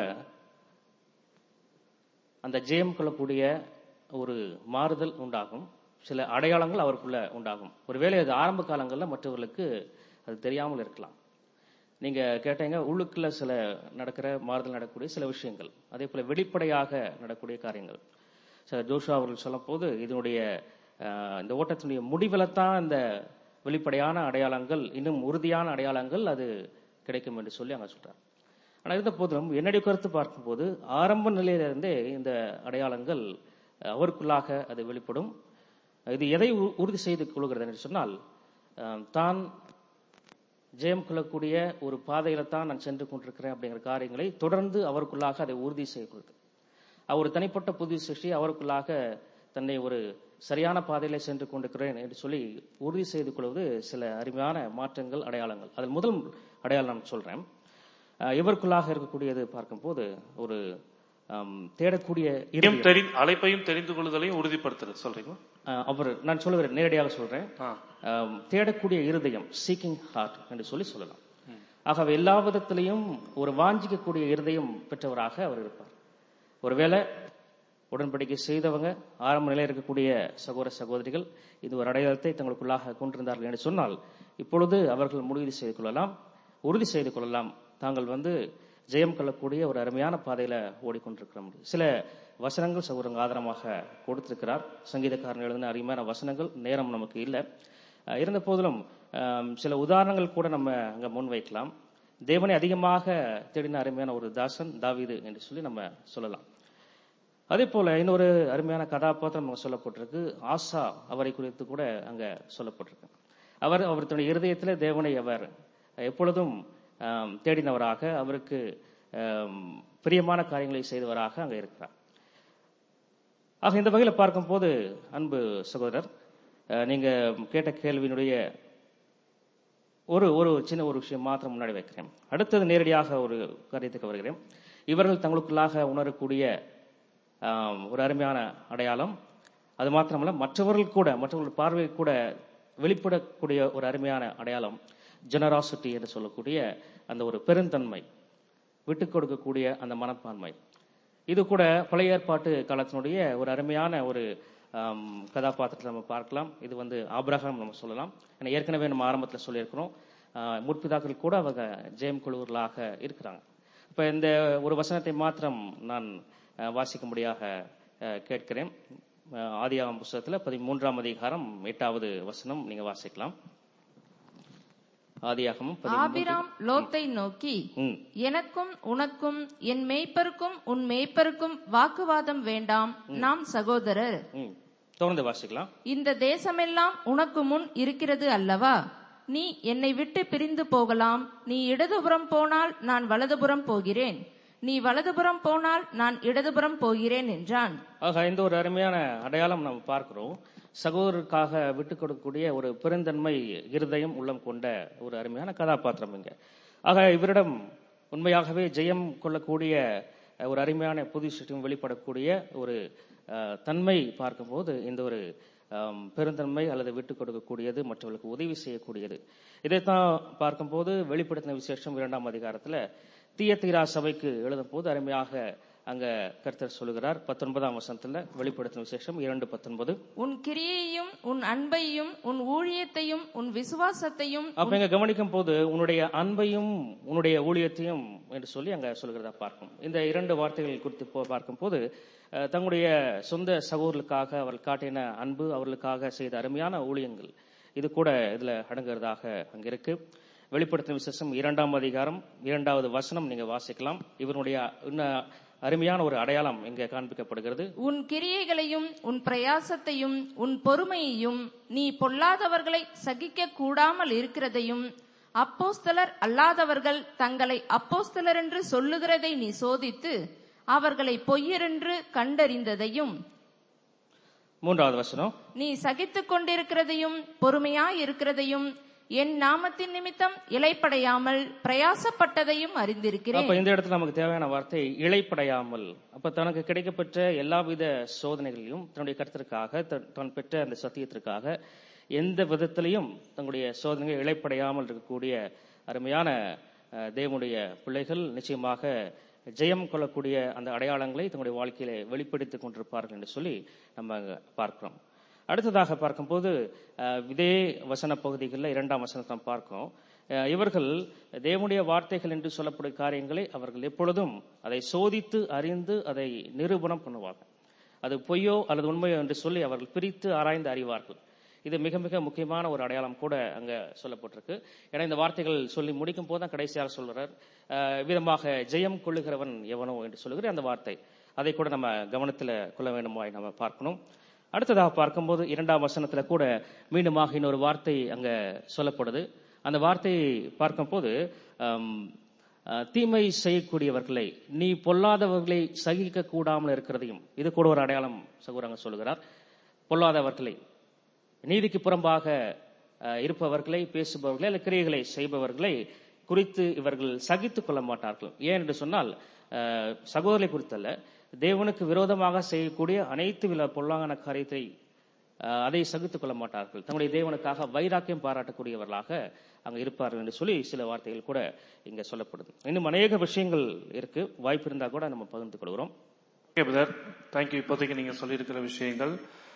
Speaker 2: அந்த ஜெயம் கொள்ளக்கூடிய ஒரு மாறுதல் உண்டாகும் சில அடையாளங்கள் அவருக்குள்ள உண்டாகும் ஒருவேளை அது ஆரம்ப காலங்களில் மற்றவர்களுக்கு அது தெரியாமல் இருக்கலாம் நீங்க கேட்டீங்க உள்ளுக்குள்ள சில நடக்கிற மாறுதல் நடக்கக்கூடிய சில விஷயங்கள் அதே போல வெளிப்படையாக நடக்கக்கூடிய காரியங்கள் சார் ஜோஷுவா அவர்கள் சொல்லும் போது இதனுடைய அஹ், இந்த ஓட்டத்தினுடைய முடிவில் தான் இந்த வெளிப்படையான அடையாளங்கள் இன்னும் உறுதியான அடையாளங்கள் அது கிடைக்கும் என்று சொல்லி அங்க சொல்றார் ஆனா இருந்த போதிலும் என்னுடைய கருத்து பார்க்கும்போது ஆரம்ப நிலையிலிருந்தே இந்த அடையாளங்கள் அஹ், அவருக்குள்ளாக அது வெளிப்படும் இது எதை உ- உறுதி செய்து கொள்கிறது என்று சொன்னால் அஹ், தான் ஜெயம் கொள்ளக்கூடிய ஒரு பாதையில தான் நான் சென்று கொண்டிருக்கிறேன் அப்படிங்கிற காரியங்களை தொடர்ந்து அவருக்குள்ளாக அதை உறுதி செய்கிறது அவர் தனிப்பட்ட புது சிருஷ்டி அவருக்குள்ளாக தன்னை ஒரு சரியான பாதையில சென்று கொண்டிருக்கிறேன் என்று சொல்லி உறுதி செய்து கொள்வது சில அருமையான மாற்றங்கள் அடையாளங்கள் அதில் முதல் அடையாளம் நான் சொல்றேன் அஹ், இவருக்குள்ளாக இருக்கக்கூடியது பார்க்கும்போது ஒரு ஆம், தேடக்கூடிய
Speaker 1: இதையும்
Speaker 2: இருதயம்.
Speaker 1: தெரி- அழைப்பையும் தெரிந்து கொள்ளுதலையும் உறுதிப்படுத்துறது சொல்றீங்களா
Speaker 2: அஹ், அவர் நான் சொல்லுகிறேன் நேரடியாக சொல்றேன்
Speaker 1: ஆ.
Speaker 2: ஆம், தேடக்கூடிய இருதயம் சீக்கிங் ஹார்ட் என்று சொல்லி சொல்லலாம் ஆகவே எல்லா விதத்திலையும் ஒரு வாஞ்சிக்கக்கூடிய இருதயம் பெற்றவராக அவர் இருப்பார் ஒருவேளை உடன்படிக்கை செய்தவங்க ஆரம்ப நிலையில் இருக்கக்கூடிய சகோதர சகோதரிகள் இது ஒரு அடையாளத்தை தங்களுக்குள்ளாக கொண்டிருந்தார்கள் என்று சொன்னால் இப்பொழுது அவர்கள் முடிவு செய்து கொள்ளலாம் உறுதி செய்து கொள்ளலாம் தாங்கள் வந்து ஜெயம் கொள்ளக்கூடிய ஒரு அருமையான பாதையில ஓடிக்கொண்டிருக்கிறோம் சில வசனங்கள் சகோதரங்க ஆதாரமாக கொடுத்திருக்கிறார் சங்கீதக்காரன் எழுதின அருமையான வசனங்கள் நேரம் நமக்கு இல்லை அஹ் இருந்த போதிலும் ஆம், சில உதாரணங்கள் கூட நம்ம அங்க முன்வைக்கலாம் தேவனை அதிகமாக தேடின அருமையான ஒரு தாசன் தாவீது என்று சொல்லி நம்ம சொல்லலாம் அதே போல இன்னொரு அருமையான கதாபாத்திரம் அங்க சொல்லப்பட்டிருக்கு ஆசா அவரை குறித்து கூட அங்க சொல்லப்பட்டிருக்கு அவர் அவர் தன்னுடைய இருதயத்துல தேவனை அவர் எப்பொழுதும் ஆம், தேடினவராக அவருக்கு ஆம், பிரியமான காரியங்களை செய்தவராக அங்க இருக்கிறார் ஆக இந்த வகையில பார்க்கும்போது அன்பு சகோதரர் அஹ், நீங்க கேட்ட கேள்வியினுடைய ஒரு ஒரு சின்ன ஒரு விஷயம் மாத்திரம் முன்னாடி வைக்கிறேன் அடுத்தது நேரடியாக ஒரு காரியத்துக்கு வருகிறேன் இவர்கள் தங்களுக்குள்ளாக உணரக்கூடிய ஆம், ஒரு அருமையான அடையாளம் அது மாத்திரமல்ல மற்றவர்கள் கூட மற்றவர்கள் பார்வை கூட வெளிப்படக்கூடிய ஒரு அருமையான அடையாளம் ஜெனராசிட்டி என்று சொல்லக்கூடிய அந்த ஒரு பெருந்தன்மை விட்டுக் கொடுக்கக்கூடிய அந்த மனப்பான்மை இது கூட பழைய ஏற்பாட்டு காலத்தினுடைய ஒரு அருமையான ஒரு ஆம், கதாபாத்திரத்தை நம்ம பார்க்கலாம் இது வந்து ஆபிரகாம் நம்ம சொல்லலாம் ஏன்னா ஏற்கனவே நம்ம ஆரம்பத்தில் சொல்லியிருக்கிறோம் ஆ, முற்பிதாக்கள் கூட அவங்க ஜெயம் குழுவர்களாக இருக்கிறாங்க இப்ப இந்த ஒரு வசனத்தை மாத்திரம் நான் ஆ, வாசிக்கும்படியாக ஆ, கேட்கிறேன் ஆ, ஆதியாகமம் புஸ்தகத்துல பதிமூன்றாம் அதிகாரம் எட்டாவது வசனம் நீங்க வாசிக்கலாம் ஆதியாகமம் பதிமூன்று
Speaker 5: ஆபிராம் லோத்தை நோக்கி
Speaker 2: ம்
Speaker 5: எனக்கும் உனக்கும் என் மேய்ப்பருக்கும் உன் மேய்ப்பருக்கும் வாக்குவாதம் வேண்டாம் நாம் சகோதரர்
Speaker 2: ம் தொடர்ந்து வாசிக்கலாம்
Speaker 5: இந்த தேசமெல்லாம் உனக்கு முன் இருக்கிறது அல்லவா நீ என்னை விட்டு பிரிந்து போகலாம் நீ இடதுபுறம் போனால் நான் வலதுபுறம் போகிறேன் நீ வலதுபுறம் போனால் நான் இடதுபுறம் போகிறேன் என்றான்
Speaker 2: ஆக இந்த ஒரு அருமையான அடையாளம் நம்ம பார்க்கிறோம் சகோதரருக்காக விட்டு கொடுக்கக்கூடிய ஒரு பெருந்தன்மை இருதயம் உள்ளம் கொண்ட ஒரு அருமையான கதாபாத்திரம் இங்க ஆக இவரிடம் உண்மையாகவே ஜெயம் கொள்ளக்கூடிய அஹ், ஒரு அருமையான புது சிஸ்டம் வெளிப்படக்கூடிய ஒரு அஹ், தன்மை பார்க்கும்போது இந்த ஒரு ஆம், பெருந்தன்மை அல்லது விட்டு கொடுக்கக்கூடியது மற்றவர்களுக்கு உதவி செய்யக்கூடியது இதைத்தான் பார்க்கும்போது வெளிப்படுத்தின விசேஷம் இரண்டாம் அதிகாரத்துல தீயத்தீரா சபைக்கு எழுதும் போது அருமையாக அங்க கர்த்தர் சொல்லுகிறார் பத்தொன்பதாம் வசனத்துல வெளிப்படுத்தின விசேஷம் இரண்டு பத்தொன்பது
Speaker 5: உன் கிரியையும் உன் அன்பையும் உன் ஊழியத்தையும் உன் விசுவாசத்தையும்
Speaker 2: அப்ப இங்க கவனிக்கும் போது உன்னுடைய அன்பையும் உன்னுடைய ஊழியத்தையும் என்று சொல்லி அங்க சொல்கிறதா பார்க்கும் இந்த இரண்டு வார்த்தைகள் குறித்து போ- பார்க்கும்போது அஹ், தங்களுடைய சொந்த சகோதரர்களுக்காக அவர்கள் காட்டின அன்பு அவர்களுக்காக செய்த அருமையான ஊழியங்கள் இது கூட இதுல அடங்குறதாக அங்க இருக்கு வெளிப்படுத்தின விசேஷம் இரண்டாம் அதிகாரம் இரண்டாவது வசனம் நீங்க வாசிக்கலாம் இவருடைய இன்னும் அருமையான ஒரு அடையாளம் இங்க காண்பிக்கப்படுகிறது
Speaker 5: உன் கிரியைகளையும் உன் பிரயாசத்தையும் உன் பொறுமையையும் நீ பொல்லாதவர்களை சகிக்க கூடாமல் இருக்கிறதையும் அப்போஸ்தலர் அல்லாதவர்கள் தங்களை அப்போஸ்தலர் என்று சொல்லுகிறதை நீ சோதித்து அவர்களை பொய்யரென்று கண்டறிந்ததையும்
Speaker 2: மூன்றாவது வசனம்
Speaker 5: நீ சகித்துக் கொண்டிருக்கிறதையும் பொறுமையாய் இருக்கிறதையும் என் நாமத்தின் நிமித்தம் இலைப்படையாமல் பிரயாசப்பட்டதையும் அறிந்திருக்கிறேன்
Speaker 2: அப்ப இந்த இடத்துல நமக்கு தேவையான வார்த்தை இழைப்படையாமல் அப்ப தனக்கு கிடைக்கப்பெற்ற எல்லாவித சோதனைகளையும் தன்னுடைய கருத்திற்காக தான் பெற்ற அந்த சத்தியத்திற்காக எந்த விதத்திலையும் தங்களுடைய சோதனைகள் இழைப்படையாமல் இருக்கக்கூடிய அருமையான அஹ், தேவனுடைய பிள்ளைகள் நிச்சயமாக ஜெயம் கொள்ளக்கூடிய அந்த அடையாளங்களை தங்களுடைய வாழ்க்கையில வெளிப்படுத்திக் கொண்டிருப்பார்கள் என்று சொல்லி நம்ம அங்க பார்க்கிறோம் அடுத்ததாக பார்க்கும்போது அஹ், இதே வசன பகுதிகளில் இரண்டாம் வசனத்தை நாம் பார்க்கிறோம் அஹ், இவர்கள் தேவனுடைய வார்த்தைகள் என்று சொல்லப்படும் காரியங்களை அவர்கள் எப்பொழுதும் அதை சோதித்து அறிந்து அதை நிரூபணம் பண்ணுவாங்க அது பொய்யோ அல்லது உண்மையோ என்று சொல்லி அவர்கள் பிரித்து ஆராய்ந்து அறிவார்கள் இது மிக மிக முக்கியமான ஒரு அடையாளம் கூட அங்க சொல்லப்பட்டிருக்கு ஏன்னா இந்த வார்த்தைகள் சொல்லி முடிக்கும் போது தான் கடைசியாக சொல்றார் அஹ், விதமாக ஜெயம் கொள்ளுகிறவன் எவனோ என்று சொல்லுகிற அந்த வார்த்தை அதை கூட நம்ம கவனத்துல கொள்ள வேண்டுமாய் நம்ம பார்க்கணும் அடுத்ததாக பார்க்கும்போது இரண்டாம் வசனத்துல கூட மீண்டுமாக இன்னொரு வார்த்தை அங்க சொல்லப்படுது அந்த வார்த்தையை பார்க்கும்போது ஆம், அஹ், தீமை செய்யக்கூடியவர்களை நீ பொல்லாதவர்களை சகிக்க கூடாமல் இருக்கிறதையும் இது கூட ஒரு அடையாளம் சகோதரங்க சொல்லுகிறார் பொல்லாதவர்களை நீதிக்கு புறம்பாக அஹ், இருப்பவர்களை பேசுபவர்களை அல்லது கிரியைகளை செய்பவர்களை குறித்து இவர்கள் சகித்துக் கொள்ள மாட்டார்கள் ஏன் என்று சொன்னால் அஹ், சகோதரரை குறித்தல்ல தேவனுக்கு விரோதமாக செய்யக்கூடிய அனைத்து வித பொல்லாங்கான காரியத்தை அஹ், அதை சகித்துக் கொள்ள மாட்டார்கள் தங்களுடைய தேவனுக்காக வைராக்கியம் பாராட்டக்கூடியவர்களாக அங்க இருப்பார்கள் என்று சொல்லி சில வார்த்தைகள் கூட இங்க சொல்லப்படுது இன்னும் அநேக விஷயங்கள் இருக்கு வாய்ப்பு இருந்தா கூட நம்ம பகிர்ந்து கொள்கிறோம்
Speaker 1: ஓகே பிரதர் தேங்க்யூ இப்போதைக்கு நீங்க சொல்லியிருக்கிற விஷயங்கள்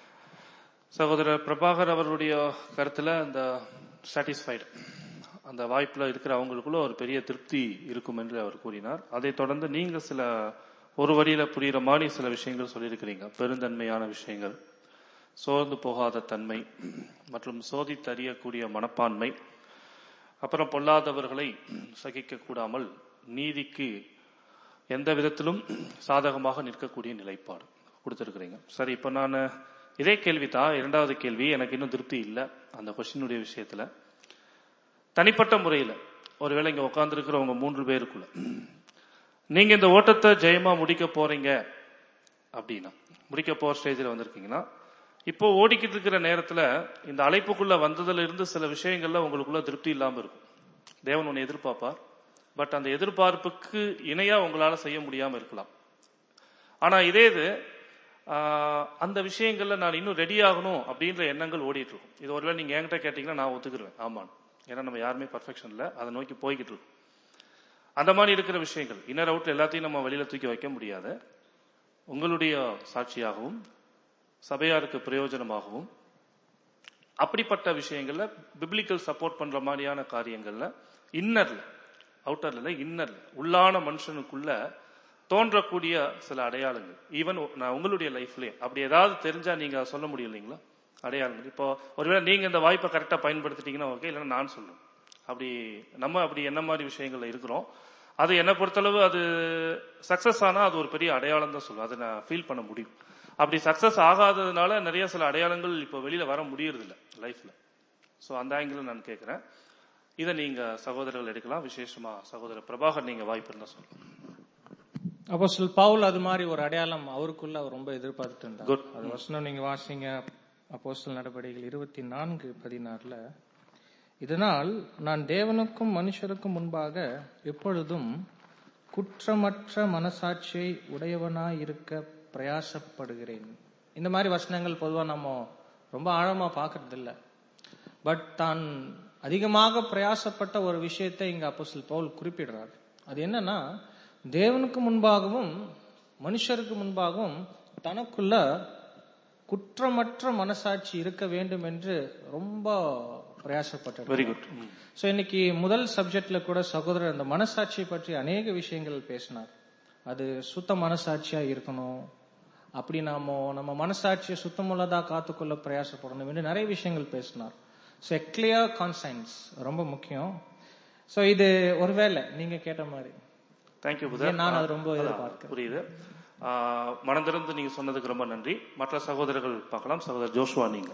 Speaker 1: சகோதரர் பிரபாகர் அவர்களுடைய கருத்துல அந்த சாட்டிஸ்ஃபைடு அந்த வாய்ப்புல இருக்கிற அவங்களுக்குள்ள ஒரு பெரிய திருப்தி இருக்கும் என்று அவர் கூறினார் அதைத் தொடர்ந்து நீங்க சில ஒரு வரியில புரியுற மாதிரி சில விஷயங்கள் சொல்லியிருக்கிறீங்க பெருந்தன்மையான விஷயங்கள் சோர்ந்து போகாத தன்மை மற்றும் சோதித்தறியக்கூடிய மனப்பான்மை அப்புறம் பொல்லாதவர்களை சகிக்க கூடாமல் நீதிக்கு எந்த விதத்திலும் சாதகமாக நிற்கக்கூடிய நிலைப்பாடு கொடுத்திருக்கிறீங்க சரி இப்ப நான் இதே கேள்வி தான் இரண்டாவது கேள்வி எனக்கு இன்னும் திருப்தி இல்லை அந்த கொஸ்டினுடைய விஷயத்துல தனிப்பட்ட முறையில் ஒருவேளை இங்க உட்கார்ந்துருக்கிறவங்க மூன்று பேருக்குள்ள நீங்க இந்த ஓட்டத்தை ஜெயமா முடிக்க போறீங்க அப்படின்னா முடிக்க போற ஸ்டேஜில் வந்திருக்கீங்கன்னா இப்போ ஓடிக்கிட்டு இருக்கிற நேரத்துல இந்த அழைப்புக்குள்ள வந்ததுல இருந்து சில விஷயங்கள்ல உங்களுக்குள்ள திருப்தி இல்லாம இருக்கும் தேவன் உன்னை எதிர்பார்ப்பார் பட் அந்த எதிர்பார்ப்புக்கு இணையா உங்களால செய்ய முடியாம இருக்கலாம் ஆனா இதே இது ஆஹ், அந்த விஷயங்கள்ல நான் இன்னும் ரெடி ஆகணும் அப்படின்ற எண்ணங்கள் ஓடிட்டு இருக்கும் இது ஒருவேளை நீங்க என்கிட்ட கேட்டீங்கன்னா நான் ஒத்துக்குருவேன் ஆமாம் ஏன்னா நம்ம யாருமே பர்ஃபெக்ஷன் இல்ல அதை நோக்கி போய்கிட்டு இருக்கோம் அந்த மாதிரி இருக்கிற விஷயங்கள் இன்னர் அவுட்ல எல்லாத்தையும் நம்ம வெளியில தூக்கி வைக்க முடியாது உங்களுடைய சாட்சியாகவும் சபையாருக்கு பிரயோஜனமாகவும் அப்படிப்பட்ட விஷயங்கள்ல பிப்ளிக்கல் சப்போர்ட் பண்ற மாதிரியான காரியங்கள்ல இன்னர்ல அவுட்டர்ல இன்னர்ல உள்ளான மனுஷனுக்குள்ள தோன்றக்கூடிய சில அடையாளங்கள் ஈவன் நான் உங்களுடைய லைஃப்லயே அப்படி ஏதாவது தெரிஞ்சா நீங்க அதை சொல்ல முடியும் இல்லைங்களா அடையாளங்கள் இப்போ ஒருவேளை நீங்க இந்த வாய்ப்பை கரெக்டா பயன்படுத்திட்டீங்கன்னா ஓகே இல்லைன்னா நான் சொல்லுவேன் அப்படி நம்ம அப்படி என்ன மாதிரி விஷயங்கள்ல இருக்கிறோம் அது என்னை பொறுத்தளவு அது சக்சஸ் ஆனா அது ஒரு பெரிய அடையாளம் தான் சொல்லுவேன் அதை நான் ஃபீல் பண்ண முடியும் அப்படி சக்சஸ் ஆகாததுனால நிறைய சில அடையாளங்கள் இப்போ வெளியில வர முடியறது இல்ல லைஃப்ல ஸோ அந்த ஆங்கிள் நான் கேட்கிறேன் இதை நீங்க சகோதரர்கள் எடுக்கலாம் விசேஷமா சகோதரர் பிரபாகர் நீங்க வாய்ப்பு இருந்தா சொல்லுங்க
Speaker 4: அப்போஸ்தலர் பவுல் அது மாதிரி ஒரு அடையாளம் அவருக்குள்ள அவர் ரொம்ப எதிர்பார்த்துட்டு இருந்தார்
Speaker 1: Good.
Speaker 4: அது வசனம் நீங்க வாசிங்க அப்போஸ்தலர் நடவடிக்கைகள் இருபத்தி நான்கு பதினாறுல இதனால் நான் தேவனுக்கும் மனுஷருக்கும் முன்பாக எப்பொழுதும் குற்றமற்ற மனசாட்சியை உடையவனாய் இருக்க பிரயாசப்படுகிறேன் இந்த மாதிரி வசனங்கள் பொதுவா நம்ம ரொம்ப ஆழமா பார்க்கறது இல்ல பட் தான் அதிகமாக பிரயாசப்பட்ட ஒரு விஷயத்தை இங்க அப்போஸ்தலர் பவுல் குறிப்பிடுறார் அது என்னன்னா தேவனுக்கு முன்பாகவும் மனுஷருக்கு முன்பாகவும் தனக்குள்ள குற்றமற்ற மனசாட்சி இருக்க வேண்டும் என்று ரொம்ப பிரயாசப்பட்டார்
Speaker 1: வெரி குட்
Speaker 4: சோ இன்னைக்கு முதல் சப்ஜெக்ட்ல கூட சகோதரர் அந்த மனசாட்சியை பற்றி அநேக விஷயங்கள் பேசினார் அது சுத்த மனசாட்சியா இருக்கணும் அப்படி நாம நம்ம மனசாட்சியை சுத்தமுள்ளதா காத்துக்கொள்ள பிரயாசப்படணும் என்று நிறைய விஷயங்கள் பேசினார் ஸோ கிளியர் கான்சைன்ஸ் ரொம்ப முக்கியம் சோ இது ஒருவேளை நீங்க கேட்ட மாதிரி
Speaker 1: தேங்க்யூ
Speaker 4: ஏன் நான் அது ரொம்ப
Speaker 1: புதர்
Speaker 4: எதிர்பார்க்கிறேன்.
Speaker 1: புரியுது ஆஹ், மனந்திறந்து நீங்க சொன்னதுக்கு ரொம்ப நன்றி மற்ற சகோதரர்கள் பார்க்கலாம் சகோதரர் ஜோஷுவா நீங்க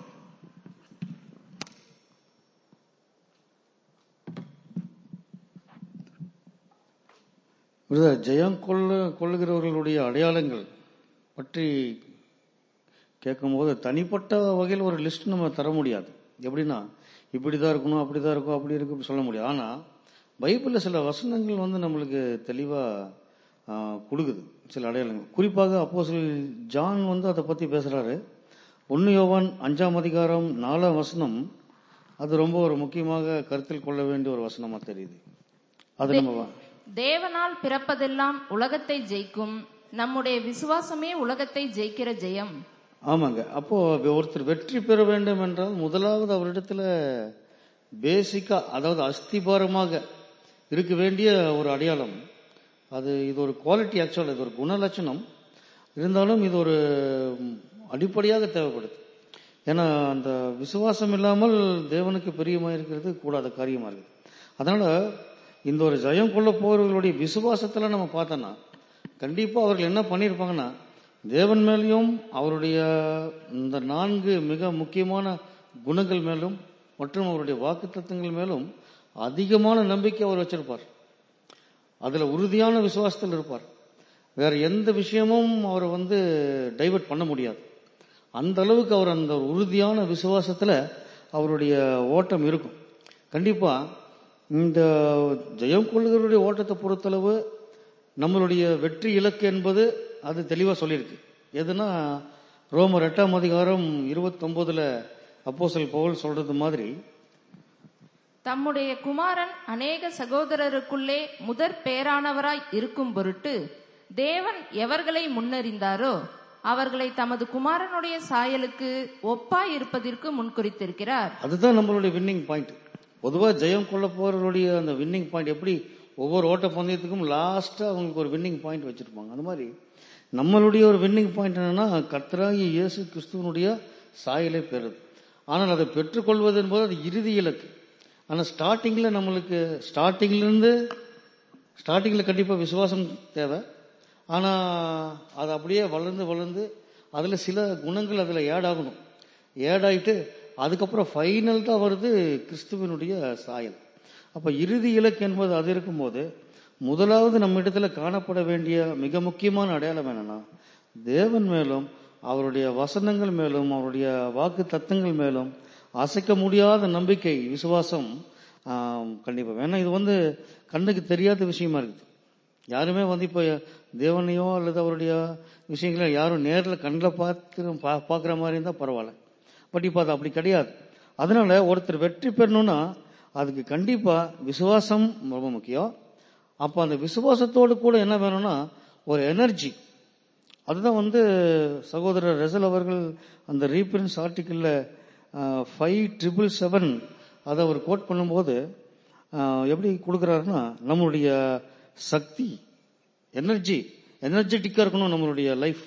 Speaker 3: பிரதர் ஜெயம் கொள்ள கொள்ளுகிறவர்களுடைய அடையாளங்கள் பற்றி கேட்கும்போது தனிப்பட்ட வகையில் ஒரு லிஸ்ட் நம்ம தர முடியாது எப்படின்னா இப்படிதான் இருக்கணும் அப்படிதான் இருக்கும் அப்படி இருக்கும் இப்படி சொல்ல முடியாது ஆனா பைபிள்ல சில வசனங்கள் வந்து நம்மளுக்கு தெளிவா ஆ, கொடுக்குது சில அடையாளங்கள் குறிப்பாக அப்போஸ்தலர் ஜான் வந்து அதை பத்தி பேசுறாரு ஒன்னு யோவான் அஞ்சாம் அதிகாரம் நாலாம் வசனம் அது ரொம்ப ஒரு முக்கியமாக கருத்தில் கொள்ள வேண்டிய ஒரு வசனமா தெரியுது அது நம்ம வா-
Speaker 5: தேவனால் பிறப்பதெல்லாம் உலகத்தை ஜெயிக்கும் நம்முடைய விசுவாசமே உலகத்தை ஜெயிக்கிற ஜெயம்
Speaker 3: ஆமாங்க அப்போ ஒருத்தர் வெற்றி பெற வேண்டும் என்றால் முதலாவது அவரிடத்துல பேசிக்கா அதாவது அஸ்திபாரமாக இருக்க வேண்டிய ஒரு அடையாளம் அது இது ஒரு குவாலிட்டி ஆக்சுவல் இது ஒரு குணலட்சணம் இருந்தாலும் இது ஒரு ம், அடிப்படையாக தேவைப்படுது ஏன்னா அந்த விசுவாசம் இல்லாமல் தேவனுக்கு பிரியமா இருக்கிறது கூடாத காரியமா இருக்குது அதனால இந்த ஒரு ஜெயம் கொள்ள போறவர்களுடைய விசுவாசத்துல நம்ம பார்த்தோம்னா கண்டிப்பா அவர்கள் என்ன பண்ணியிருப்பாங்கன்னா தேவன் மேலேயும் அவருடைய இந்த நான்கு மிக முக்கியமான குணங்கள் மேலும் மற்றும் அவருடைய வாக்குத்தத்தங்கள் மேலும் அதிகமான நம்பிக்கை அவர் வச்சிருப்பார் அதுல உறுதியான விசுவாசத்தில் இருப்பார் வேற எந்த விஷயமும் அவரை வந்து டைவர்ட் பண்ண முடியாது அந்த அளவுக்கு அவர் அந்த ஒரு உறுதியான விசுவாசத்துல அவருடைய ஓட்டம் இருக்கும் கண்டிப்பா இந்த ஜெயம் கொள்ளுகிறவருடைய ஓட்டத்தை பொறுத்தளவு நம்மளுடைய வெற்றி இலக்கு என்பது அது தெளிவா சொல்லியிருக்கு எதுனா ரோமர் எட்டாம் அதிகாரம் இருபத்தொன்பதுல அப்போஸ்தலன் பவுல் சொல்றது மாதிரி
Speaker 5: தம்முடைய குமாரன் அநேக சகோதரருக்குள்ளே முதற் பேரானவராய் இருக்கும் பொருட்டு தேவன் எவர்களை முன்னறிந்தாரோ அவர்களை தமது குமாரனுடைய சாயலுக்கு ஒப்பாய் இருப்பதற்கு முன்குறித்திருக்கிறார்
Speaker 3: அதுதான் நம்மளுடைய வின்னிங் பாயிண்ட் பொதுவா ஜெயம் கொள்ள போறவருடைய அந்த வின்னிங் பாயிண்ட் எப்படி ஒவ்வொரு ஓட்ட பந்தயத்துக்கும் லாஸ்டா அவங்களுக்கு ஒரு வின்னிங் பாயிண்ட் வச்சிருப்பாங்க அந்த மாதிரி நம்மளுடைய ஒரு வின்னிங் பாயிண்ட் என்னன்னா கர்த்தராகி இயேசு கிறிஸ்துவனுடைய சாயலை பெறுது ஆனால் அதை பெற்றுக்கொள்வது என்பது அது இறுதி இலக்கு ஆனா ஸ்டார்டிங்ல நம்மளுக்கு ஸ்டார்டிங்ல இருந்து ஸ்டார்டிங்ல கண்டிப்பா விசுவாசம் தேவை ஆனா அது அப்படியே வளர்ந்து வளர்ந்து அதுல சில குணங்கள் அதுல ஏட் ஆகணும் ஏட் ஆயிட்டு அதுக்கப்புறம் ஃபைனல் தான் வருது கிறிஸ்துவனுடைய சாயல் அப்ப இறுதி இலக்கு என்பது அது இருக்கும்போது முதலாவது நம்ம இடத்துல காணப்பட வேண்டிய மிக முக்கியமான அடையாளம் என்னன்னா தேவன் மேலும் அவருடைய வசனங்கள் மேலும் அவருடைய வாக்கு தத்தங்கள் மேலும் அசைக்க முடியாத நம்பிக்கை விசுவாசம் ஆம், கண்டிப்பா ஏன்னா இது வந்து கண்ணுக்கு தெரியாத விஷயமா இருக்குது யாருமே வந்து இப்போ தேவனையோ அல்லது அவருடைய விஷயங்களை யாரும் நேரில் கண்ணில் பார்த்து பா- பார்க்குற மாதிரி இருந்தால் பரவாயில்ல பட் இப்போ அது அப்படி கிடையாது அதனால ஒருத்தர் வெற்றி பெறணும்னா அதுக்கு கண்டிப்பா விசுவாசம் ரொம்ப முக்கியம் அப்போ அந்த விசுவாசத்தோடு கூட என்ன வேணும்னா ஒரு எனர்ஜி அதுதான் வந்து சகோதரர் ரெசல் அவர்கள் அந்த ரீபிரன்ஸ் ஆர்டிக்கிளில் ஃபைவ் ட்ரிபிள் செவன் அதை அவர் கோட் பண்ணும்போது ஆஹ், எப்படி கொடுக்குறாருன்னா நம்மளுடைய சக்தி எனர்ஜி எனர்ஜெட்டிக்காக இருக்கணும் நம்மளுடைய லைஃப்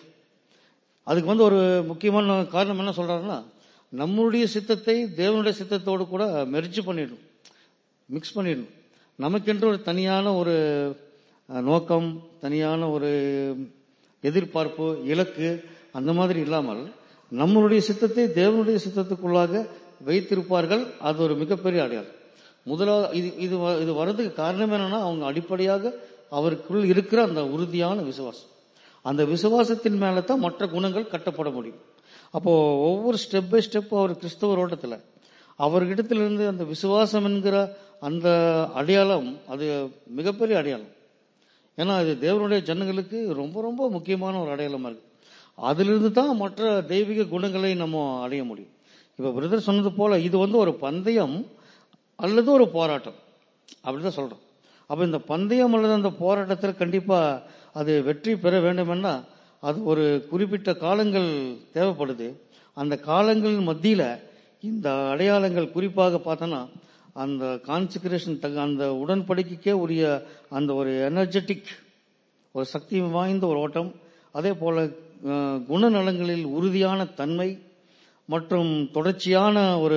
Speaker 3: அதுக்கு வந்து ஒரு முக்கியமான காரணம் என்ன சொல்றாருன்னா நம்மளுடைய சித்தத்தை தேவனுடைய சித்தத்தோடு கூட மெர்ஜ் பண்ணிடணும் மிக்ஸ் பண்ணிடணும் நமக்கென்று ஒரு தனியான ஒரு அஹ், நோக்கம் தனியான ஒரு எதிர்பார்ப்பு இலக்கு அந்த மாதிரி இல்லாமல் நம்மளுடைய சித்தத்தை தேவனுடைய சித்தத்துக்குள்ளாக வைத்திருப்பார்கள் அது ஒரு மிகப்பெரிய அடையாளம் முதலாவது இது இது வ- இது வர்றதுக்கு காரணம் என்னன்னா அவங்க அடிப்படையாக அவருக்குள் இருக்கிற அந்த உறுதியான விசுவாசம் அந்த விசுவாசத்தின் மேல தான் மற்ற குணங்கள் கட்டப்பட முடியும் அப்போ ஒவ்வொரு ஸ்டெப் பை ஸ்டெப் அவர் கிறிஸ்தவர் ஓட்டத்துல அவர்கிட்டத்திலிருந்து அந்த விசுவாசம் என்கிற அந்த அடையாளம் அது மிகப்பெரிய அடையாளம் ஏன்னா அது தேவனுடைய ஜனங்களுக்கு ரொம்ப ரொம்ப முக்கியமான ஒரு அடையாளமா இருக்கு அதிலிருந்து தான் மற்ற தெய்வீக குணங்களை நம்ம அடைய முடியும் இப்ப பிரதர் சொன்னது போல இது வந்து ஒரு பந்தயம் அல்லது ஒரு போராட்டம் அப்படிதான் சொல்றோம் அப்ப இந்த பந்தயம் அல்லது அந்த போராட்டத்தில் கண்டிப்பா அது வெற்றி பெற வேண்டுமென்னா அது ஒரு குறிப்பிட்ட காலங்கள் தேவைப்படுது அந்த காலங்கள் மத்தியில இந்த அடையாளங்கள் குறிப்பாக பார்த்தோன்னா அந்த கான்சிகரேஷன் தக அந்த உடன்படிக்கைக்கே உரிய அந்த ஒரு எனர்ஜெட்டிக் ஒரு சக்தி வாய்ந்த ஒரு ஓட்டம் அதே போல அஹ், குணநலங்களில் உறுதியான தன்மை மற்றும் தொடர்ச்சியான ஒரு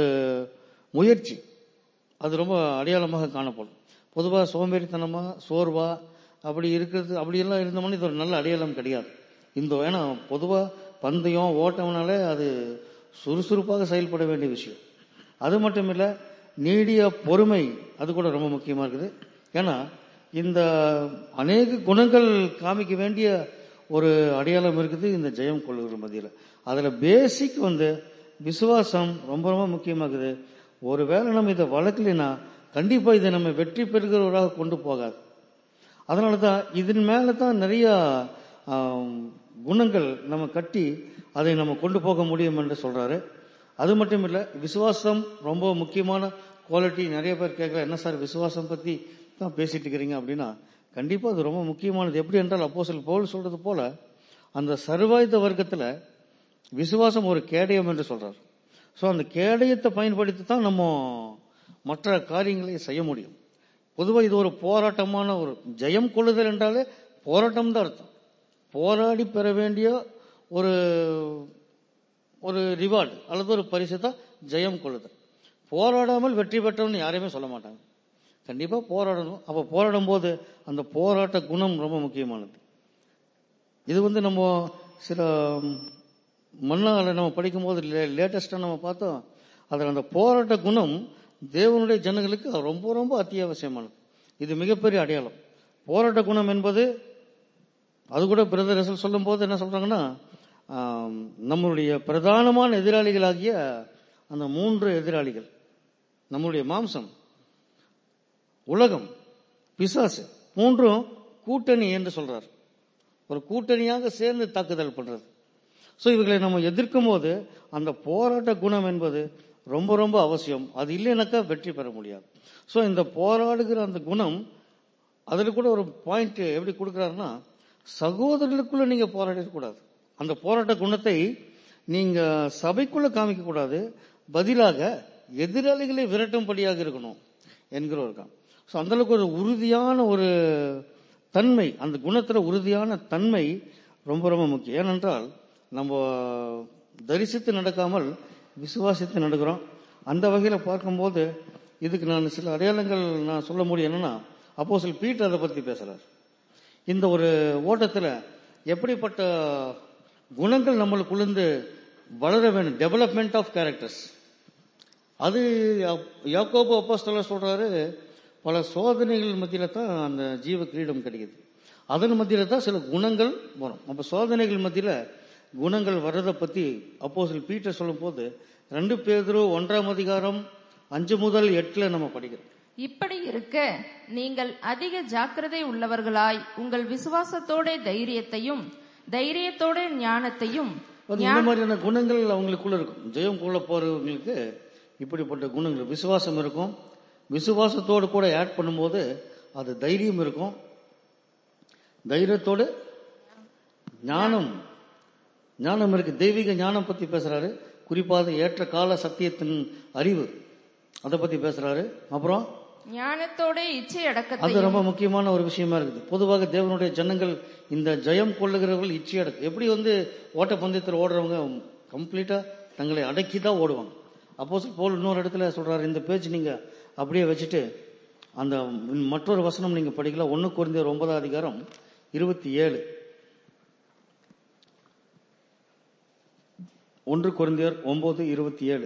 Speaker 3: முயற்சி அது ரொம்ப அடையாளமாக காணப்படும் பொதுவாக சோம்பேறித்தனமா சோர்வா அப்படி இருக்கிறது அப்படியெல்லாம் இருந்தோம்னா இது ஒரு நல்ல அடையாளம் கிடையாது இந்த ஏன்னா பொதுவாக பந்தயம் ஓட்டம்னாலே அது சுறுசுறுப்பாக செயல்பட வேண்டிய விஷயம் அது மட்டும் இல்ல நீடிய பொறுமை அது கூட ரொம்ப முக்கியமா இருக்குது ஏன்னா இந்த அநேக குணங்கள் காமிக்க வேண்டிய ஒரு அடையாளம் இருக்குது இந்த ஜெயம் கொள்ளுகிற மத்தியில அதுல பேசிக் வந்து விசுவாசம் ரொம்ப ரொம்ப முக்கியமாகுது ஒருவேளை நம்ம இதை வளர்க்கலைன்னா கண்டிப்பா இதை நம்ம வெற்றி பெறுகிறவராக கொண்டு போகாது அதனால தான் இதன் மேல தான் நிறைய ஆம், குணங்கள் நம்ம கட்டி அதை நம்ம கொண்டு போக முடியும் என்று சொல்றாரு அது மட்டும் இல்ல விசுவாசம் ரொம்ப முக்கியமான குவாலிட்டி நிறைய பேர் கேட்கல என்ன சார் விசுவாசம் பத்தி தான் பேசிட்டு இருக்கிறீங்க அப்படின்னா கண்டிப்பா அது ரொம்ப முக்கியமானது எப்படி என்றால் அப்போஸ்தலன் பவுல் சொல்றது போல அந்த சர்வாயுத வர்க்கத்துல விசுவாசம் ஒரு கேடயம் என்று சொல்றார் சோ அந்த கேடயத்தை பயன்படுத்தி தான் நம்ம மற்ற காரியங்களை செய்ய முடியும் பொதுவா இது ஒரு போராட்டமான ஒரு ஜெயம் கொள்ளுதல் என்றாலே போராட்டம் தான் அர்த்தம் போராடி பெற வேண்டிய ஒரு ஒரு ரிவார்டு அல்லது ஒரு பரிசு தான் ஜெயம் கொள்ளுதல் போராடாமல் வெற்றி பெற்றவன் யாரையுமே சொல்ல மாட்டாங்க கண்டிப்பா போராடணும் அப்ப போராடும் போது அந்த போராட்ட குணம் ரொம்ப முக்கியமானது இது வந்து நம்ம சில மன்னால நம்ம படிக்கும்போது லேட்டஸ்டா நம்ம பார்த்தோம் அதில் அந்த போராட்ட குணம் தேவனுடைய ஜனங்களுக்கு ரொம்ப ரொம்ப அத்தியாவசியமானது இது மிகப்பெரிய அடையாளம் போராட்ட குணம் என்பது அது கூட பிரதர் ரசல் சொல்லும் போது என்ன சொல்றாங்கன்னா ஆம், நம்மளுடைய பிரதானமான எதிராளிகளாகிய அந்த மூன்று எதிராளிகள் நம்மளுடைய மாம்சம் உலகம் பிசாசு மூன்றும் கூட்டணி என்று சொல்றார் ஒரு கூட்டணியாக சேர்ந்து தாக்குதல் பண்றது சோ இவர்களை நம்ம எதிர்க்கும் போது அந்த போராட்ட குணம் என்பது ரொம்ப ரொம்ப அவசியம் அது இல்லைனாக்கா வெற்றி பெற முடியாது சோ இந்த போராடுகிற அந்த குணம் அதுல கூட ஒரு பாயிண்ட் எப்படி கொடுக்கறாருன்னா சகோதரர்களுக்குள்ள நீங்க போராடக்கூடாது அந்த போராட்ட குணத்தை நீங்க சபைக்குள்ள காமிக்க கூடாது பதிலாக எதிராளிகளை விரட்டும்படியாக இருக்கணும் என்கிற ஒரு காம் ஸோ அந்த அளவுக்கு ஒரு உறுதியான ஒரு தன்மை அந்த குணத்துல உறுதியான தன்மை ரொம்ப ரொம்ப முக்கியம் ஏனென்றால் நம்ம தரிசித்து நடக்காமல் விசுவாசித்து நடக்கிறோம் அந்த வகையில பார்க்கும்போது இதுக்கு நான் சில அடையாளங்கள் நான் சொல்ல முடியும் என்னன்னா அப்போ சில பீட்டர் அதை பத்தி பேசுறார் இந்த ஒரு ஓட்டத்துல எப்படிப்பட்ட குணங்கள் நம்மளுக்குள்ளேருந்து வளர வேண்டும் டெவலப்மெண்ட் ஆஃப் கேரக்டர்ஸ் அது யா- யாக்கோபு அப்போஸ்தலர் சொல்றாரு பல சோதனைகள் மத்தியில தான் அந்த ஜீவ கிரீடம் கிடைக்குது அதன் மத்தியில தான் சில குணங்கள் வரும் அப்ப சோதனைகள் மத்தியில குணங்கள் வர்றதை பத்தி அப்போஸ்தலர் பீட்டர் சொல்லும் போது ரெண்டு பேதரு ஒன்றாம் அதிகாரம் அஞ்சு முதல் எட்டுல நம்ம படிக்கிறோம்
Speaker 5: இப்படி இருக்க நீங்கள் அதிக ஜாக்கிரதை உள்ளவர்களாய் உங்கள் விசுவாசத்தோட தைரியத்தையும் தைரியத்தோட ஞானத்தையும்
Speaker 3: அது இந்த மாதிரியான குணங்கள் அவங்களுக்குள்ள இருக்கும் ஜெயம் கொள்ள போறவங்களுக்கு இப்படிப்பட்ட குணங்கள் விசுவாசம் இருக்கும் விசுவாசத்தோடு கூட ஆட் பண்ணும்போது அது தைரியம் இருக்கும் தைரியத்தோடு ஞானம் ஞானம் இருக்கு தெய்வீக ஞானம் பத்தி பேசுறாரு குறிப்பாக ஏற்ற கால சத்தியத்தின் அறிவு அதை பத்தி பேசுறாரு அப்புறம்
Speaker 5: ஞானத்தோட இச்சை
Speaker 3: அது
Speaker 5: அடக்கத்தையும்
Speaker 3: ரொம்ப முக்கியமான ஒரு விஷயமா இருக்குது பொதுவாக தேவனுடைய ஜனங்கள் இந்த ஜெயம் கொள்ளுகிறவர்கள் இச்சை அடக்கு எப்படி வந்து ஓட்டப்பந்தயத்தில் ஓடுறவங்க கம்ப்ளீட்டா தங்களை அடக்கி தான் ஓடுவாங்க அப்போ போல் இன்னொரு இடத்துல சொல்றாரு இந்த பேஜ் நீங்க அப்படியே வச்சுட்டு அந்த மற்றொரு வசனம் நீங்க படிக்கலாம் ஒன்னு குறைந்த ஒன்பதாம் அதிகாரம் இருபத்தி ஏழு ஒன்று குறைந்தர் ஒன்பது இருபத்தி ஏழு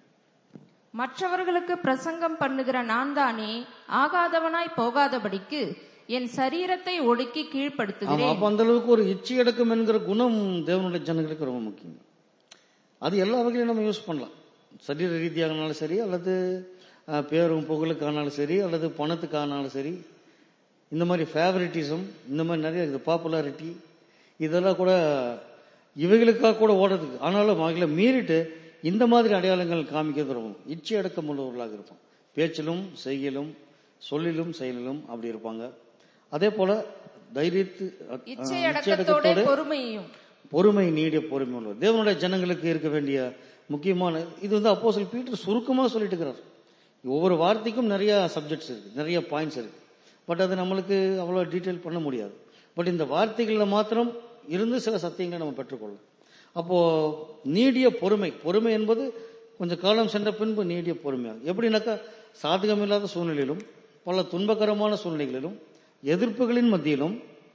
Speaker 5: மற்றவர்களுக்கு பிரசங்கம் பண்ணுகிற நான் தானே ஆகாதவனாய் போகாதபடிக்கு என் சரீரத்தை ஒடுக்கி
Speaker 3: ஆமா
Speaker 5: கீழ்ப்படுத்துகிறேன்
Speaker 3: அப்ப அந்த அளவுக்கு ஒரு இச்சை அடக்கம் என்கிற குணம் தேவனுடைய ஜனங்களுக்கு ரொம்ப முக்கியம் அது எல்லா வகையிலும் நம்ம யூஸ் பண்ணலாம் சரீர ரீதியாகனாலும் சரி அல்லது அஹ், பேரும் புகழுக்கானாலும் சரி அல்லது பணத்துக்கானாலும் சரி இந்த மாதிரி ஃபேவரட்டிசம் இந்த மாதிரி நிறைய இருக்குது பாப்புலாரிட்டி இதெல்லாம் கூட இவைகளுக்காக கூட ஓடுறதுக்கு ஆனாலும் அவங்கள மீறிட்டு இந்த மாதிரி அடையாளங்கள் காமிக்கிறது ரொம்ப இச்சை அடக்கம் உள்ளவர்களாக இருப்போம் பேச்சிலும் செய்கையிலும் சொல்லிலும் செயலிலும் அப்படி இருப்பாங்க அதே போல தைரியத்து அஹ்,
Speaker 5: இச்சை
Speaker 3: இச்சை
Speaker 5: அடக்கத்தோட
Speaker 3: அடக்கத்தோடு
Speaker 5: பொறுமையும்
Speaker 3: பொறுமை நீடிய பொறுமை உள்ளவர் தேவனுடைய ஜனங்களுக்கு இருக்க வேண்டிய முக்கியமான இது வந்து அப்போஸ்தலர் பீட்டர் சுருக்கமா சொல்லிட்டு இருக்கிறார் ஒவ்வொரு வார்த்தைக்கும் நிறைய சப்ஜெக்ட்ஸ் இருக்கு நிறைய பாயிண்ட்ஸ் இருக்கு பட் அது நம்மளுக்கு அவ்வளவு டீட்டெயில் பண்ண முடியாது பட் இந்த வார்த்தைகள்ல மாத்திரம் இருந்து சில சத்தியங்களை நம்ம பெற்றுக்கொள்ளலாம் அப்போ நீடிய பொறுமை பொறுமை என்பது கொஞ்சம் காலம் சென்ற பின்பு நீடிய பொறுமையாக எப்படின்னாக்கா சாதகமில்லாத சூழ்நிலையிலும் பல துன்பகரமான சூழ்நிலைகளிலும் எதிர்ப்புகளின் மத்தியிலும்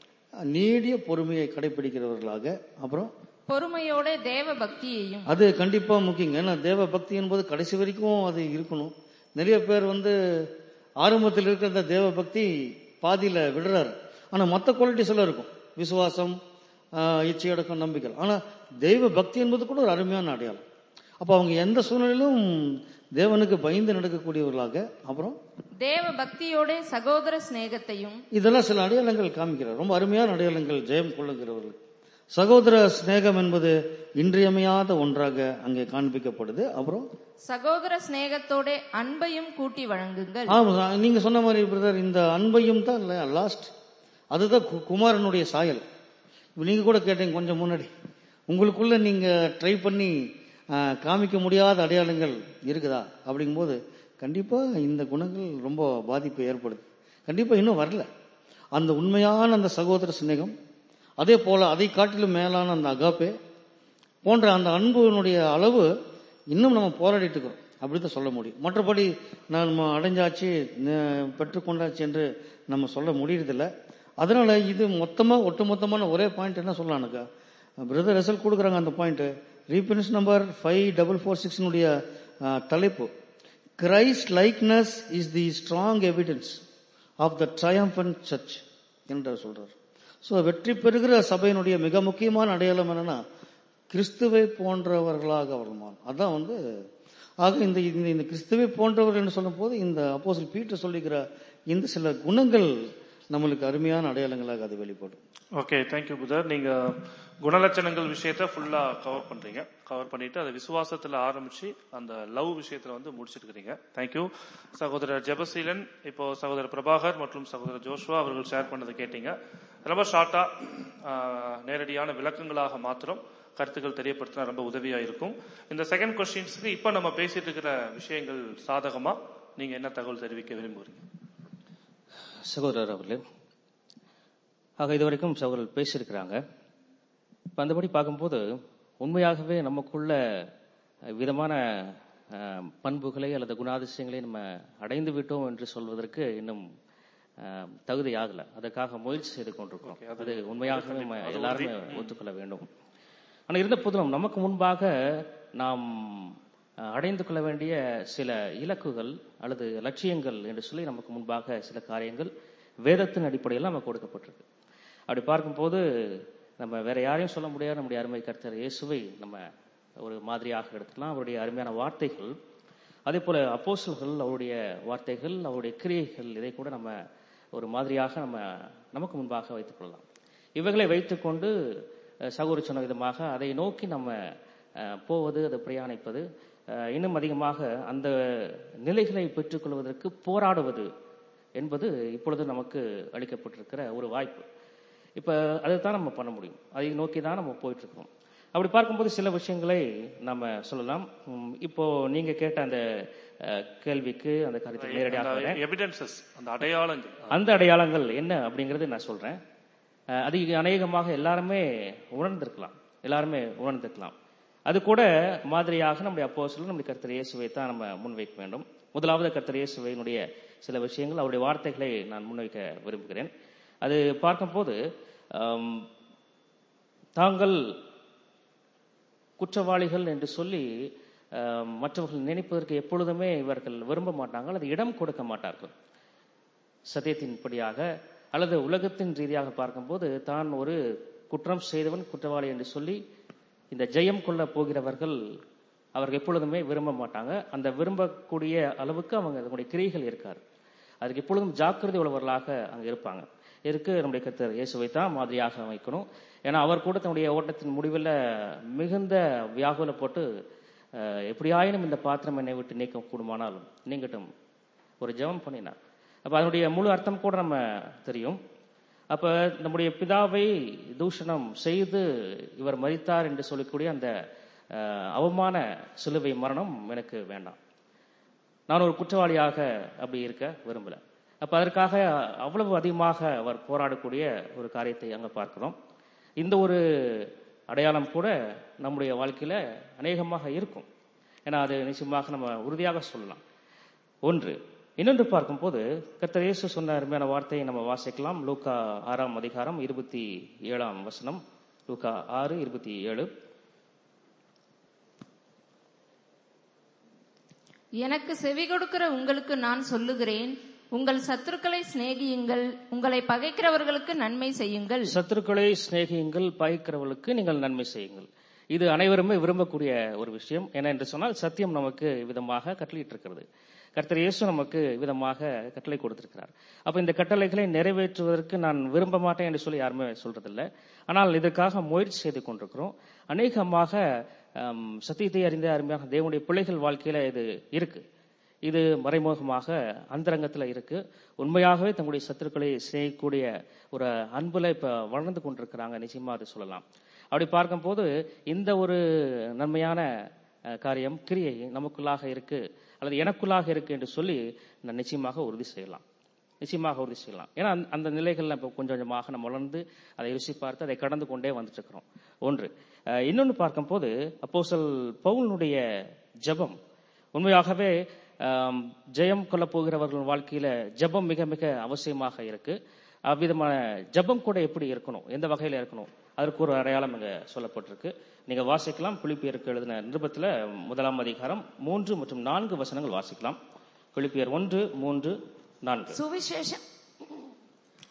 Speaker 3: நீடிய பொறுமையை கடைபிடிக்கிறவர்களாக அப்புறம்
Speaker 5: பொறுமையோட தேவ பக்தியையும்
Speaker 3: அது கண்டிப்பா முக்கியங்க ஏன்னா தேவ பக்தி என்பது கடைசி வரைக்கும் அது இருக்கணும் நிறைய பேர் வந்து ஆரம்பத்தில் இருக்கிற அந்த தேவ பக்தி பாதியில விடுறாரு ஆனா மற்ற குவாலிட்டிஸ் எல்லாம் இருக்கும் விசுவாசம் ஆஹ், இச்சையடக்கம் நம்பிக்கை ஆனா தெய்வ பக்தி என்பது கூட ஒரு அருமையான அடையாளம் அப்ப அவங்க எந்த சூழ்நிலையிலும் தேவனுக்கு பயந்து நடக்கக்கூடியவர்களாக அப்புறம்
Speaker 5: தேவ பக்தியோட சகோதர சிநேகத்தையும்
Speaker 3: இதெல்லாம் சில அடையாளங்கள் காமிக்கிறார் ரொம்ப அருமையான அடையாளங்கள் ஜெயம் கொள்ளுகிறவர்கள் சகோதர சிநேகம் என்பது இன்றியமையாத ஒன்றாக அங்கே காண்பிக்கப்படுது அப்புறம்
Speaker 5: சகோதர சிநேகத்தோட அன்பையும் கூட்டி வழங்குங்கள்
Speaker 3: ஆமா நீங்க சொன்ன மாதிரி பிரதர் இந்த அன்பையும் தான் லாஸ்ட் அதுதான் கு- குமாரனுடைய சாயல் இப்ப நீங்க கூட கேட்டீங்க கொஞ்சம் முன்னாடி உங்களுக்குள்ள நீங்க ட்ரை பண்ணி ஆ, காமிக்க முடியாத அடையாளங்கள் இருக்குதா அப்படிங்கும்போது கண்டிப்பா இந்த குணங்கள் ரொம்ப பாதிப்பை ஏற்படுது கண்டிப்பா இன்னும் வரல அந்த உண்மையான அந்த சகோதர சிநேகம் அதே போல அதை காட்டிலும் மேலான அந்த அகாப்பே போன்ற அந்த அன்புனுடைய அளவு இன்னும் நம்ம போராடிட்டு இருக்கிறோம் அப்படிதான் சொல்ல முடியும் மற்றபடி நம்ம அடைஞ்சாச்சு ந- பெற்றுக்கொண்டாச்சு என்று நம்ம சொல்ல முடியறதில்ல அதனால இது மொத்தமா ஒட்டுமொத்தமான ஒரே பாயிண்ட் என்ன சொல்லலாம்னாக்கா பிரதர் ரிசல்ட் கொடுக்குறாங்க அந்த point reference number five double four சிக்ஸ்னுடைய தலைப்பு Christ likeness is the strong evidence of the triumphant church என்று சொல்றார் ஸோ வெற்றி பெறுகிற சபையினுடைய மிக முக்கியமான அடையாளம் என்னன்னா கிறிஸ்துவை போன்றவர்களாக அவர்கள் மாறும் அதான் வந்து ஆக இந்த இந்த இந்த கிறிஸ்துவை போன்றவர் என்று சொல்லும் போது இந்த அப்போஸ்தலன் பீட்டர் சொல்லிக்கிற இந்த சில குணங்கள் நம்மளுக்கு அருமையான அடையாளங்களாக அது வெளிப்படும்
Speaker 1: ஓகே தேங்க்யூ புதர் நீங்க குணலட்சணங்கள் விஷயத்த ஃபுல்லா கவர் பண்றீங்க கவர் பண்ணிட்டு அதை விசுவாசத்துல ஆரம்பிச்சு அந்த லவ் விஷயத்துல வந்து முடிச்சிட்டு இருக்கீங்க தேங்க்யூ சகோதரர் ஜெபசீலன் இப்போ சகோதரர் பிரபாகர் மற்றும் சகோதரர் ஜோஷ்வா அவர்கள் ஷேர் பண்ணதை கேட்டீங்க ரொம்ப ஷார்ட்டா நேரடியான விளக்கங்களாக மாத்திரம் கருத்துக்கள் தெரியப்படுத்தினா ரொம்ப உதவியா இருக்கும் இந்த செகண்ட் கொஸ்டின்ஸ்க்கு இப்ப நம்ம பேசிட்டு இருக்கிற விஷயங்கள் சாதகமா நீங்க என்ன தகவல் தெரிவிக்க விரும்புறீங்க
Speaker 2: சகோதரர் அவர்களே ஆக இதுவரைக்கும் சகோதரர் பேசியிருக்கிறாங்க இப்ப அந்தபடி பார்க்கும்போது உண்மையாகவே நமக்குள்ள அஹ், விதமான அஹ், பண்புகளை அல்லது குணாதிசயங்களை நம்ம அடைந்து விட்டோம் என்று சொல்வதற்கு இன்னும் அஹ், தகுதி ஆகல அதற்காக முயற்சி செய்து கொண்டிருக்கிறோம் அது உண்மையாகவே நம்ம எல்லாருமே ஒத்துக்கொள்ள வேண்டும் ஆனா இருந்த போதிலும் நமக்கு முன்பாக நாம் அஹ், அடைந்து கொள்ள வேண்டிய சில இலக்குகள் அல்லது லட்சியங்கள் என்று சொல்லி நமக்கு முன்பாக சில காரியங்கள் வேதத்தின் அடிப்படையில் நமக்கு கொடுக்கப்பட்டிருக்கு அப்படி பார்க்கும்போது நம்ம வேற யாரையும் சொல்ல முடியாது நம்முடைய அருமை கர்த்தர் இயேசுவை நம்ம ஒரு மாதிரியாக எடுத்துக்கலாம் அவருடைய அருமையான வார்த்தைகள் அதே போல அப்போஸ்தலர்கள் அவருடைய வார்த்தைகள் அவருடைய கிரியைகள் இதை கூட நம்ம ஒரு மாதிரியாக நம்ம நமக்கு முன்பாக வைத்துக் கொள்ளலாம் இவைகளை வைத்துக்கொண்டு அஹ், சகோதரர் சொன்ன விதமாக அதை நோக்கி நம்ம அஹ், போவது அதை பிரயாணிப்பது அஹ், இன்னும் அதிகமாக அந்த நிலைகளை பெற்றுக்கொள்வதற்கு போராடுவது என்பது இப்பொழுது நமக்கு அளிக்கப்பட்டிருக்கிற ஒரு வாய்ப்பு இப்ப அதைத்தான் நம்ம பண்ண முடியும் அதை நோக்கி தான் நம்ம போயிட்டு இருக்கோம் அப்படி பார்க்கும்போது சில விஷயங்களை நம்ம சொல்லலாம் உம், இப்போ நீங்க கேட்ட அந்த அஹ், கேள்விக்கு அந்த கருத்துக்கு நேரடியாக வரேன்.
Speaker 1: எவிடன்சஸ் அந்த அடையாளங்கள்
Speaker 2: அந்த அடையாளங்கள் என்ன அப்படிங்கறது நான் சொல்றேன் அஹ், அது அநேகமாக எல்லாருமே உணர்ந்திருக்கலாம் எல்லாருமே உணர்ந்திருக்கலாம் அது கூட மாதிரியாக நம்முடைய அப்போ நம்முடைய கர்த்தர் இயேசுவை தான் நம்ம முன்வைக்க வேண்டும் முதலாவது கர்த்தர் இயேசுவையினுடைய சில விஷயங்கள் அவருடைய வார்த்தைகளை நான் முன்வைக்க விரும்புகிறேன் அது பார்க்கும்போது ஆம், தாங்கள் குற்றவாளிகள் என்று சொல்லி ஆம், மற்றவர்கள் நினைப்பதற்கு எப்பொழுதுமே இவர்கள் விரும்ப மாட்டார்கள் அது இடம் கொடுக்க மாட்டார்கள் சத்தியத்தின்படியாக அல்லது உலகத்தின் ரீதியாக பார்க்கும்போது தான் ஒரு குற்றம் செய்தவன் குற்றவாளி என்று சொல்லி இந்த ஜெயம் கொள்ள போகிறவர்கள் அவர்கள் எப்பொழுதுமே விரும்ப மாட்டாங்க அந்த விரும்பக்கூடிய அளவுக்கு அவங்க அதனுடைய கிரிகள் இருக்காது அதுக்கு எப்பொழுதும் ஜாக்கிரதை உள்ளவர்களாக அங்க இருப்பாங்க இருக்கு நம்முடைய கர்த்தர் இயேசுவை தான் மாதிரியாக வைக்கணும் ஏன்னா அவர் கூட தன்னுடைய ஓட்டத்தின் முடிவில் மிகுந்த வியாகுல போட்டு அஹ், எப்படியாயினும் இந்த பாத்திரம் என்னை விட்டு நீக்க கூடுமானால் நீங்கட்டும் ஒரு ஜெபம் பண்ணினார் அப்ப அதனுடைய முழு அர்த்தம் கூட நம்ம தெரியும் அப்ப நம்முடைய பிதாவை தூஷணம் செய்து இவர் மரித்தார் என்று சொல்லக்கூடிய அந்த அஹ், அவமான சிலுவை மரணம் எனக்கு வேண்டாம் நான் ஒரு குற்றவாளியாக அப்படி இருக்க விரும்பல அப்ப அதற்காக அவ்வளவு அதிகமாக அவர் போராடக்கூடிய ஒரு காரியத்தை அங்க பார்க்கிறோம் இந்த ஒரு அடையாளம் கூட நம்முடைய வாழ்க்கையில அநேகமாக இருக்கும் ஏன்னா அது நிச்சயமாக நம்ம உறுதியாக சொல்லலாம் ஒன்று இன்னொன்று பார்க்கும்போது கர்த்தர் இயேசு சொன்ன அருமையான வார்த்தையை நம்ம வாசிக்கலாம் லூக்கா ஆறாம் அதிகாரம் இருபத்தி ஏழாம் வசனம் லூக்கா ஆறு இருபத்தி ஏழு
Speaker 5: எனக்கு செவி கொடுக்கிற உங்களுக்கு நான் சொல்லுகிறேன் உங்கள் சத்துருக்களை சிநேகியுங்கள் உங்களை பகைக்கிறவர்களுக்கு நன்மை செய்யுங்கள்
Speaker 2: சத்துருக்களை சிநேகியுங்கள் பகைக்கிறவர்களுக்கு நீங்கள் நன்மை செய்யுங்கள் இது அனைவருமே விரும்பக்கூடிய ஒரு விஷயம் ஏன்னா என்று சொன்னால் சத்தியம் நமக்கு விதமாக கட்டளையிட்டு இருக்கிறது கர்த்தர் இயேசு நமக்கு விதமாக கட்டளை கொடுத்திருக்கிறார் அப்ப இந்த கட்டளைகளை நிறைவேற்றுவதற்கு நான் விரும்ப மாட்டேன் என்று சொல்லி யாருமே சொல்றதில்ல ஆனால் இதற்காக முயற்சி செய்து கொண்டிருக்கிறோம் அநேகமாக ஆம், சத்தியத்தை அறிந்த அருமையாக தேவனுடைய பிள்ளைகள் வாழ்க்கையில இது இருக்கு இது மறைமுகமாக அந்தரங்கத்துல இருக்கு உண்மையாகவே தங்களுடைய சத்துருக்களை சிநேகிக்கக்கூடிய ஒரு அன்புல இப்ப வளர்ந்து கொண்டிருக்கிறாங்க நிச்சயமா அது சொல்லலாம் அப்படி பார்க்கும்போது இந்த ஒரு நன்மையான அஹ், காரியம் கிரியை நமக்குள்ளாக இருக்கு அல்லது எனக்குள்ளாக இருக்கு என்று சொல்லி நான் நிச்சயமாக உறுதி செய்யலாம் நிச்சயமாக உறுதி செய்யலாம் ஏன்னா அந்த- அந்த நிலைகள்ல இப்போ கொஞ்சம் கொஞ்சமாக நம்ம வளர்ந்து அதை ருசி பார்த்து அதை கடந்து கொண்டே வந்துட்டு இருக்கிறோம் ஒன்று அஹ், இன்னொன்னு பார்க்கும்போது அப்போஸ்தல் பவுலினுடைய ஜெபம் உண்மையாகவே ஆம், ஜெயம் கொள்ள போகிறவர்கள் வாழ்க்கையில ஜெபம் மிக மிக அவசியமாக இருக்கு அவ்விதமான ஜெபம் கூட எப்படி இருக்கணும் எந்த வகையில இருக்கணும் அதற்கு ஒரு அடையாளம் இங்க சொல்லப்பட்டிருக்கு நீங்க வாசிக்கலாம் பிலிப்பியருக்கு எழுதின நிருபத்துல முதலாம் அதிகாரம் மூன்று மற்றும் நான்கு வசனங்கள் வாசிக்கலாம் பிலிப்பியர் ஒன்று மூன்று நான்கு
Speaker 5: சுவிசேஷம்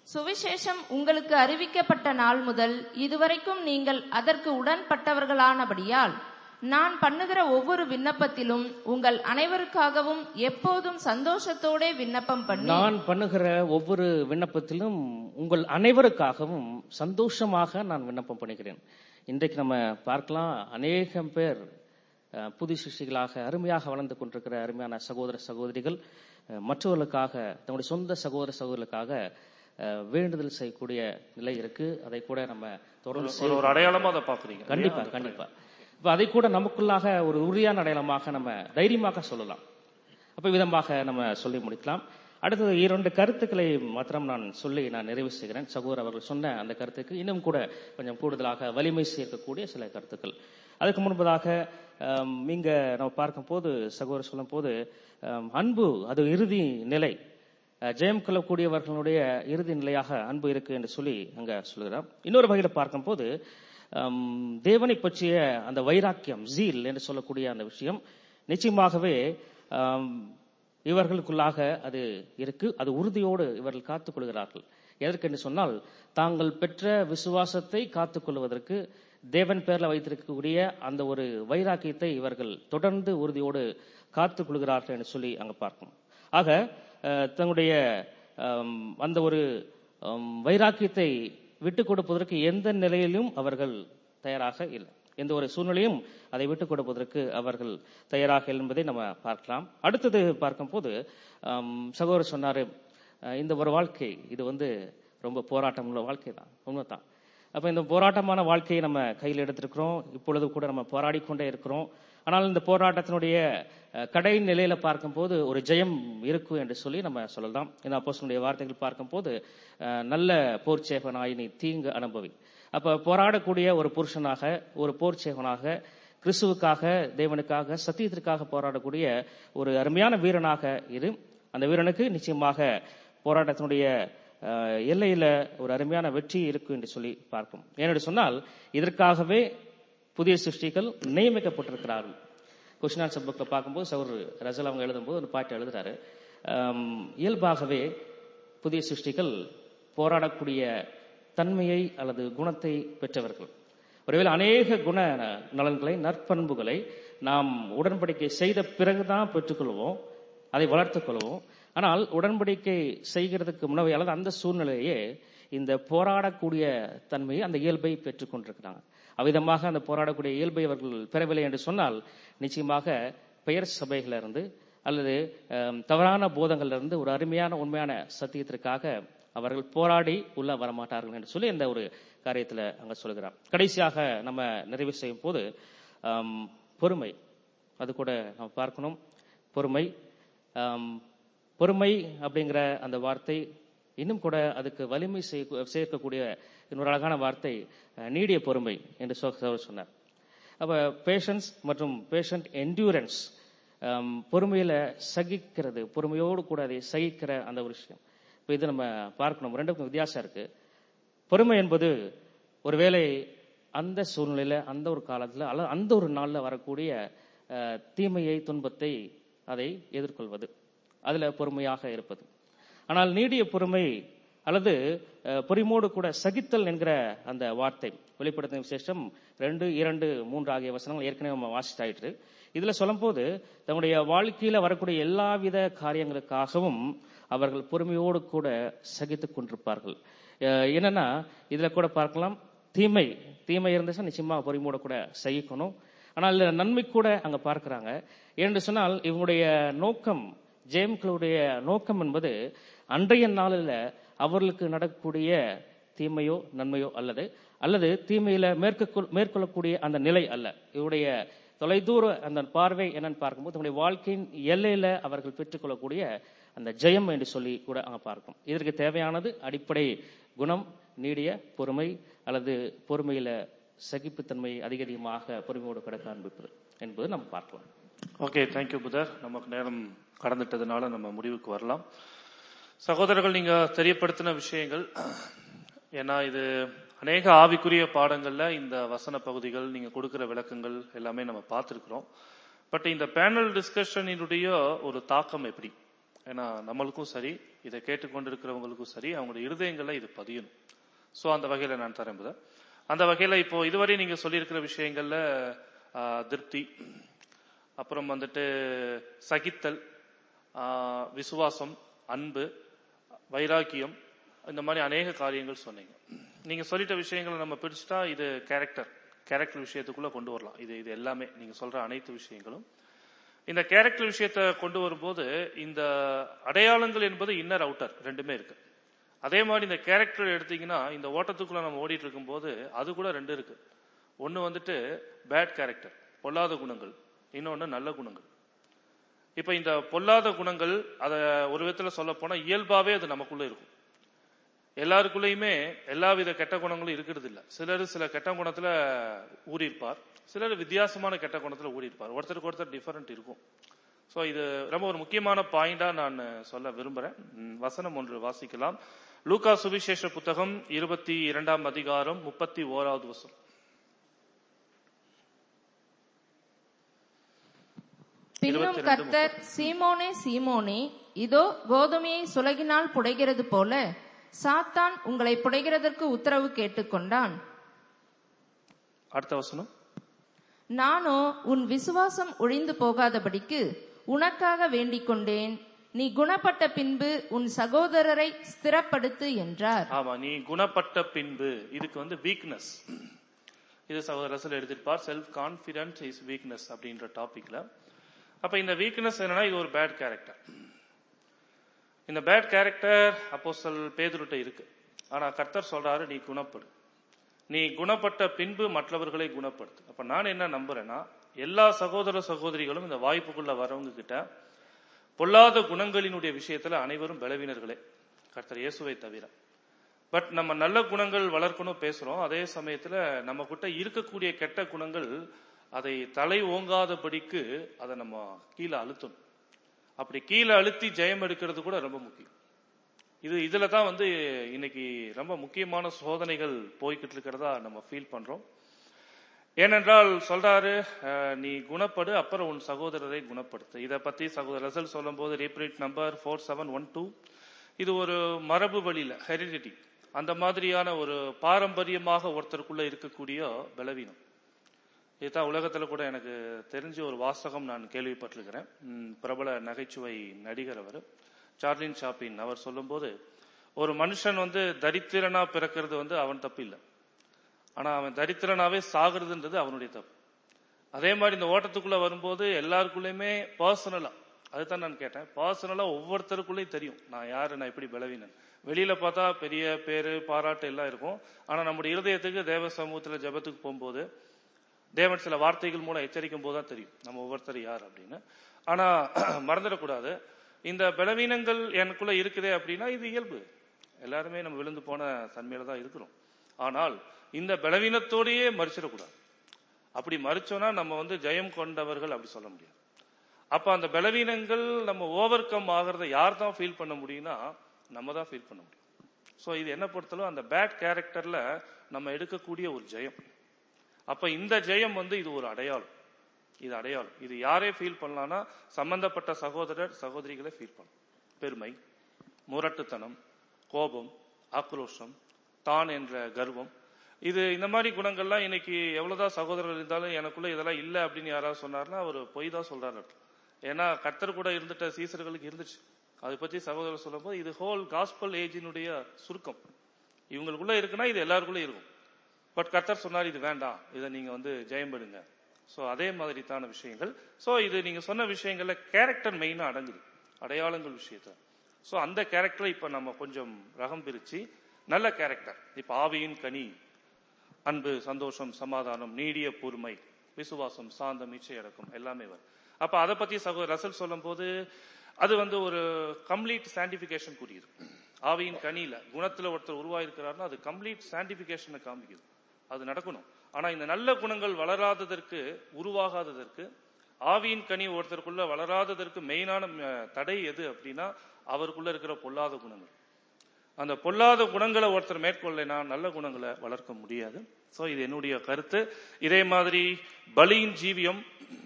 Speaker 5: சுவிசேஷம் உங்களுக்கு அறிவிக்கப்பட்ட நாள் முதல் இதுவரைக்கும் நீங்கள் அதற்கு உடன்பட்டவர்களானபடியால் நான் பண்ணுகிற ஒவ்வொரு விண்ணப்பத்திலும் உங்கள் அனைவருக்காகவும் எப்போதும் சந்தோஷத்தோடே விண்ணப்பம் பண்ணி
Speaker 2: நான் பண்ணுகிற ஒவ்வொரு விண்ணப்பத்திலும் உங்கள் அனைவருக்காகவும் சந்தோஷமாக நான் விண்ணப்பம் பண்ணுகிறேன் இன்றைக்கு நம்ம பார்க்கலாம் அநேகம் பேர் அஹ், புது சிருஷ்டிகளாக அருமையாக வளர்ந்து கொண்டிருக்கிற அருமையான சகோதர சகோதரிகள் அஹ், மற்றவர்களுக்காக தங்களுடைய சொந்த சகோதர சகோதரர்களுக்காக அஹ், வேண்டுதல் செய்யக்கூடிய நிலை இருக்கு அதை கூட நம்ம தொடர்ந்து
Speaker 1: ஒரு
Speaker 2: செய்ய
Speaker 1: ஒரு அடையாளமா அதை பாக்குறீங்க
Speaker 2: கண்டிப்பா கண்டிப்பா இப்ப அதை கூட நமக்குள்ளாக ஒரு உறுதியான அடையாளமாக நம்ம தைரியமாக சொல்லலாம் அப்ப விதமாக நம்ம சொல்லி முடிக்கலாம் அடுத்தது இரண்டு கருத்துக்களை மாத்திரம் நான் சொல்லி நான் நிறைவு செய்கிறேன் சகோதரர் அவர்கள் சொன்ன அந்த கருத்துக்கு இன்னும் கூட கொஞ்சம் கூடுதலாக வலிமை சேர்க்கக்கூடிய சில கருத்துக்கள் அதுக்கு முன்பதாக ஆம், இங்க நம்ம பார்க்கும் போது சகோதரர் சொல்லும் போது ஆம், அன்பு அது இறுதி நிலை அஹ், ஜெயம் கொள்ளக்கூடியவர்களுடைய இறுதி நிலையாக அன்பு இருக்கு என்று சொல்லி அங்க சொல்கிறார் இன்னொரு வகையில பார்க்கும்போது ஆம், தேவனை பற்றிய அந்த வைராக்கியம் ஜீல் என்று சொல்லக்கூடிய அந்த விஷயம் நிச்சயமாகவே ஆம், இவர்களுக்குள்ளாக அது இருக்கு அது உறுதியோடு இவர்கள் காத்துக் கொள்கிறார்கள் எதற்கு என்று சொன்னால் தாங்கள் பெற்ற விசுவாசத்தை காத்துக் கொள்வதற்கு தேவன் பேர்ல வைத்திருக்கக்கூடிய அந்த ஒரு வைராக்கியத்தை இவர்கள் தொடர்ந்து உறுதியோடு காத்துக் கொள்கிறார்கள் என்று சொல்லி அங்க பார்க்கணும் ஆக அஹ், தங்களுடைய ஆம், அந்த ஒரு ஆம், வைராக்கியத்தை விட்டுக் கொடுப்பதற்கு எந்த நிலையிலும் அவர்கள் தயாராக இல்லை எந்த ஒரு சூழ்நிலையும் அதை விட்டுக் கொடுப்பதற்கு அவர்கள் தயாராக இல்லை என்பதை நம்ம பார்க்கலாம் அடுத்தது பார்க்கும்போது ஆம், சகோதரர் சொன்னாரு அஹ், இந்த ஒரு வாழ்க்கை இது வந்து ரொம்ப போராட்டம் உள்ள வாழ்க்கை தான் உண்மைதான் அப்ப இந்த போராட்டமான வாழ்க்கையை நம்ம கையில் எடுத்திருக்கிறோம் இப்பொழுது கூட நம்ம போராடி கொண்டே இருக்கிறோம் ஆனால் இந்த போராட்டத்தினுடைய அஹ், கடை நிலையில பார்க்கும்போது ஒரு ஜெயம் இருக்கும் என்று சொல்லி நம்ம சொல்லலாம் இந்த அப்போஸ்தலனுடைய வார்த்தைகள் பார்க்கும்போது அஹ், நல்ல போர் சேவனாய் நீ தீங்கு அனுபவி அப்ப போராடக்கூடிய ஒரு புருஷனாக ஒரு போர் சேவனாக கிறிஸ்துவுக்காக தேவனுக்காக சத்தியத்திற்காக போராடக்கூடிய ஒரு அருமையான வீரனாக இரு அந்த வீரனுக்கு நிச்சயமாக போராட்டத்தினுடைய அஹ், எல்லையில ஒரு அருமையான வெற்றி இருக்கும் என்று சொல்லி பார்க்கும் ஏனென்று சொன்னால் இதற்காகவே புதிய சிருஷ்டிகள் நியமிக்கப்பட்டிருக்கிறார்கள் கொஸ்டின் ஆன்சர் புக்கில் பார்க்கும்போது சௌர் ரசல் அவங்க எழுதும்போது ஒரு பாட்டு எழுதுறாரு ஆம், இயல்பாகவே புதிய சிருஷ்டிகள் போராடக்கூடிய தன்மையை அல்லது குணத்தை பெற்றவர்கள் ஒருவேளை அநேக குண நலன்களை நற்பண்புகளை நாம் உடன்படிக்கை செய்த பிறகுதான் பெற்றுக்கொள்வோம் அதை வளர்த்துக் கொள்வோம் ஆனால் உடன்படிக்கை செய்கிறதுக்கு முன்னவே அல்லது அந்த சூழ்நிலையே இந்த போராடக்கூடிய தன்மையை அந்த இயல்பை பெற்றுக் கொண்டிருக்கிறாங்க அவ்விதமாக அந்த போராடக்கூடிய இயல்பை அவர்கள் பெறவில்லை என்று சொன்னால் நிச்சயமாக பெயர் சபைகளிலிருந்து இருந்து அல்லது அஹ், தவறான போதங்கள்ல இருந்து ஒரு அருமையான உண்மையான சத்தியத்திற்காக அவர்கள் போராடி உள்ள வரமாட்டார்கள் என்று சொல்லி இந்த ஒரு காரியத்துல அங்க சொல்கிறார் கடைசியாக நம்ம நிறைவு செய்யும் போது ஆம், பொறுமை அது கூட நம்ம பார்க்கணும் பொறுமை ஆம், பொறுமை அப்படிங்கிற அந்த வார்த்தை இன்னும் கூட அதுக்கு வலிமை செய்ய- சேர்க்கக்கூடிய இன்னொரு அழகான வார்த்தை அஹ், நீடிய பொறுமை என்று சொ- சொ- சொன்னார் அப்ப பேஷன்ஸ் மற்றும் பேஷண்ட் என்டியூரன்ஸ் பொறுமையில சகிக்கிறது பொறுமையோடு கூட அதை சகிக்கிற அந்த ஒரு விஷயம் இப்ப இது நம்ம பார்க்கணும் ரெண்டுக்கும் வித்தியாசம் இருக்கு பொறுமை என்பது ஒருவேளை அந்த சூழ்நிலையில அந்த ஒரு காலத்துல அல்லது அந்த ஒரு நாள்ல வரக்கூடிய அஹ், தீமையை துன்பத்தை அதை எதிர்கொள்வது அதுல பொறுமையாக இருப்பது ஆனால் நீடிய பொறுமை அல்லது அஹ், பொறுமையோடு கூட சகித்தல் என்கிற அந்த வார்த்தை வெளிப்படுத்தின விசேஷம் ரெண்டு இரண்டு மூன்று ஆகிய வசனங்கள் ஏற்கனவே நம்ம வாசித்தாயிற்று இதுல சொல்லும்போது தன்னுடைய வாழ்க்கையில வரக்கூடிய எல்லாவித காரியங்களுக்காகவும் அவர்கள் பொறுமையோடு கூட சகித்துக் கொண்டிருப்பார்கள் அஹ், என்னன்னா இதுல கூட பார்க்கலாம் தீமை தீமை இருந்துச்சுன்னா நிச்சயமா பொறுமையோட கூட சகிக்கணும் ஆனால் இதுல நன்மை கூட அங்க பார்க்கிறாங்க ஏன்னு சொன்னால் இவங்களுடைய நோக்கம் ஜேம்களுடைய நோக்கம் என்பது அன்றைய நாளில் அவர்களுக்கு நடக்கக்கூடிய தீமையோ நன்மையோ அல்லது அல்லது தீமையில மேற்கொள் மேற்கொள்ளக்கூடிய அந்த நிலை அல்ல இவருடைய தொலைதூர அந்த பார்வை என்னன்னு பார்க்கும்போது தங்களுடைய வாழ்க்கையின் எல்லையில அவர்கள் பெற்றுக்கொள்ளக்கூடிய அந்த ஜெயம் என்று சொல்லி கூட அங்க பார்க்கும் இதற்கு தேவையானது அடிப்படை குணம் நீடிய பொறுமை அல்லது பொறுமையில சகிப்புத்தன்மை அதிக அதிகமாக பொறுமையோடு கூட காண்பிப்பது என்பது நம்ம பார்க்கலாம்
Speaker 1: ஓகே தேங்க்யூ புதர் நமக்கு நேரம் கடந்துட்டதுனால நம்ம முடிவுக்கு வரலாம் சகோதரர்கள் நீங்க தெரியப்படுத்தின விஷயங்கள் ஏன்னா இது அநேக ஆவிக்குரிய பாடங்கள்ல இந்த வசன பகுதிகள் நீங்க கொடுக்கிற விளக்கங்கள் எல்லாமே நம்ம பார்த்திருக்கிறோம் பட் இந்த பேனல் டிஸ்கஷனினுடைய ஒரு தாக்கம் எப்படி ஏன்னா நம்மளுக்கும் சரி இதை கேட்டுக்கொண்டிருக்கிறவங்களுக்கும் சரி அவங்களுடைய இருதயங்கள்ல இது பதியணும் ஸோ அந்த வகையில நான் தரேன் brother. அந்த வகையில இப்போ இதுவரை நீங்க சொல்லியிருக்கிற விஷயங்கள்ல ஆ, திருப்தி அப்புறம் வந்துட்டு சகித்தல் ஆ, விசுவாசம் அன்பு வைராக்கியம் இந்த மாதிரி அநேக காரியங்கள் சொன்னீங்க நீங்க சொல்லிட்ட விஷயங்களை நம்ம பிடிச்சிட்டா இது கேரக்டர் கேரக்டர் விஷயத்துக்குள்ள கொண்டு வரலாம் இது இது எல்லாமே நீங்க சொல்ற அனைத்து விஷயங்களும் இந்த கேரக்டர் விஷயத்தை கொண்டு வரும்போது இந்த அடையாளங்கள் என்பது இன்னர் அவுட்டர் ரெண்டுமே இருக்கு அதே மாதிரி இந்த கேரக்டர் எடுத்தீங்கன்னா இந்த ஓட்டத்துக்குள்ள நம்ம ஓடிட்டு இருக்கும்போது அது கூட ரெண்டு இருக்கு ஒன்னு வந்துட்டு பேட் கேரக்டர் பொல்லாத குணங்கள் இன்னொன்னு நல்ல குணங்கள் இப்ப இந்த பொல்லாத குணங்கள் அத ஒரு விதத்துல சொல்ல போனா இயல்பாவே அது நமக்குள்ள இருக்கும் எல்லாருக்குள்ளயுமே எல்லா வித கெட்ட குணங்களும் இருக்கிறது இல்ல சிலர் சில கெட்ட குணத்துல ஊறியிருப்பார் சிலர் வித்தியாசமான கெட்ட குணத்துல ஊறியிருப்பார் ஒருத்தருக்கு ஒருத்தர் டிஃபரெண்ட் இருக்கும் சோ இது ரொம்ப ஒரு முக்கியமான பாயிண்டா நான் சொல்ல விரும்புறேன் ம், வசனம் ஒன்று வாசிக்கலாம் லூகா சுவிசேஷ புத்தகம் இருபத்தி இரண்டாம் அதிகாரம் முப்பத்தி ஓராவது வசனம்
Speaker 5: பின்னும்
Speaker 1: 22,
Speaker 5: கர்த்தர் சீமோனே சீமோனே இதோ கோதுமையை சுலகினால் புடைகிறது போல சாத்தான் உங்களை புடைகிறதற்கு உத்தரவு கேட்டுக்கொண்டான்
Speaker 1: அடுத்த வசனம்
Speaker 5: நானோ உன் விசுவாசம் ஒழிந்து போகாதபடிக்கு உனக்காக வேண்டிக் கொண்டேன் நீ குணப்பட்ட பின்பு உன் சகோதரரை ஸ்திரப்படுத்து என்றார்
Speaker 1: ஆமா நீ குணப்பட்ட பின்பு இதுக்கு வந்து வீக்னஸ் இது சகோதரசல் எழுதியிருப்பார் செல்ஃப் கான்பிடன்ஸ் இஸ் வீக்னஸ் அப்படின்ற டாபிக்ல அப்ப இந்த வீக்னஸ் என்னன்னா இது ஒரு பேட் கேரக்டர் இந்த பேட் கேரக்டர் அப்போஸ்தல் பேதுருட்ட இருக்கு ஆனா கர்த்தர் சொல்றாரு நீ குணப்படு நீ குணப்பட்ட பின்பு மற்றவர்களை குணப்படுத்து அப்ப நான் என்ன நம்புறேன்னா எல்லா சகோதர சகோதரிகளும் இந்த வாய்ப்புக்குள்ள வரவங்க கிட்ட பொல்லாத குணங்களினுடைய விஷயத்துல அனைவரும் பலவீனர்களே கர்த்தர் இயேசுவை தவிர பட் நம்ம நல்ல குணங்கள் வளர்க்கணும் பேசுறோம் அதே சமயத்துல நம்ம கிட்ட இருக்கக்கூடிய கெட்ட குணங்கள் அதை தலை ஓங்காதபடிக்கு அதை நம்ம கீழே அழுத்தணும் அப்படி கீழே அழுத்தி ஜெயம் எடுக்கிறது கூட ரொம்ப முக்கியம் இது இதுல தான் வந்து இன்னைக்கு ரொம்ப முக்கியமான சோதனைகள் போய்கிட்டு இருக்கிறதா நம்ம ஃபீல் பண்றோம் ஏனென்றால் சொல்றாரு அஹ், நீ குணப்படு அப்புறம் உன் சகோதரரை குணப்படுத்து இத பத்தி சகோதரர் ரசல் சொல்லும் போது reprint number four seven one two இது ஒரு மரபு வழியில ஹெரிடிட்டி அந்த மாதிரியான ஒரு பாரம்பரியமாக ஒருத்தருக்குள்ள இருக்கக்கூடிய பலவீனம் இதுதான் உலகத்துல கூட எனக்கு தெரிஞ்ச ஒரு வாசகம் நான் கேள்விப்பட்டிருக்கிறேன் ம், பிரபல நகைச்சுவை நடிகர் அவர் சார்லின் சாப்பின் அவர் சொல்லும்போது ஒரு மனுஷன் வந்து தரித்திரனா பிறக்கிறது வந்து அவன் தப்பு இல்லை ஆனா அவன் தரித்திரனாவே சாகுறதுன்றது அவனுடைய தப்பு அதே மாதிரி இந்த ஓட்டத்துக்குள்ள வரும்போது எல்லாருக்குள்ளயுமே பர்சனலா அதுதான் நான் கேட்டேன் பர்சனலா ஒவ்வொருத்தருக்குள்ளேயும் தெரியும் நான் யாரு நான் எப்படி பலவீனன் வெளியில பார்த்தா பெரிய பேரு பாராட்டு எல்லாம் இருக்கும் ஆனா நம்முடைய இருதயத்துக்கு தேவ சமூகத்துல ஜெபத்துக்கு போகும்போது தேவன் சில வார்த்தைகள் மூலம் எச்சரிக்கும் போது தான் தெரியும் நம்ம ஒவ்வொருத்தர் யார் அப்படின்னு ஆனா மறந்துடக்கூடாது இந்த பலவீனங்கள் எனக்குள்ள இருக்குதே அப்படின்னா இது இயல்பு எல்லாருமே நம்ம விழுந்து போன தன்மையில தான் இருக்கிறோம் ஆனால் இந்த பலவீனத்தோடையே மறிச்சிடக்கூடாது அப்படி மறிச்சோம்னா நம்ம வந்து ஜெயம் கொண்டவர்கள் அப்படி சொல்ல முடியாது அப்ப அந்த பலவீனங்கள் நம்ம ஓவர் கம் ஆகிறத யார் தான் ஃபீல் பண்ண முடியும்னா நம்ம தான் ஃபீல் பண்ண முடியும் சோ இது என்ன பொறுத்தளவு அந்த பேட் கேரக்டர்ல நம்ம எடுக்கக்கூடிய ஒரு ஜெயம் அப்ப இந்த ஜெயம் வந்து இது ஒரு அடையாளம் இது அடையாளம் இது யாரே ஃபீல் பண்ணலாம்னா சம்பந்தப்பட்ட சகோதரர் சகோதரிகளை ஃபீல் பண்ணலாம் பெருமை முரட்டுத்தனம் கோபம் ஆக்ரோஷம் தான் என்ற கர்வம் இது இந்த மாதிரி குணங்கள்லாம் இன்னைக்கு எவ்வளவுதான் சகோதரர் இருந்தாலும் எனக்குள்ள இதெல்லாம் இல்லை அப்படின்னு யாராவது சொன்னார்னா அவர் பொய் தான் சொல்றாரு அர்த்தம். ஏன்னா கர்த்தர் கூட இருந்துட்ட சீசர்களுக்கு இருந்துச்சு அதை பத்தி சகோதரர் சொல்லும்போது இது ஹோல் காஸ்பல் ஏஜினுடைய சுருக்கம் இவங்களுக்குள்ள இருக்குன்னா இது எல்லாருக்குள்ள இருக்கும் பட் கர்த்தர் சொன்னார் இது வேண்டாம் இதை நீங்க வந்து ஜெயம் பெறுங்க சோ அதே மாதிரி தான விஷயங்கள் சோ இது நீங்க சொன்ன விஷயங்கள்ல கேரக்டர் மெயினா அடங்குது அடையாளங்கள் விஷயத்துல சோ அந்த கேரக்டரை இப்ப நம்ம கொஞ்சம் ரகம் பிரிச்சு நல்ல கேரக்டர் இப்ப ஆவியின் கனி அன்பு சந்தோஷம் சமாதானம் நீடிய பொறுமை விசுவாசம் சாந்தம் இச்சை அடக்கம் எல்லாமே வரும் அப்ப அதை பத்தி சகோதரர் ரசல் சொல்லும் போது அது வந்து ஒரு கம்ப்ளீட் சாண்டிபிகேஷன் கூறியது ஆவியின் கனியில குணத்துல ஒருத்தர் உருவாயிருக்கிறாருன்னா அது கம்ப்ளீட் சாண்டிபிகேஷனை காமிக்குது அது நடக்கணும் ஆனா இந்த நல்ல குணங்கள் வளராததற்கு உருவாகாததற்கு ஆவியின் கனி ஒருத்தருக்குள்ள வளராததற்கு மெயினான அஹ், தடை எது அப்படின்னா அவருக்குள்ள இருக்கிற பொல்லாத குணங்கள் அந்த பொல்லாத குணங்களை ஒருத்தர் மேற்கொள்ளனா நல்ல குணங்களை வளர்க்க முடியாது சோ இது என்னுடைய கருத்து இதே மாதிரி பலியின் ஜீவியம்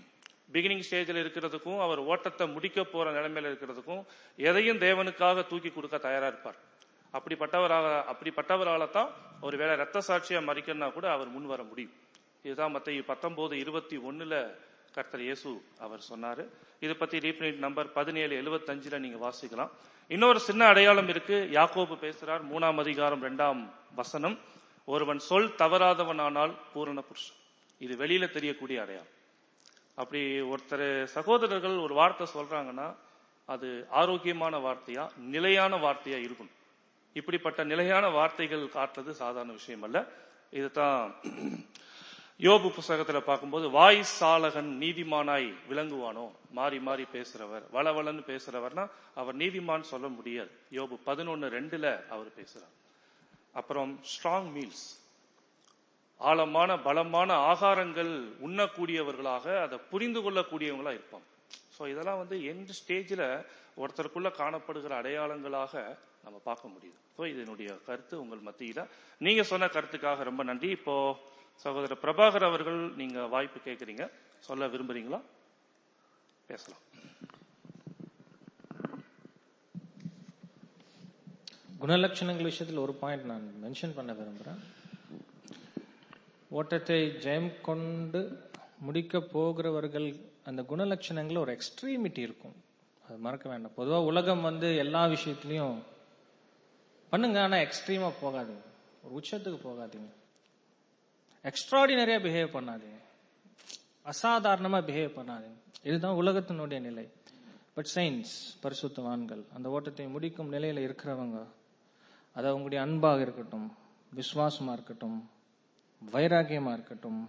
Speaker 1: பிகினிங் ஸ்டேஜில் இருக்கிறதுக்கும் அவர் ஓட்டத்தை முடிக்க போற நிலைமையில இருக்கிறதுக்கும் எதையும் தேவனுக்காக தூக்கி கொடுக்க தயாரா இருப்பார் அப்படிப்பட்டவராக அப்படிப்பட்டவரால தான் ஒருவேளை ரத்த சாட்சியா மறிக்கணும்னா கூட அவர் முன் வர முடியும் இதுதான் மத்திய பத்தொன்பது இருபத்தி ஒண்ணுல கர்த்தர் இயேசு அவர் சொன்னாரு இதை பத்தி ரீப்ரிண்ட் நம்பர் பதினேழு எழுபத்தஞ்சுல நீங்க வாசிக்கலாம் இன்னொரு சின்ன அடையாளம் இருக்கு யாக்கோபு பேசுறார் மூணாம் அதிகாரம் இரண்டாம் வசனம் ஒருவன் சொல் தவறாதவனானால் பூரண புருஷன் இது வெளியில தெரியக்கூடிய அடையாளம் அப்படி ஒருத்தர் சகோதரர்கள் ஒரு வார்த்தை சொல்றாங்கன்னா அது ஆரோக்கியமான வார்த்தையா நிலையான வார்த்தையா இருக்கணும் இப்படிப்பட்ட நிலையான வார்த்தைகள் காட்டுறது சாதாரண விஷயம் அல்ல இதுதான் யோபு புஸ்தகத்துல பார்க்கும்போது வாய் சாலகன் நீதிமானாய் விளங்குவானோ மாறி மாறி பேசுறவர் வளவளன்னு பேசுறவர்னா அவர் நீதிமான் சொல்ல முடியாது யோபு பதினொன்னு ரெண்டுல அவர் பேசுறார் அப்புறம் ஸ்ட்ராங் மீல்ஸ் ஆழமான பலமான ஆகாரங்கள் உண்ணக்கூடியவர்களாக அதை புரிந்து கொள்ளக்கூடியவங்களா இருப்பாங்க ஸோ இதெல்லாம் வந்து எந்த ஸ்டேஜில் ஒருத்தருக்குள்ள காணப்படுகிற அடையாளங்களாக நம்ம பார்க்க முடியுது ஸோ இதனுடைய கருத்து உங்கள் மத்தியில நீங்க சொன்ன கருத்துக்காக ரொம்ப நன்றி இப்போ சகோதரர் பிரபாகர் அவர்கள் நீங்க வாய்ப்பு கேட்குறீங்க சொல்ல விரும்புறீங்களா பேசலாம்
Speaker 4: குணலட்சணங்கள் விஷயத்தில் ஒரு பாயிண்ட் நான் மென்ஷன் பண்ண விரும்புகிறேன் ஓட்டத்தை ஜெயம் கொண்டு முடிக்க போகிறவர்கள் அந்த குணலட்சணங்கள் ஒரு எக்ஸ்ட்ரீமிட்டி இருக்கும் அது மறக்க வேண்டாம் பொதுவாக உலகம் வந்து எல்லா விஷயத்துலையும் பண்ணுங்க ஆனால் எக்ஸ்ட்ரீமா போகாதீங்க ஒரு உச்சத்துக்கு போகாதீங்க எக்ஸ்ட்ராடினரியா பிஹேவ் பண்ணாதீங்க அசாதாரணமா பிஹேவ் பண்ணாதீங்க இதுதான் உலகத்தினுடைய நிலை பட் சயின்ஸ் பரிசுத்தவான்கள் அந்த ஓட்டத்தை முடிக்கும் நிலையில இருக்கிறவங்க அது அவங்களுடைய அன்பாக இருக்கட்டும் விசுவாசமா இருக்கட்டும் வைராகியமா இருக்கட்டும்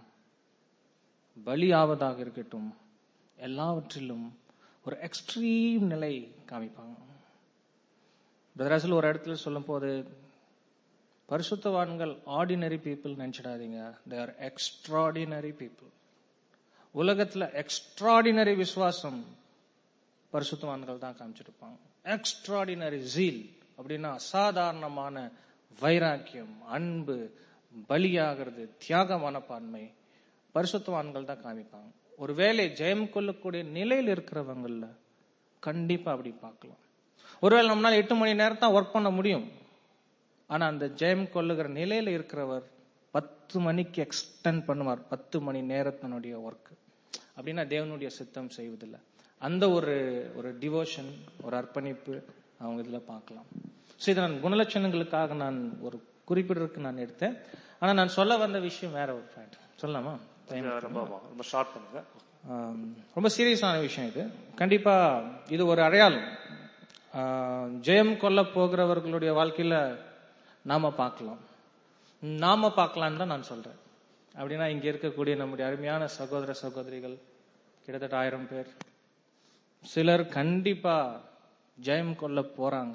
Speaker 4: பலி ஆவதாக இருக்கட்டும் எல்லாவற்றிலும் ஒரு எக்ஸ்ட்ரீம் நிலை காமிப்பாங்க பிரதராசல் ஒரு இடத்துல சொல்லும் போது பரிசுத்தவான்கள் ஆர்டினரி பீப்புள் நினைச்சிடாதீங்க தே ஆர் எக்ஸ்ட்ராடினரி பீப்புள் உலகத்துல எக்ஸ்ட்ராடினரி விசுவாசம் பரிசுத்தவான்கள் தான் காமிச்சிருப்பாங்க எக்ஸ்ட்ராடினரி ஜீல் அப்படின்னா அசாதாரணமான வைராக்கியம் அன்பு பலியாகிறது தியாக மனப்பான்மை பரிசுத்தவான்கள் தான் காமிப்பாங்க ஒருவேளை ஜெயம் கொள்ளக்கூடிய நிலையில் இருக்கிறவங்கள கண்டிப்பா அப்படி பார்க்கலாம் ஒருவேளை நம்மளால எட்டு மணி நேரம் தான் ஒர்க் பண்ண முடியும் ஆனா அந்த ஜெயம் கொள்ளுகிற நிலையில இருக்கிறவர் பத்து மணிக்கு எக்ஸ்டெண்ட் பண்ணுவார் பத்து மணி நேரத்தினுடைய ஒர்க் அப்படின்னா தேவனுடைய சித்தம் செய்வதில்லை அந்த ஒரு ஒரு டிவோஷன் ஒரு அர்ப்பணிப்பு அவங்க இதுல பார்க்கலாம் ஸோ இதை நான் குணலட்சணங்களுக்காக நான் ஒரு குறிப்பிடறதுக்கு நான் எடுத்தேன் ஆனா நான் சொல்ல வந்த விஷயம் வேற ஒரு பாயிண்ட் சொல்லலாமா Time
Speaker 1: ரொம்ப ரொம்ப ஷார்ட் பண்ணுங்க
Speaker 4: ஆம், ரொம்ப சீரியஸான விஷயம் இது கண்டிப்பா இது ஒரு அடையாளம் ஆ, ஜெயம் கொள்ள போகிறவர்களுடைய வாழ்க்கையில நாம பார்க்கலாம் நாம பார்க்கலான்னு தான் நான் சொல்றேன் அப்படின்னா இங்க இருக்கக்கூடிய நம்முடைய அருமையான சகோதர சகோதரிகள் கிட்டத்தட்ட ஆயிரம் பேர் சிலர் கண்டிப்பா ஜெயம் கொள்ள போறாங்க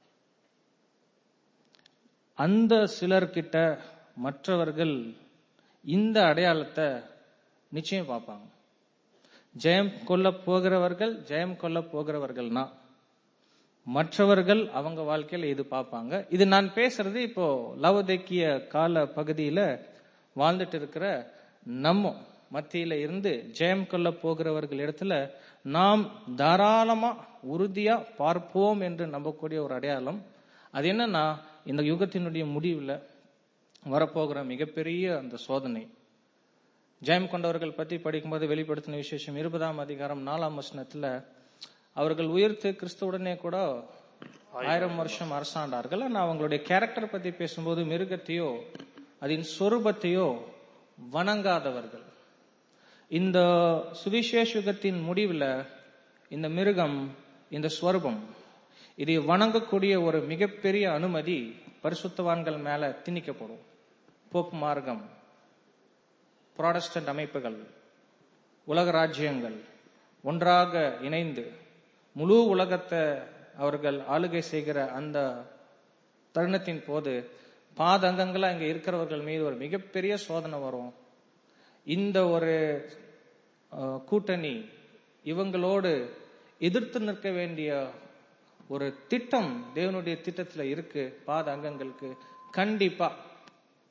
Speaker 4: அந்த சிலர்கிட்ட மற்றவர்கள் இந்த அடையாளத்தை நிச்சயம் பார்ப்பாங்க ஜெயம் கொள்ள போகிறவர்கள் ஜெயம் கொள்ள போகிறவர்கள்னா மற்றவர்கள் அவங்க வாழ்க்கையில இது பார்ப்பாங்க இது நான் பேசுறது இப்போ லவதேக்கிய கால பகுதியில வாழ்ந்துட்டு இருக்கிற நம்ம மத்தியில இருந்து ஜெயம் கொள்ள போகிறவர்கள் இடத்துல நாம் தாராளமா உறுதியா பார்ப்போம் என்று நம்பக்கூடிய ஒரு அடையாளம் அது என்னன்னா இந்த யுகத்தினுடைய முடிவுல வரப்போகிற மிகப்பெரிய அந்த சோதனை ஜெயம் கொண்டவர்கள் பற்றி படிக்கும்போது வெளிப்படுத்தின விசேஷம் இருபதாம் அதிகாரம் நாலாம் வசனத்துல அவர்கள் உயிர்த்து கிறிஸ்துவுடனே கூட ஆயிரம் வருஷம் அரசாண்டார்கள் ஆனா அவங்களுடைய கேரக்டர் பத்தி பேசும்போது மிருகத்தையோ அதன் சொரூபத்தையோ வணங்காதவர்கள் இந்த சுவிசேஷ யுகத்தின் முடிவுல இந்த மிருகம் இந்த ஸ்வரூபம் இதை வணங்கக்கூடிய ஒரு மிகப்பெரிய அனுமதி பரிசுத்தவான்கள் மேல திணிக்கப்படும் போப் மார்க்கம் புராடஸ்டன்ட் அமைப்புகள் உலக ராஜ்யங்கள் ஒன்றாக இணைந்து முழு உலகத்தை அவர்கள் ஆளுகை செய்கிற அந்த தருணத்தின் போது பாதங்கங்களா இங்க இருக்கிறவர்கள் மீது ஒரு மிகப்பெரிய சோதனை வரும் இந்த ஒரு அஹ், கூட்டணி இவங்களோடு எதிர்த்து நிற்க வேண்டிய ஒரு திட்டம் தேவனுடைய திட்டத்துல இருக்கு பாத அங்கங்களுக்கு கண்டிப்பா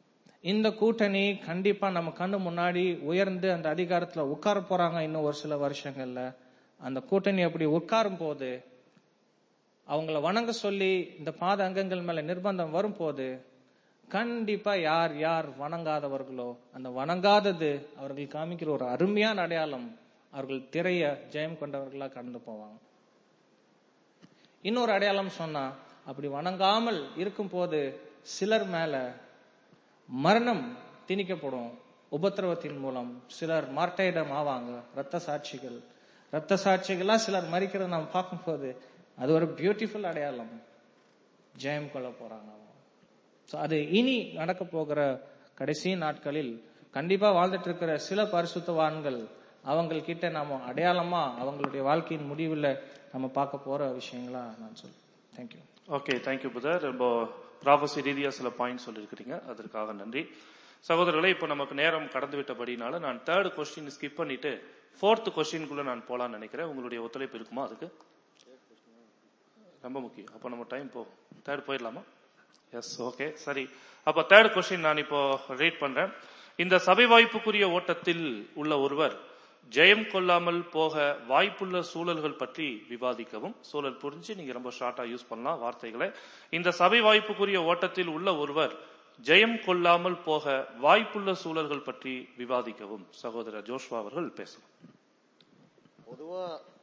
Speaker 4: இந்த கூட்டணி கண்டிப்பா நம்ம கண்ணு முன்னாடி உயர்ந்து அந்த அதிகாரத்துல உட்கார போறாங்க இன்னும் ஒரு சில வருஷங்கள்ல அந்த கூட்டணி அப்படி உட்காரும் போது அவங்கள வணங்க சொல்லி இந்த பாத அங்கங்கள் மேல நிர்பந்தம் வரும்போது கண்டிப்பா யார் யார் வணங்காதவர்களோ அந்த வணங்காதது அவர்கள் காமிக்கிற ஒரு அருமையான அடையாளம் அவர்கள் திரைய ஜெயம் கொண்டவர்களா கடந்து போவாங்க இன்னொரு அடையாளம் சொன்னா அப்படி வணங்காமல் இருக்கும் போது சிலர் மேல மரணம் திணிக்கப்படும் உபத்திரவத்தின் மூலம் சிலர் மார்டையிடம் ஆவாங்க ரத்த சாட்சிகள் ரத்த சாட்சிகளா சிலர் மறிக்கிறத நாம் பார்க்கும்போது அது ஒரு பியூட்டிஃபுல் அடையாளம் ஜெயம் கொள்ள போறாங்க அவங்க So, அது இனி நடக்க போகிற கடைசி நாட்களில் கண்டிப்பா வாழ்ந்துட்டு இருக்கிற சில பரிசுத்தவான்கள் அவங்க கிட்ட நாம அடையாளமா அவங்களுடைய வாழ்க்கையின் முடிவுல நம்ம பார்க்க போற விஷயங்களா நான் சொல்றேன் தேங்க்யூ
Speaker 1: ஓகே தேங்க்யூ புதர் ரொம்ப ப்ராஃபஸி ரீதியா சில பாயிண்ட் சொல்லியிருக்கிறீங்க அதற்காக நன்றி சகோதரர்களே இப்போ நமக்கு நேரம் கடந்து விட்டபடினால நான் தேர்ட் கொஸ்டின் ஸ்கிப் பண்ணிட்டு ஃபோர்த் கொஸ்டின்குள்ள நான் போலாம்னு நினைக்கிறேன் உங்களுடைய ஒத்துழைப்பு இருக்குமா அதுக்கு ரொம்ப முக்கியம் அப்போ நம்ம டைம் போகும் தேர்ட் போயிடலாமா எஸ் ஓகே சரி அப்ப தேர்ட் கொஸ்டின் நான் இப்போ ரீட் பண்றேன் இந்த சபை வாய்ப்புக்குரிய ஓட்டத்தில் உள்ள ஒருவர் ஜெயம் கொள்ளாமல் போக வாய்ப்புள்ள சூழல்கள் பற்றி விவாதிக்கவும் சூழல் புரிஞ்சு நீங்க ரொம்ப ஷார்ட்டா யூஸ் பண்ணலாம் வார்த்தைகளை இந்த சபை வாய்ப்புக்குரிய ஓட்டத்தில் உள்ள ஒருவர் ஜெயம் கொள்ளாமல் போக வாய்ப்புள்ள சூழல்கள் பற்றி விவாதிக்கவும் சகோதரர் ஜோஷ்வா அவர்கள் பேசலாம்
Speaker 3: பொதுவா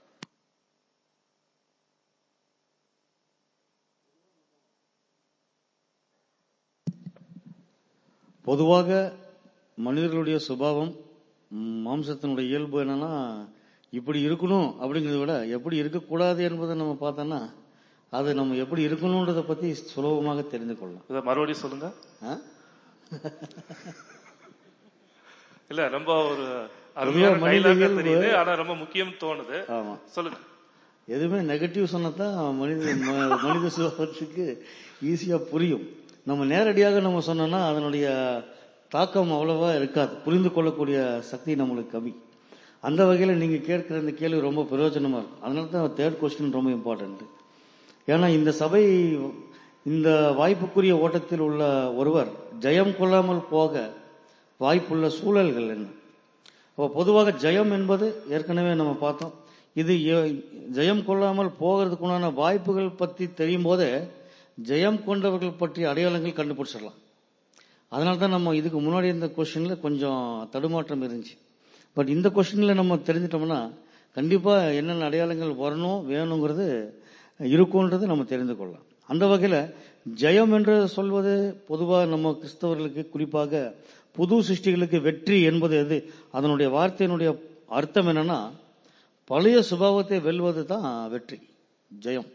Speaker 3: பொதுவாக மனிதர்களுடைய சுபாவம் ம், மாம்சத்தினுடைய இயல்பு என்னன்னா இப்படி இருக்கணும் அப்படிங்கிறத விட எப்படி இருக்கக்கூடாது என்பதை நம்ம பார்த்தோம்னா அது நம்ம எப்படி இருக்கணும்ன்றத பத்தி சுலபமாக தெரிந்து கொள்ளலாம்
Speaker 1: இதை மறுபடியும் சொல்லுங்க
Speaker 3: ஆ?
Speaker 1: இல்ல ரொம்ப ஒரு அருமையான
Speaker 3: மனித
Speaker 1: dialogue ஆ
Speaker 3: இயல்பு.
Speaker 1: தெரியுது ஆனா ரொம்ப முக்கியம் தோணுது
Speaker 3: ஆமா
Speaker 1: சொல்லுங்க
Speaker 3: எதுவுமே நெகட்டிவ் சொன்னதான் மனித ம- மனித சுபாவத்துக்கு ஈஸியா புரியும் நம்ம நேரடியாக நம்ம சொன்னோம்னா அதனுடைய தாக்கம் அவ்வளவா இருக்காது புரிந்து கொள்ளக்கூடிய சக்தி நம்மளுக்கு கம்மி அந்த வகையில நீங்க கேட்கிற இந்த கேள்வி ரொம்ப பிரயோஜனமா இருக்கும் அதனால தான் தேர்ட் கொஸ்டின் ரொம்ப இம்பார்ட்டன்ட் ஏன்னா இந்த சபை இந்த வாய்ப்புக்குரிய ஓட்டத்தில் உள்ள ஒருவர் ஜெயம் கொள்ளாமல் போக வாய்ப்புள்ள சூழல்கள் என்ன அப்போ பொதுவாக ஜெயம் என்பது ஏற்கனவே நம்ம பார்த்தோம் இது எ- ஜெயம் கொள்ளாமல் போகிறதுக்குண்டான வாய்ப்புகள் பற்றி தெரியும் போதே ஜெயம் கொண்டவர்கள் பற்றிய அடையாளங்கள் கண்டுபிடிச்சிடலாம் அதனால தான் நம்ம இதுக்கு முன்னாடி இந்த கொஸ்டின்ல கொஞ்சம் தடுமாற்றம் இருந்துச்சு பட் இந்த கொஸ்டின்ல நம்ம தெரிஞ்சிட்டோம்னா கண்டிப்பா என்னென்ன அடையாளங்கள் வரணும் வேணுங்கிறது இருக்கும்ன்றது நம்ம தெரிந்து கொள்ளலாம் அந்த வகையில ஜெயம் என்று சொல்வது பொதுவாக நம்ம கிறிஸ்தவர்களுக்கு குறிப்பாக புது சிருஷ்டிகளுக்கு வெற்றி என்பது எது அதனுடைய வார்த்தையினுடைய அர்த்தம் என்னன்னா பழைய சுபாவத்தை வெல்வது தான் வெற்றி ஜெயம்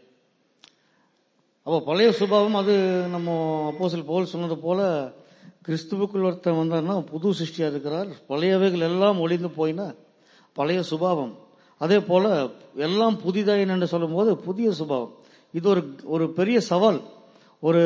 Speaker 3: அப்போ பழைய சுபாவம் அது நம்ம அப்போஸ்தலர் பவுல் சொன்னது போல கிறிஸ்துவுக்குள் ஒருத்தன் வந்தார்னா புது சிருஷ்டியா இருக்கிறார் பழையவைகள் எல்லாம் ஒளிந்து போயின பழைய சுபாவம் அதே போல எல்லாம் புதிதாயின் என்று சொல்லும்போது புதிய சுபாவம் இது ஒரு ஒரு பெரிய சவால் ஒரு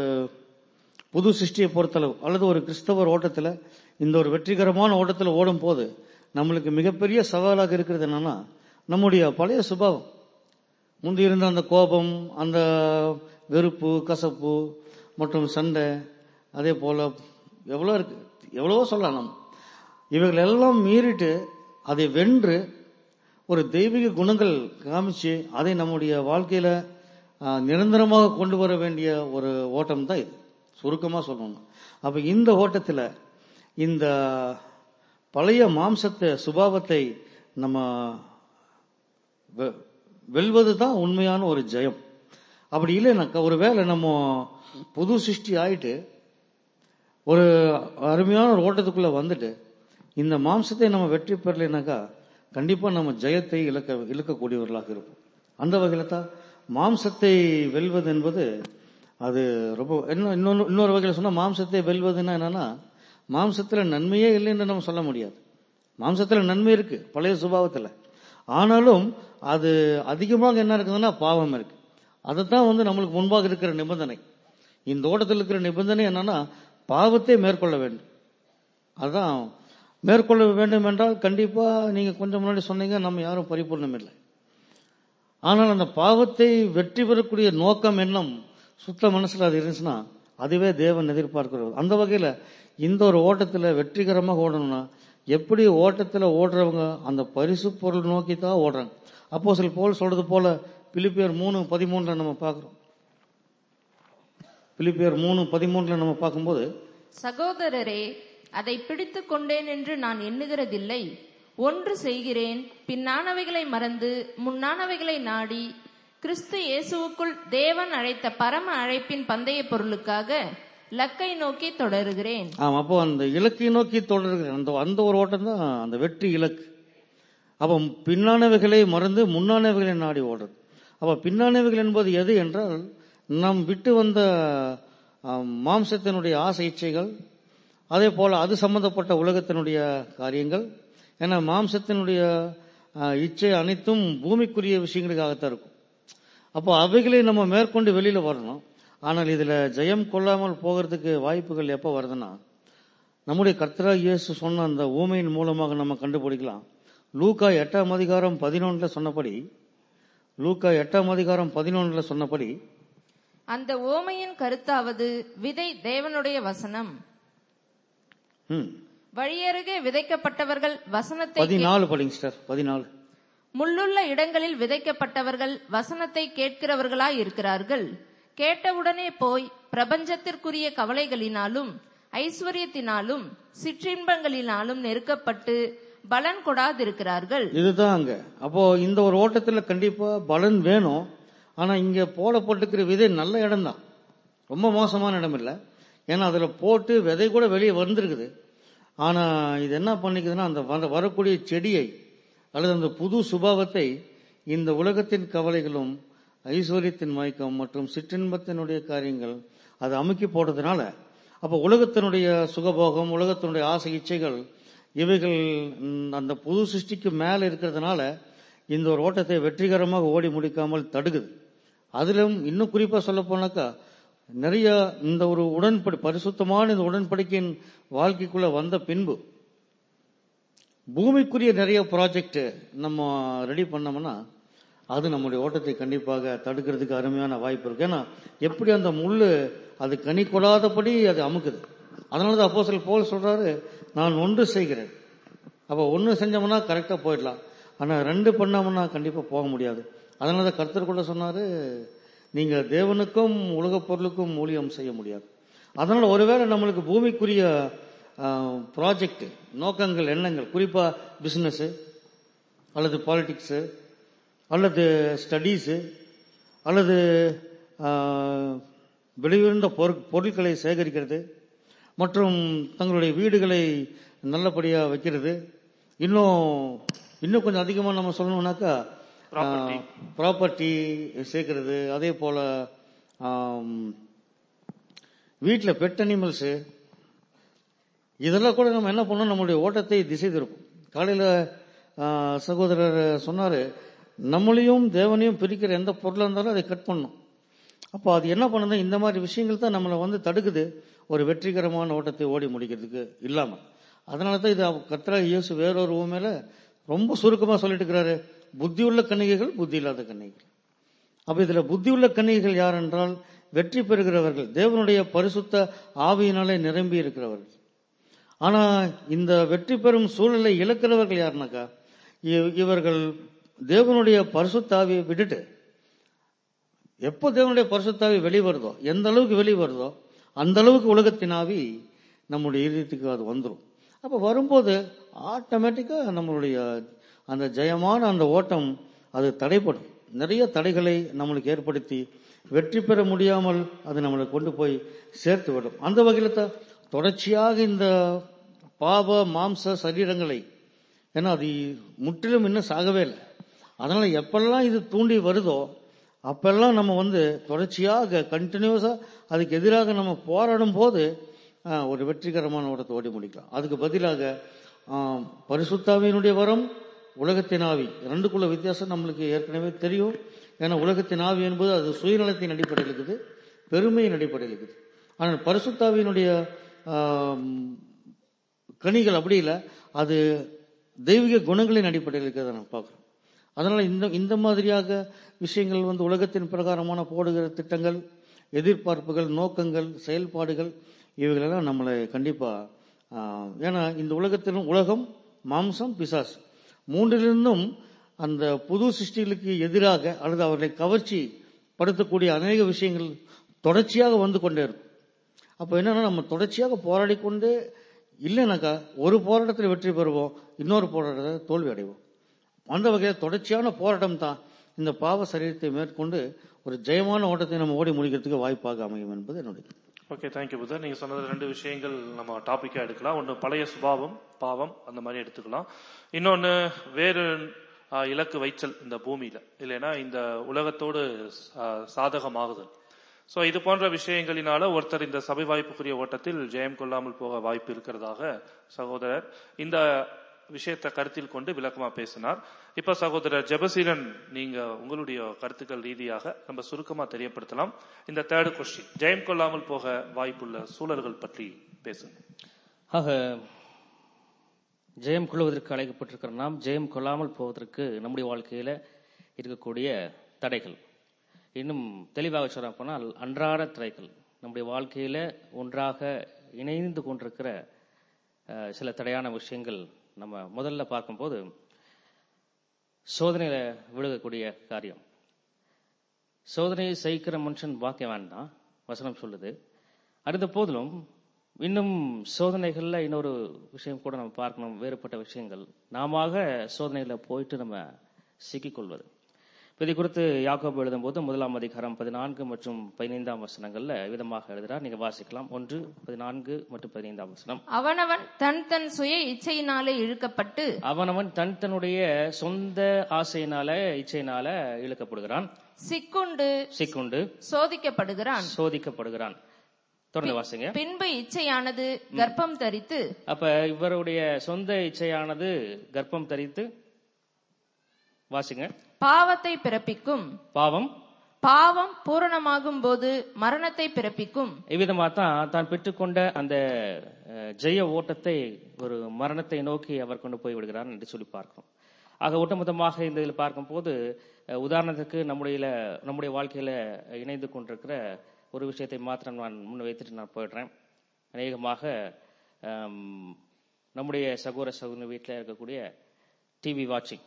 Speaker 3: புது சிருஷ்டியை பொறுத்தளவு அல்லது ஒரு கிறிஸ்தவர் ஓட்டத்துல இந்த ஒரு வெற்றிகரமான ஓட்டத்துல ஓடும் போது நம்மளுக்கு மிகப்பெரிய சவாலாக இருக்கிறது என்னன்னா நம்முடைய பழைய சுபாவம் முந்தி இருந்த அந்த கோபம் அந்த வெறுப்பு கசப்பு மற்றும் சண்டை அதே போல எவ்வளோ இருக்கு எவ்வளவோ சொல்லலாம் நம்ம இவைகள் எல்லாம் மீறிட்டு அதை வென்று ஒரு தெய்வீக குணங்கள் காமிச்சு அதை நம்முடைய வாழ்க்கையில ஆ, நிரந்தரமாக கொண்டு வர வேண்டிய ஒரு ஓட்டம் தான் இது சுருக்கமா சொல்லணும் அப்ப இந்த ஓட்டத்துல இந்த பழைய மாம்சத்தை சுபாவத்தை நம்ம வெ- வெல்வது தான் உண்மையான ஒரு ஜெயம் அப்படி இல்லைனாக்கா ஒருவேளை நம்ம புது சிருஷ்டி ஆயிட்டு ஒரு அருமையான ஒரு ஓட்டத்துக்குள்ள வந்துட்டு இந்த மாம்சத்தை நம்ம வெற்றி பெறலைனாக்கா கண்டிப்பா நம்ம ஜெயத்தை இழக்க இழக்கக்கூடியவர்களாக இருப்போம் அந்த வகையில தான் மாம்சத்தை வெல்வது என்பது அது ரொம்ப இன்னும் இன்னொன்னு இன்னொரு வகையில் சொன்னா மாம்சத்தை வெல்வதுன்னா என்னன்னா மாம்சத்துல நன்மையே இல்லைன்னு நம்ம சொல்ல முடியாது மாம்சத்துல நன்மை இருக்கு பழைய சுபாவத்துல ஆனாலும் அது அதிகமாக என்ன இருக்குதுன்னா பாவம் இருக்கு அதுதான் வந்து நம்மளுக்கு முன்பாக இருக்கிற நிபந்தனை இந்த ஓட்டத்தில் இருக்கிற நிபந்தனை என்னன்னா பாவத்தை மேற்கொள்ள வேண்டும் அதான் மேற்கொள்ள வேண்டும் என்றால் கண்டிப்பா நீங்க கொஞ்சம் முன்னாடி சொன்னீங்க நம்ம யாரும் பரிபூர்ணம் இல்லை ஆனால் அந்த பாவத்தை வெற்றி பெறக்கூடிய நோக்கம் எண்ணம் சுத்த மனசுல அது இருந்துச்சுன்னா அதுவே தேவன் எதிர்பார்க்கிறது அந்த வகையில இந்த ஒரு ஓட்டத்துல வெற்றிகரமாக ஓடணும்னா எப்படி ஓட்டத்துல ஓடுறவங்க அந்த பரிசு பொருள் நோக்கி தான் ஓடுறாங்க அப்போ சில போல் சொல்றது போல பிலிப்பியர் மூணு பதிமூணுல நம்ம பார்க்கிறோம் பிலிப்பியர் மூணு பதிமூணுல நம்ம பார்க்கும்போது
Speaker 5: சகோதரரே அதை பிடித்துக் கொண்டேன் என்று நான் எண்ணுகிறதில்லை ஒன்று செய்கிறேன் பின்னானவைகளை மறந்து முன்னானவைகளை நாடி கிறிஸ்து இயேசுவுக்குள் தேவன் அழைத்த பரம அழைப்பின் பந்தய பொருளுக்காக லக்கை நோக்கி தொடருகிறேன்
Speaker 3: ஆமா அப்போ அந்த இலக்கை நோக்கி தொடர்கிற அந்த அந்த ஒரு ஓட்டம் தான் அந்த வெற்றி இலக்கு அப்போ பின்னானவைகளை மறந்து முன்னானவைகளை நாடி ஓடுறது அப்போ பின்னானவைகள் என்பது எது என்றால் நாம் விட்டு வந்த ஆம், மாம்சத்தினுடைய ஆசை இச்சைகள் அதே போல அது சம்பந்தப்பட்ட உலகத்தினுடைய காரியங்கள் ஏன்னா மாம்சத்தினுடைய ஆ, இச்சை அனைத்தும் பூமிக்குரிய விஷயங்களுக்காகத்தான் இருக்கும் அப்போ அவைகளை நம்ம மேற்கொண்டு வெளியில வரணும் ஆனால் இதுல ஜெயம் கொள்ளாமல் போகிறதுக்கு வாய்ப்புகள் எப்போ வருதுன்னா நம்முடைய கர்த்தரா இயேசு சொன்ன அந்த ஊமையின் மூலமாக நம்ம கண்டுபிடிக்கலாம் லூக்கா எட்டாம் அதிகாரம் பதினொன்றுல சொன்னபடி லூக்கா எட்டாம் அதிகாரம் பதினொன்றுல சொன்னபடி
Speaker 5: அந்த ஓமையின் கருத்தாவது விதை தேவனுடைய வசனம்
Speaker 3: ம்,
Speaker 5: வழியருகே விதைக்கப்பட்டவர்கள் வசனத்தை கே-
Speaker 3: பதினாலு படிங்க சிஸ்டர் பதினாலு
Speaker 5: முள்ளுள்ள இடங்களில் விதைக்கப்பட்டவர்கள் வசனத்தை கேட்கிறவர்களாய் இருக்கிறார்கள் கேட்டவுடனே போய் பிரபஞ்சத்திற்குரிய கவலைகளினாலும் ஐஸ்வர்யத்தினாலும் சிற்றின்பங்களினாலும் நெருக்கப்பட்டு பலன் கொடாதிருக்கிறார்கள்
Speaker 3: இதுதான் அங்க அப்போ இந்த ஒரு ஓட்டத்துல கண்டிப்பா பலன் வேணும் ஆனா இங்க போடப்பட்டிருக்கிற விதை நல்ல இடம் தான் ரொம்ப மோசமான இடம் இல்ல ஏன்னா அதுல போட்டு விதை கூட வெளியே வந்திருக்குது ஆனா இது என்ன பண்ணிக்குதுன்னா அந்த வர- வரக்கூடிய செடியை அல்லது அந்த புது சுபாவத்தை இந்த உலகத்தின் கவலைகளும் ஐஸ்வர்யத்தின் மயக்கம் மற்றும் சிற்றின்பத்தினுடைய காரியங்கள் அதை அமுக்கி போடுறதுனால அப்ப உலகத்தினுடைய சுகபோகம் உலகத்தினுடைய ஆசை இச்சைகள் இவைகள் ம், அந்த புது சிருஷ்டிக்கு மேல இருக்கிறதுனால இந்த ஒரு ஓட்டத்தை வெற்றிகரமாக ஓடி முடிக்காமல் தடுக்குது அதிலும் இன்னும் குறிப்பா சொல்ல போனாக்கா நிறைய இந்த ஒரு உடன்படி பரிசுத்தமான இந்த உடன்படிக்கையின் வாழ்க்கைக்குள்ள வந்த பின்பு பூமிக்குரிய நிறைய ப்ராஜெக்ட் நம்ம ரெடி பண்ணோம்னா அது நம்முடைய ஓட்டத்தை கண்டிப்பாக தடுக்கிறதுக்கு அருமையான வாய்ப்பு இருக்கு ஏன்னா எப்படி அந்த முள்ளு அது கனி கொடாதபடி அது அமுக்குது அதனால தான் அப்போ போல் சொல்றாரு நான் ஒன்று செய்கிறேன் அப்போ ஒன்று செஞ்சோம்னா கரெக்டாக போயிடலாம் ஆனால் ரெண்டு பண்ணோம்னா கண்டிப்பாக போக முடியாது அதனால தான் கர்த்தர் கூட சொன்னாரு நீங்க தேவனுக்கும் உலகப் பொருளுக்கும் ஊழியம் செய்ய முடியாது அதனால ஒருவேளை நம்மளுக்கு பூமிக்குரிய ப்ராஜெக்ட் நோக்கங்கள் எண்ணங்கள் குறிப்பா பிசினஸ் அல்லது பாலிடிக்ஸ் அல்லது ஸ்டடீஸ் அல்லது ஆஹ், வெளியுறந்த பொரு- பொருட்களை சேகரிக்கிறது மற்றும் தங்களுடைய வீடுகளை நல்லபடியா வைக்கிறது இன்னும் இன்னும் கொஞ்சம் அதிகமா நம்ம சொல்லணும்னாக்கா
Speaker 1: Property.
Speaker 3: ப்ராப்பர்ட்டி சேர்க்கிறது அதே போல வீட்டில் பெட் அனிமல்ஸ் இதெல்லாம் கூட நம்ம என்ன பண்ணோம் நம்மளுடைய ஓட்டத்தை திசை திருப்போம் காலையில ஆ, சகோதரர் சொன்னாரு நம்மளையும் தேவனையும் பிரிக்கிற எந்த பொருளாக இருந்தாலும் அதை கட் பண்ணும் அப்போ அது என்ன பண்ணுது இந்த மாதிரி விஷயங்கள் தான் நம்மளை வந்து தடுக்குது ஒரு வெற்றிகரமான ஓட்டத்தை ஓடி முடிக்கிறதுக்கு இல்லாம அதனால தான் இது கத்ரா இயேசு வேறொரு ஊமையில ரொம்ப சுருக்கமா சொல்லிட்டு இருக்கிறாரு புத்தி உள்ள கன்னிகைகள் புத்தி இல்லாத கன்னிகைகள் அப்ப இதுல புத்தி உள்ள கன்னிகைகள் யார் என்றால் வெற்றி பெறுகிறவர்கள் தேவனுடைய பரிசுத்த ஆவியினாலே நிரம்பி இருக்கிறவர்கள் ஆனா இந்த வெற்றி பெறும் சூழலை இழக்கிறவர்கள் யாருனாக்கா இ- இவர்கள் தேவனுடைய பரிசுத்தாவியை விட்டுட்டு எப்போ தேவனுடைய பரிசுத்தாவி வெளிவருதோ எந்த அளவுக்கு வெளிவருதோ அந்த அளவுக்கு உலகத்தின் ஆவி நம்முடைய இதயத்துக்கு அது வந்துடும் அப்போ வரும்போது ஆட்டோமேட்டிக்கா நம்மளுடைய அந்த ஜெயமான அந்த ஓட்டம் அது தடைப்படும் நிறைய தடைகளை நம்மளுக்கு ஏற்படுத்தி வெற்றி பெற முடியாமல் அது நம்மளை கொண்டு போய் சேர்த்து விடும் அந்த வகையில தான் தொடர்ச்சியாக இந்த பாவ மாம்ச சரீரங்களை ஏன்னா அது முற்றிலும் இன்னும் சாகவே இல்லை அதனால எப்பெல்லாம் இது தூண்டி வருதோ அப்பெல்லாம் நம்ம வந்து தொடர்ச்சியாக கண்டினியூஸா அதுக்கு எதிராக நம்ம போராடும் போது ஆஹ், ஒரு வெற்றிகரமான ஓட்டத்தை ஓடி முடிக்கலாம் அதுக்கு பதிலாக ஆஹ், பரிசுத்தாவியினுடைய வரம் உலகத்தின் ஆவி ரெண்டுக்குள்ள வித்தியாசம் நம்மளுக்கு ஏற்கனவே தெரியும் ஏன்னா உலகத்தின் ஆவி என்பது அது சுயநலத்தின் அடிப்படையில் இருக்குது பெருமையின் அடிப்படையில் இருக்குது ஆனால் பரிசுத்தாவியினுடைய ஆம், கனிகள் அப்படி இல்லை அது தெய்வீக குணங்களின் அடிப்படையில் இருக்கிறத நம்ம பார்க்குறோம் அதனால இந்த இந்த மாதிரியாக விஷயங்கள் வந்து உலகத்தின் பிரகாரமான போடுகிற திட்டங்கள் எதிர்பார்ப்புகள் நோக்கங்கள் செயல்பாடுகள் இவைகளெல்லாம் நம்மளை கண்டிப்பா ஆ, ஏன்னா இந்த உலகத்திலும் உலகம் மாம்சம் பிசாஸ் மூன்றிலிருந்தும் அந்த புது சிருஷ்டிகளுக்கு எதிராக அல்லது அவர்களை கவர்ச்சி படுத்தக்கூடிய அநேக விஷயங்கள் தொடர்ச்சியாக வந்து கொண்டே இருக்கும் அப்ப என்னன்னா நம்ம தொடர்ச்சியாக போராடி கொண்டே இல்லைனாக்கா ஒரு போராட்டத்தில் வெற்றி பெறுவோம் இன்னொரு போராட்டத்தில் தோல்வி அடைவோம் அந்த வகையில் தொடர்ச்சியான போராட்டம் தான் இந்த பாவ சரீரத்தை மேற்கொண்டு ஒரு ஜெயமான ஓட்டத்தை நம்ம ஓடி முடிக்கிறதுக்கு வாய்ப்பாக அமையும் என்பது என்னுடைய
Speaker 1: ஓகே தேங்க்யூ புதர் நீங்க சொன்னது ரெண்டு விஷயங்கள் நம்ம டாபிக்கா எடுக்கலாம் ஒன்னு பழைய சுபாவம் பாவம் அந்த மாதிரி எடுத்துக்கலாம் இன்னொன்னு வேறு ஆ, இலக்கு வைச்சல் இந்த பூமியில இல்லைன்னா இந்த உலகத்தோடு ஆ, சாதகமாகுதல் சோ இது போன்ற விஷயங்களினால ஒருத்தர் இந்த சபை வாய்ப்புக்குரிய ஓட்டத்தில் ஜெயம் கொள்ளாமல் போக வாய்ப்பு இருக்கிறதாக சகோதரர் இந்த விஷயத்தை கருத்தில் கொண்டு விளக்கமா பேசினார் இப்ப சகோதரர் ஜெபசீலன் நீங்க உங்களுடைய கருத்துக்கள் ரீதியாக நம்ம சுருக்கமா தெரியப்படுத்தலாம் இந்த தேர்ட் கொஸ்டின் ஜெயம் கொள்ளாமல் போக வாய்ப்புள்ள சூழல்கள் பற்றி பேசுங்க
Speaker 2: ஆக ஜெயம் கொள்வதற்கு அழைக்கப்பட்டிருக்கிற நாம் ஜெயம் கொள்ளாமல் போவதற்கு நம்முடைய வாழ்க்கையில இருக்கக்கூடிய தடைகள் இன்னும் தெளிவாக சொல்ல போனால் அன்றாட தடைகள் நம்முடைய வாழ்க்கையில ஒன்றாக இணைந்து கொண்டிருக்கிற அஹ், சில தடையான விஷயங்கள் நம்ம முதல்ல பார்க்கும்போது சோதனையில விழுகக்கூடிய காரியம் சோதனையை சகிக்கிற மனுஷன் பாக்கியவான் தான் வசனம் சொல்லுது அடுத்த போதிலும் இன்னும் சோதனைகள்ல இன்னொரு விஷயம் கூட நம்ம பார்க்கணும் வேறுபட்ட விஷயங்கள் நாம சோதனையில போயிட்டு நம்ம சிக்கிக்கொள்வது இப்ப இதை குறித்து யாக்கோபு எழுதும்போது முதலாம் அதிகாரம் பதினான்கு மற்றும் பதினைந்தாம் வசனங்கள்ல விதமாக எழுதுறார் நீங்க வாசிக்கலாம் ஒன்று பதினான்கு மற்றும் பதினைந்தாம் வசனம்
Speaker 5: அவனவன் தன் தன் சுய இச்சையினாலே இழுக்கப்பட்டு
Speaker 2: அவனவன் தன் தன்னுடைய சொந்த ஆசையினால இச்சையினால இழுக்கப்படுகிறான்
Speaker 5: சிக்குண்டு
Speaker 2: சிக்குண்டு
Speaker 5: சோதிக்கப்படுகிறான்
Speaker 2: சோதிக்கப்படுகிறான் தொடர்ந்து வாசிங்க
Speaker 5: பின்பு இச்சையானது கர்ப்பம் தரித்து
Speaker 2: அப்ப இவருடைய சொந்த இச்சையானது கர்ப்பம் தரித்து வாசிங்க
Speaker 5: பாவத்தை பிறப்பிக்கும்
Speaker 2: பாவம்
Speaker 5: பாவம் பூரணமாகும் போது மரணத்தை பிறப்பிக்கும்
Speaker 2: இவ்விதமா தான் தான் பெற்றுக்கொண்ட அந்த அஹ், ஜெய ஓட்டத்தை ஒரு மரணத்தை நோக்கி அவர் கொண்டு போய் விடுகிறார் என்று சொல்லி பார்க்கிறோம் ஆக ஒட்டுமொத்தமாக இந்த இதில் பார்க்கும்போது அஹ், உதாரணத்துக்கு நம்முடைய நம்முடைய வாழ்க்கையில இணைந்து கொண்டிருக்கிற ஒரு விஷயத்தை மாத்திரம் நான் முன் வைத்துட்டு நான் போயிடுறேன் அநேகமாக ஆம், நம்முடைய சகோதர சகோதரி வீட்டில் இருக்கக்கூடிய டிவி வாட்சிங்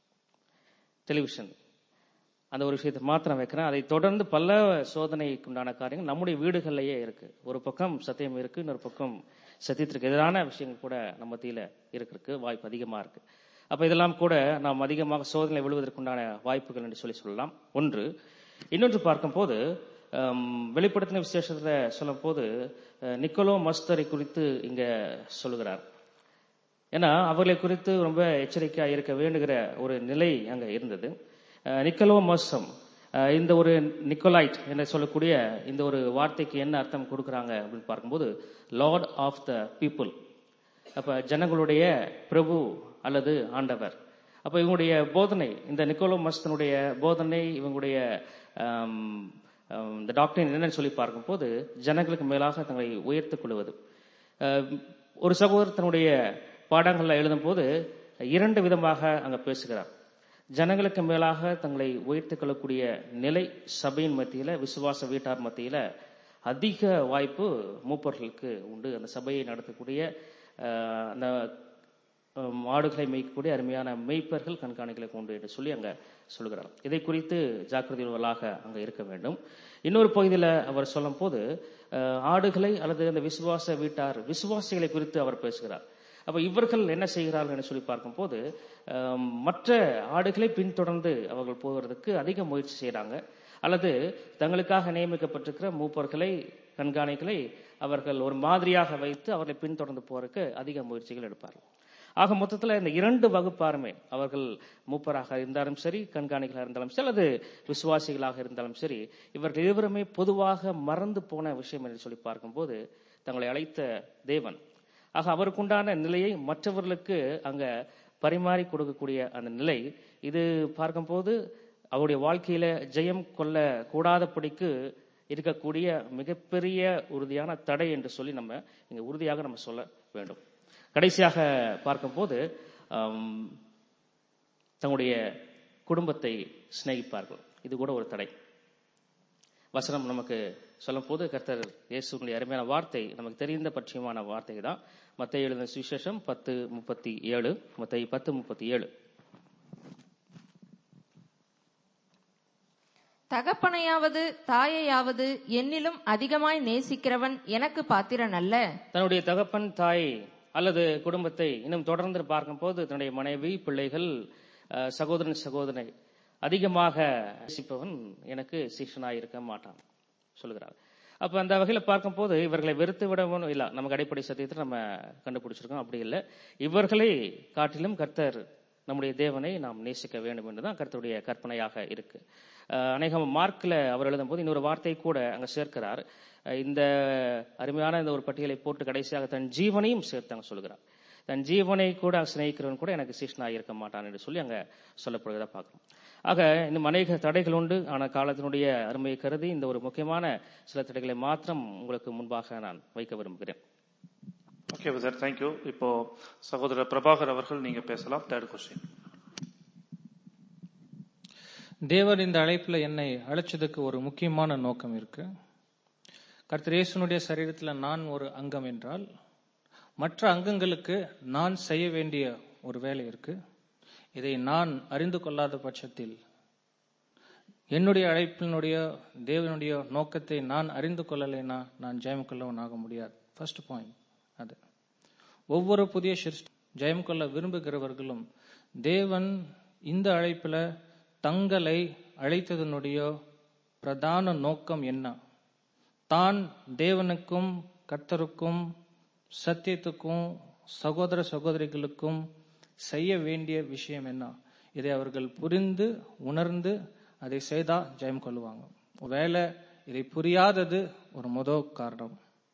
Speaker 2: டெலிவிஷன் அந்த ஒரு விஷயத்தை மாத்திரம் வைக்கிறேன் அதை தொடர்ந்து பல சோதனைக்கு உண்டான காரியங்கள் நம்முடைய வீடுகள்லயே இருக்கு ஒரு பக்கம் சத்தியம் இருக்கு இன்னொரு பக்கம் சத்தியத்திற்கு எதிரான விஷயங்கள் கூட நம்ம மத்தியில இருக்கிறதுக்கு வாய்ப்பு அதிகமா இருக்கு அப்ப இதெல்லாம் கூட நாம் அதிகமாக சோதனை விழுவதற்குண்டான வாய்ப்புகள் என்று சொல்லி சொல்லலாம் ஒன்று இன்னொன்று பார்க்கும்போது ஆம், வெளிப்படுத்தின விசேஷத்தை சொல்லும் போது அஹ், நிக்கோலோ மஸ்தரை குறித்து இங்க சொல்லுகிறார் ஏன்னா அவர்களை குறித்து ரொம்ப எச்சரிக்கையா இருக்க வேண்டுகிற ஒரு நிலை அங்க இருந்தது அஹ் நிக்கலோ மோசம் அஹ் இந்த ஒரு நிக்கோலைட் என்று சொல்லக்கூடிய இந்த ஒரு வார்த்தைக்கு என்ன அர்த்தம் கொடுக்கறாங்க அப்படின்னு பார்க்கும்போது லார்ட் ஆஃப் த பீப்புள் அப்ப ஜனங்களுடைய பிரபு அல்லது ஆண்டவர் அப்ப இவங்களுடைய போதனை இந்த நிக்கோலோ மஸ்தனுடைய போதனை இவங்களுடைய ஆம், ஆம், இந்த டாக்டர் என்னன்னு சொல்லி பார்க்கும்போது ஜனங்களுக்கு மேலாக தங்களை உயர்த்திக் கொள்வது அஹ், ஒரு சகோதரர் தன்னுடைய பாடங்கள்ல எழுதும் போது இரண்டு விதமாக அங்க பேசுகிறார் ஜனங்களுக்கு மேலாக தங்களை உயர்த்திக் கொள்ளக்கூடிய நிலை சபையின் மத்தியில விசுவாச வீட்டார் மத்தியில அதிக வாய்ப்பு மூப்பர்களுக்கு உண்டு அந்த சபையை நடத்தக்கூடிய அஹ், அந்த அஹ், மாடுகளை மேய்க்கக்கூடிய அருமையான மேய்ப்பர்கள் கண்காணிகளுக்கு உண்டு என்று சொல்லி அங்க சொல்கிறார் இதை குறித்து ஜாக்கிரதையுள்ளவர்களாக அங்க இருக்க வேண்டும் இன்னொரு பகுதியில் அவர் சொல்லும் போது அஹ், ஆடுகளை அல்லது அந்த விசுவாச வீட்டார் விசுவாசிகளை குறித்து அவர் பேசுகிறார் அப்ப இவர்கள் என்ன செய்கிறார்கள் என்று சொல்லி பார்க்கும்போது அஹ், மற்ற ஆடுகளை பின்தொடர்ந்து அவர்கள் போவதற்கு அதிக முயற்சி செய்றாங்க அல்லது தங்களுக்காக நியமிக்கப்பட்டிருக்கிற மூப்பர்களை கண்காணிகளை அவர்கள் ஒரு மாதிரியாக வைத்து அவர்களை பின்தொடர்ந்து போறதுக்கு அதிக முயற்சிகள் எடுப்பார்கள் ஆக மொத்தத்துல இந்த இரண்டு வகுப்பாருமே அவர்கள் மூப்பராக இருந்தாலும் சரி கண்காணிகளாக இருந்தாலும் சரி அல்லது விசுவாசிகளாக இருந்தாலும் சரி இவர்கள் இருவருமே பொதுவாக மறந்து போன விஷயம் என்று சொல்லி பார்க்கும்போது தங்களை அழைத்த தேவன் ஆக அவருக்குண்டான நிலையை மற்றவர்களுக்கு அங்க பரிமாறி கொடுக்கக்கூடிய அந்த நிலை இது பார்க்கும்போது அவருடைய வாழ்க்கையில ஜெயம் கொள்ள கூடாதபடிக்கு இருக்கக்கூடிய மிகப்பெரிய உறுதியான தடை என்று சொல்லி நம்ம இங்க உறுதியாக நம்ம சொல்ல வேண்டும் கடைசியாக பார்க்கும்போது ஆம், தங்களுடைய குடும்பத்தை சிநேகிப்பார்கள் இது கூட ஒரு தடை வசனம் நமக்கு சொல்லும்போது கர்த்தர் இயேசுனுடைய அருமையான வார்த்தை நமக்கு தெரிந்த பட்சியமான வார்த்தை தான் மத்திய எழுதின சுவிசேஷம் பத்து முப்பத்தி ஏழு மத்திய பத்து முப்பத்தி ஏழு
Speaker 5: தகப்பனையாவது தாயையாவது என்னிலும் அதிகமாய் நேசிக்கிறவன் எனக்கு பாத்திரன் அல்ல
Speaker 2: தன்னுடைய தகப்பன் தாய் அல்லது குடும்பத்தை இன்னும் தொடர்ந்து பார்க்கும்போது தன்னுடைய மனைவி பிள்ளைகள் அஹ், சகோதரன் சகோதரனை அதிகமாக நேசிப்பவன் எனக்கு சீஷனாய் இருக்க மாட்டான் சொல்லுகிறார் அப்ப அந்த வகையில பார்க்கும்போது இவர்களை வெறுத்து விடவும் இல்ல நமக்கு அடிப்படை சத்தியத்தை நம்ம கண்டுபிடிச்சிருக்கோம் அப்படி இல்லை இவர்களை காட்டிலும் கர்த்தர் நம்முடைய தேவனை நாம் நேசிக்க வேண்டும் என்றுதான் கர்த்தருடைய கற்பனையாக இருக்கு அஹ், அநேகம் மார்க்ல அவர் எழுதும்போது இன்னொரு வார்த்தை கூட அங்க சேர்க்கிறார் அஹ், இந்த அருமையான இந்த ஒரு பட்டியலை போட்டு கடைசியாக தன் ஜீவனையும் சேர்த்து அங்க சொல்கிறார் தன் ஜீவனை கூட சிநேகிக்கிறவன் கூட எனக்கு சீஷனாக இருக்க மாட்டான் என்று சொல்லி அங்க சொல்லப்படுகிறதா பார்க்கிறோம் ஆக இன்னும் அநேக தடைகள் உண்டு ஆனால் காலத்தினுடைய அருமையை கருதி இந்த ஒரு முக்கியமான சில தடைகளை மாத்திரம் உங்களுக்கு முன்பாக நான் வைக்க விரும்புகிறேன்
Speaker 1: ஓகே சார் தேங்க்யூ இப்போ சகோதரர் பிரபாகர் அவர்கள் நீங்க பேசலாம் தேர்ட் கொஸ்டின்
Speaker 4: தேவர் இந்த அழைப்புல என்னை அழைச்சதுக்கு ஒரு முக்கியமான நோக்கம் இருக்கு கர்த்தர் இயேசுனுடைய சரீரத்துல நான் ஒரு அங்கம் என்றால் மற்ற அங்கங்களுக்கு நான் செய்ய வேண்டிய ஒரு வேலை இருக்கு இதை நான் அறிந்து கொள்ளாத பட்சத்தில் என்னுடைய அழைப்பினுடைய தேவனுடைய நோக்கத்தை நான் அறிந்து கொள்ளலைன்னா நான் ஜெயம் கொள்ளவன் ஆக முடியாது ஃபர்ஸ்ட் பாயிண்ட் அது ஒவ்வொரு புதிய சிருஷ்டி ஜெயம் கொள்ள விரும்புகிறவர்களும் தேவன் இந்த அழைப்புல தங்களை அழைத்ததனுடைய பிரதான நோக்கம் என்ன தான் தேவனுக்கும் கர்த்தருக்கும் சத்தியத்துக்கும் சகோதர சகோதரிகளுக்கும் செய்ய வேண்டிய விஷயம் என்ன இதை அவர்கள் புரிந்து உணர்ந்து அதை செய்தா ஜெயம் கொள்ளுவாங்க வேலை இதை புரியாதது ஒரு முதல் காரணம்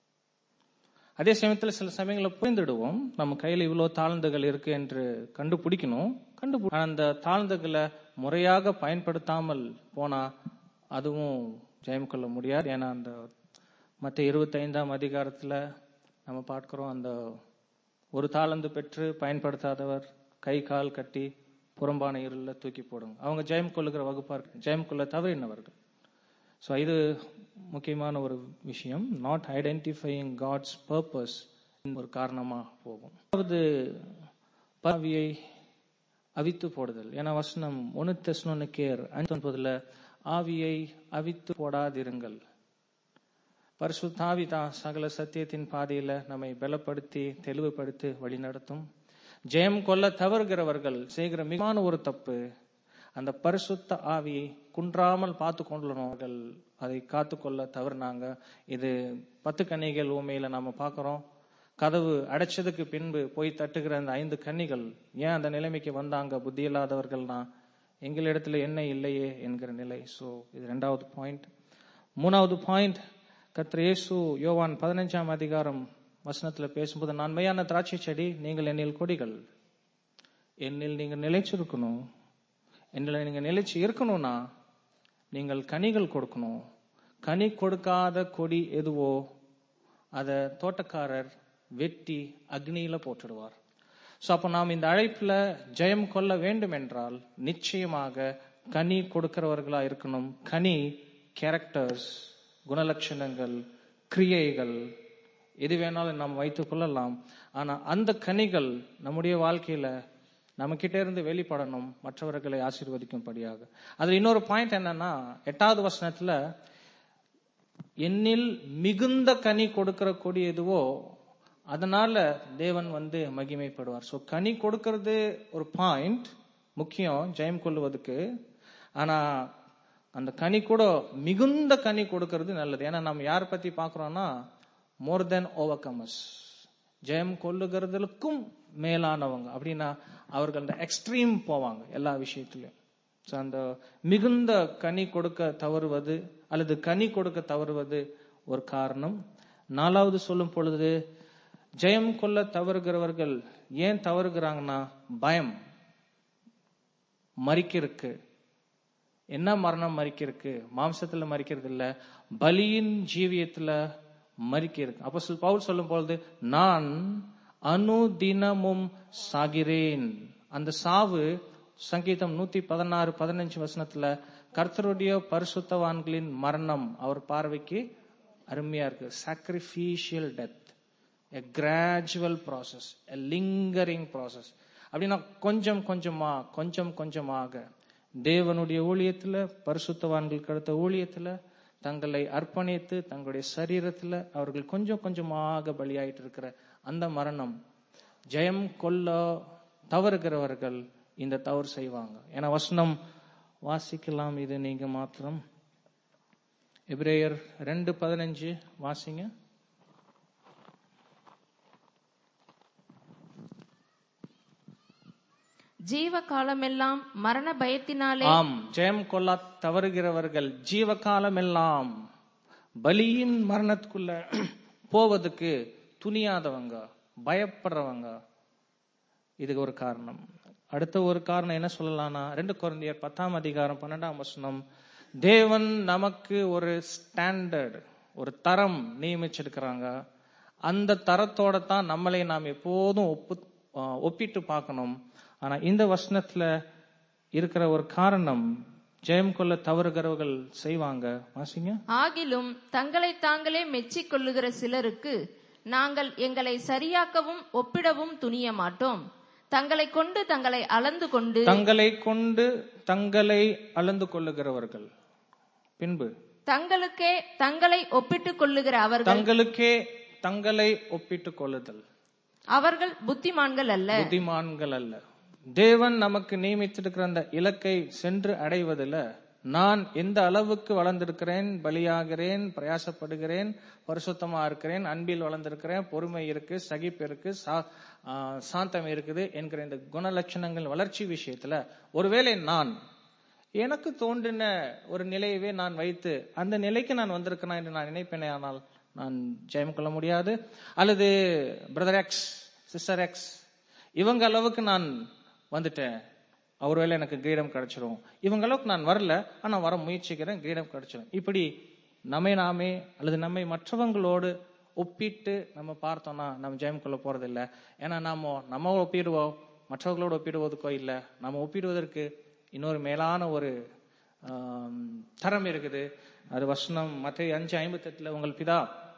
Speaker 4: அதே சமயத்தில் சில சமயங்களில் புரிந்துடுவோம் நம்ம கையில் இவ்வளவு தாழ்ந்துகள் இருக்கு என்று கண்டுபிடிக்கணும் கண்டுபி அந்த தாழ்ந்துகளை முறையாக பயன்படுத்தாமல் போனா அதுவும் ஜெயம் கொள்ள முடியாது ஏன்னா அந்த மற்ற இருபத்தைந்தாம் அதிகாரத்துல நம்ம பார்க்கிறோம் அந்த ஒரு தாளந்து பெற்று பயன்படுத்தாதவர் கை கால் கட்டி புறம்பான இருள தூக்கி போடுங்க அவங்க ஜெயம் கொள்ளுகிற வகுப்பா இருக்கு ஜெயம் கொள்ள தவறினவர்கள் ஸோ இது முக்கியமான ஒரு விஷயம் நாட் ஐடென்டிஃபையிங் காட்ஸ் பர்பஸ் ஒரு காரணமா போகும் அதாவது பாவியை அவித்து போடுதல் ஏன்னா வசனம் ஒன்னு தெஸ்னொன்னு கேர் அஞ்சொன்பதுல ஆவியை அவித்து போடாதிருங்கள் பரிசுத்தாவி தான் சகல சத்தியத்தின் பாதையில நம்மை பலப்படுத்தி தெளிவுபடுத்தி வழி நடத்தும் ஜெயம் கொள்ள தவறுகிறவர்கள் செய்கிற மிகமான ஒரு தப்பு அந்த பரிசுத்த ஆவியை குன்றாமல் பார்த்து கொள்ளணும் அதை காத்து கொள்ள தவறுனாங்க இது பத்து கன்னிகள் ஊமையில நாம பார்க்கிறோம் கதவு அடைச்சதுக்கு பின்பு போய் தட்டுகிற அந்த ஐந்து கன்னிகள் ஏன் அந்த நிலைமைக்கு வந்தாங்க புத்தி இல்லாதவர்கள்னா எங்களிடத்துல என்ன இல்லையே என்கிற நிலை சோ இது ரெண்டாவது பாயிண்ட் மூணாவது பாயிண்ட் கர்த்தர் இயேசு யோவான் பதினஞ்சாம் அதிகாரம் வசனத்துல பேசும்போது நான் மெய்யான திராட்சை செடி நீங்கள் என்னில் கொடிகள் என்னில் நீங்க நிலைச்சிருக்கணும் என்னில் நீங்க நிலைச்சு இருக்கணும்னா நீங்கள் கனிகள் கொடுக்கணும் கனி கொடுக்காத கொடி எதுவோ அத தோட்டக்காரர் வெட்டி அக்னியில போட்டுடுவார் சோ அப்ப நாம் இந்த அழைப்புல ஜெயம் கொள்ள வேண்டும் என்றால் நிச்சயமாக கனி கொடுக்கிறவர்களா இருக்கணும் கனி கேரக்டர்ஸ் குணலட்சணங்கள் கிரியைகள் எது வேணாலும் நாம் வைத்துக் கொள்ளலாம் ஆனா அந்த கனிகள் நம்முடைய வாழ்க்கையில நம்ம கிட்ட இருந்து வெளிப்படணும் மற்றவர்களை ஆசீர்வதிக்கும்படியாக அதுல இன்னொரு பாயிண்ட் என்னன்னா எட்டாவது வசனத்துல என்னில் மிகுந்த கனி கொடுக்கிற கொடி எதுவோ அதனால தேவன் வந்து மகிமைப்படுவார் சோ கனி கொடுக்கிறது ஒரு பாயிண்ட் முக்கியம் ஜெயம் கொள்ளுவதுக்கு ஆனா அந்த கனி கூட மிகுந்த கனி கொடுக்கிறது நல்லது ஏன்னா நம்ம யாரை பத்தி பாக்குறோம்னா மோர் தென் ஓவர் கமர்ஸ் ஜெயம் கொள்ளுகிறதுக்கும் மேலானவங்க அப்படின்னா அவர்கள் அந்த எக்ஸ்ட்ரீம் போவாங்க எல்லா விஷயத்திலையும் So, அந்த மிகுந்த கனி கொடுக்க தவறுவது அல்லது கனி கொடுக்க தவறுவது ஒரு காரணம் நாலாவது சொல்லும் பொழுது ஜெயம் கொள்ள தவறுகிறவர்கள் ஏன் தவறுகிறாங்கன்னா பயம் மறிக்கிறதுக்கு என்ன மரணம் மறிக்கிறதுக்கு மாம்சத்துல மறிக்கிறது இல்ல பலியின் ஜீவியத்துல மறிக்கிறது அப்போ சொல் பவுல் சொல்லும் பொழுது நான் அனுதினமும் சாகிறேன் அந்த சாவு சங்கீதம் நூத்தி பதினாறு பதினஞ்சு வசனத்துல கர்த்தருடைய பரிசுத்தவான்களின் மரணம் அவர் பார்வைக்கு அருமையா இருக்கு sacrificial death a gradual process a lingering process அப்படின்னா கொஞ்சம் கொஞ்சமா கொஞ்சம் கொஞ்சமாக தேவனுடைய ஊழியத்துல பரிசுத்தவான்களுக்கு அடுத்த ஊழியத்துல தங்களை அர்ப்பணித்து தங்களுடைய சரீரத்துல அவர்கள் கொஞ்சம் கொஞ்சமாக பலியாயிட்டு இருக்கிற அந்த மரணம் ஜெயம் கொல்ல தவறுகிறவர்கள் இந்த தவறு செய்வாங்க ஏன்னா வசனம் வாசிக்கலாம் இது நீங்க மாத்திரம் எபிரேயர் ரெண்டு பதினஞ்சு வாசிங்க
Speaker 5: ஜீவ காலமெல்லாம் மரண பயத்தினாலே
Speaker 4: ஆம் ஜெயம் கொள்ள தவறுகிறவர்கள் ஜீவகாலம் எல்லாம் பலியின் மரணத்துக்குள்ள போவதுக்கு துணியாதவங்க பயப்படுறவங்க இதுக்கு ஒரு காரணம் அடுத்த ஒரு காரணம் என்ன சொல்லலாம்னா ரெண்டு குழந்தையர் பத்தாம் அதிகாரம் பன்னெண்டாம் வசனம் தேவன் நமக்கு ஒரு ஸ்டாண்டர்ட் ஒரு தரம் நியமிச்சிருக்கிறாங்க அந்த தரத்தோட தான் நம்மளை நாம் எப்போதும் ஒப்பு ஆஹ் ஒப்பிட்டு பார்க்கணும் ஆனா இந்த வசனத்துல இருக்கிற ஒரு காரணம் ஜெயம் கொள்ள தவறுகிறவர்கள் செய்வாங்க வாசிங்க
Speaker 5: ஆகிலும் தங்களை தாங்களே மெச்சிக் கொள்ளுகிற சிலருக்கு நாங்கள் எங்களை சரியாக்கவும் ஒப்பிடவும் துணிய மாட்டோம் தங்களை கொண்டு தங்களை அளந்து கொண்டு
Speaker 4: தங்களை கொண்டு தங்களை அளந்து கொள்ளுகிறவர்கள் பின்பு
Speaker 5: தங்களுக்கே தங்களை ஒப்பிட்டுக் கொள்ளுகிற அவர்கள்
Speaker 4: தங்களுக்கே தங்களை ஒப்பிட்டுக் கொள்ளுதல்
Speaker 5: அவர்கள் புத்திமான்கள் அல்ல
Speaker 4: புத்திமான்கள் அல்ல தேவன் நமக்கு நியமித்திருக்கிற அந்த இலக்கை சென்று அடைவதில் நான் எந்த அளவுக்கு வளர்ந்திருக்கிறேன் பலியாகிறேன் பிரயாசப்படுகிறேன் பரிசுத்தமா இருக்கிறேன் அன்பில் வளர்ந்திருக்கிறேன் பொறுமை இருக்கு சகிப்பு இருக்கு சா- ஆ, சாந்தம் இருக்குது என்கிற இந்த குணலட்சணங்கள் வளர்ச்சி விஷயத்துல ஒருவேளை நான் எனக்கு தோன்றின ஒரு நிலையவே நான் வைத்து அந்த நிலைக்கு நான் வந்திருக்கிறேன் என்று நான் நினைப்பேனே ஆனால் நான் ஜெயம் கொள்ள முடியாது அல்லது பிரதர் எக்ஸ் சிஸ்டர் எக்ஸ் இவங்க அளவுக்கு நான் வந்துட்டேன் ஒருவேளை எனக்கு கிரீடம் கிடைச்சிரும் இவங்க அளவுக்கு நான் வரல ஆனா வர முயற்சிக்கிறேன் கிரீடம் கிடைச்சிரும் இப்படி நம்மை நாமே அல்லது நம்மை மற்றவங்களோடு ஒப்பிட்டு நம்ம பார்த்தோம்னா நம்ம ஜெயம் கொள்ள போறது இல்ல ஏன்னா நாம நம்ம ஒப்பிடுவோம் மற்றவர்களோடு ஒப்பிடுவதற்கோ இல்ல நம்ம ஒப்பிடுவதற்கு இன்னொரு மேலான ஒரு ஆம், தரம் இருக்குது அது வசனம் மற்ற அஞ்சு ஐம்பத்தெட்டுல உங்கள் பிதா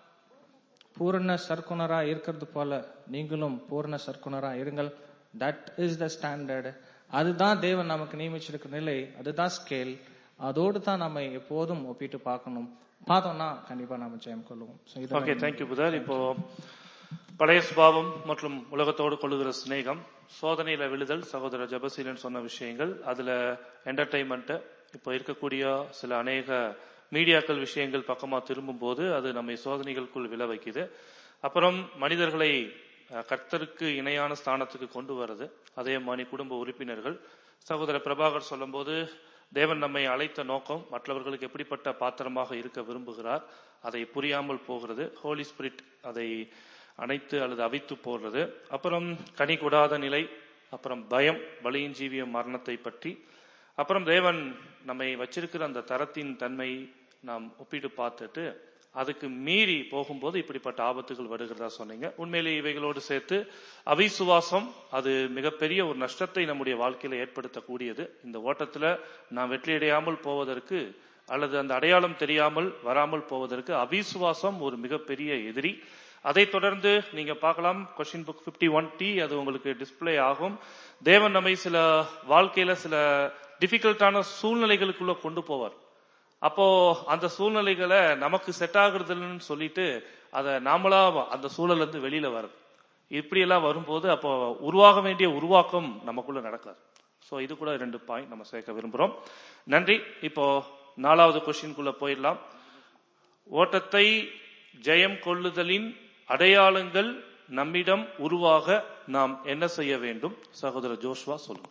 Speaker 4: பூரண சர்க்குணரா இருக்கிறது போல நீங்களும் பூரண சர்க்குணரா இருங்கள் தட் இஸ் த ஸ்டாண்டர்ட் அதுதான் தேவன் நமக்கு நியமிச்சிருக்கிற நிலை அதுதான் ஸ்கேல் அதோடு தான் நம்ம எப்போதும் ஒப்பிட்டு பார்க்கணும் பார்த்தோம்னா கண்டிப்பா நாம ஜெயம் கொள்ளுவோம் So இது
Speaker 1: ஓகே தேங்க்யூ புதர் இப்போ பழைய சுபாவம் மற்றும் உலகத்தோடு கொள்ளுகிற சிநேகம் சோதனையில விழுதல் சகோதரர் ஜபசீலன் சொன்ன விஷயங்கள் அதுல என்டர்டைன்மெண்ட் இப்போ இருக்கக்கூடிய சில அநேக மீடியாக்கள் விஷயங்கள் பக்கமா திரும்பும் போது அது நம்மை சோதனைகளுக்குள் விழ வைக்குது அப்புறம் மனிதர்களை அஹ், கர்த்தருக்கு இணையான ஸ்தானத்துக்கு கொண்டு வருது அதே மாதிரி குடும்ப உறுப்பினர்கள் சகோதரர் பிரபாகர் சொல்லும்போது தேவன் நம்மை அழைத்த நோக்கம் மற்றவர்களுக்கு எப்படிப்பட்ட பாத்திரமாக இருக்க விரும்புகிறார் அதை புரியாமல் போகிறது ஹோலி ஸ்பிரிட் அதை அணைத்து அல்லது அவித்து போடுறது அப்புறம் கனி கொடாத நிலை அப்புறம் பயம் பலியின் ஜீவியம் மரணத்தை பற்றி அப்புறம் தேவன் நம்மை வச்சிருக்கிற அந்த தரத்தின் தன்மை நாம் ஒப்பிட்டு பார்த்துட்டு அதுக்கு மீறி போகும்போது இப்படிப்பட்ட ஆபத்துகள் வருகிறதா சொன்னீங்க உண்மையிலே இவைகளோடு சேர்த்து அவிசுவாசம் அது மிகப்பெரிய ஒரு நஷ்டத்தை நம்முடைய வாழ்க்கையில ஏற்படுத்தக்கூடியது இந்த ஓட்டத்துல நாம் வெற்றியடையாமல் போவதற்கு அல்லது அந்த அடையாளம் தெரியாமல் வராமல் போவதற்கு அவிசுவாசம் ஒரு மிகப்பெரிய எதிரி அதைத் தொடர்ந்து நீங்க பார்க்கலாம் கொஸ்டின் புக் 51 ஒன் டி அது உங்களுக்கு டிஸ்ப்ளே ஆகும் தேவன் நம்மை சில வாழ்க்கையில சில டிஃபிகல்ட்டான சூழ்நிலைகளுக்குள்ள கொண்டு போவார் அப்போ அந்த சூழ்நிலைகளை நமக்கு செட் ஆகுறதுன்னு சொல்லிட்டு அதை நாமளா அந்த சூழல்ல இருந்து வெளியில வருது இப்படி எல்லாம் வரும்போது அப்போ உருவாக வேண்டிய உருவாக்கம் நமக்குள்ள நடக்காது சோ இது கூட ரெண்டு பாயிண்ட் நம்ம சேர்க்க விரும்புறோம் நன்றி இப்போ நாலாவது கொஸ்டின்குள்ள போயிடலாம் ஓட்டத்தை ஜெயம் கொள்ளுதலின் அடையாளங்கள் நம்மிடம் உருவாக நாம் என்ன செய்ய வேண்டும் சகோதரர் ஜோஷ்வா சொல்லுங்க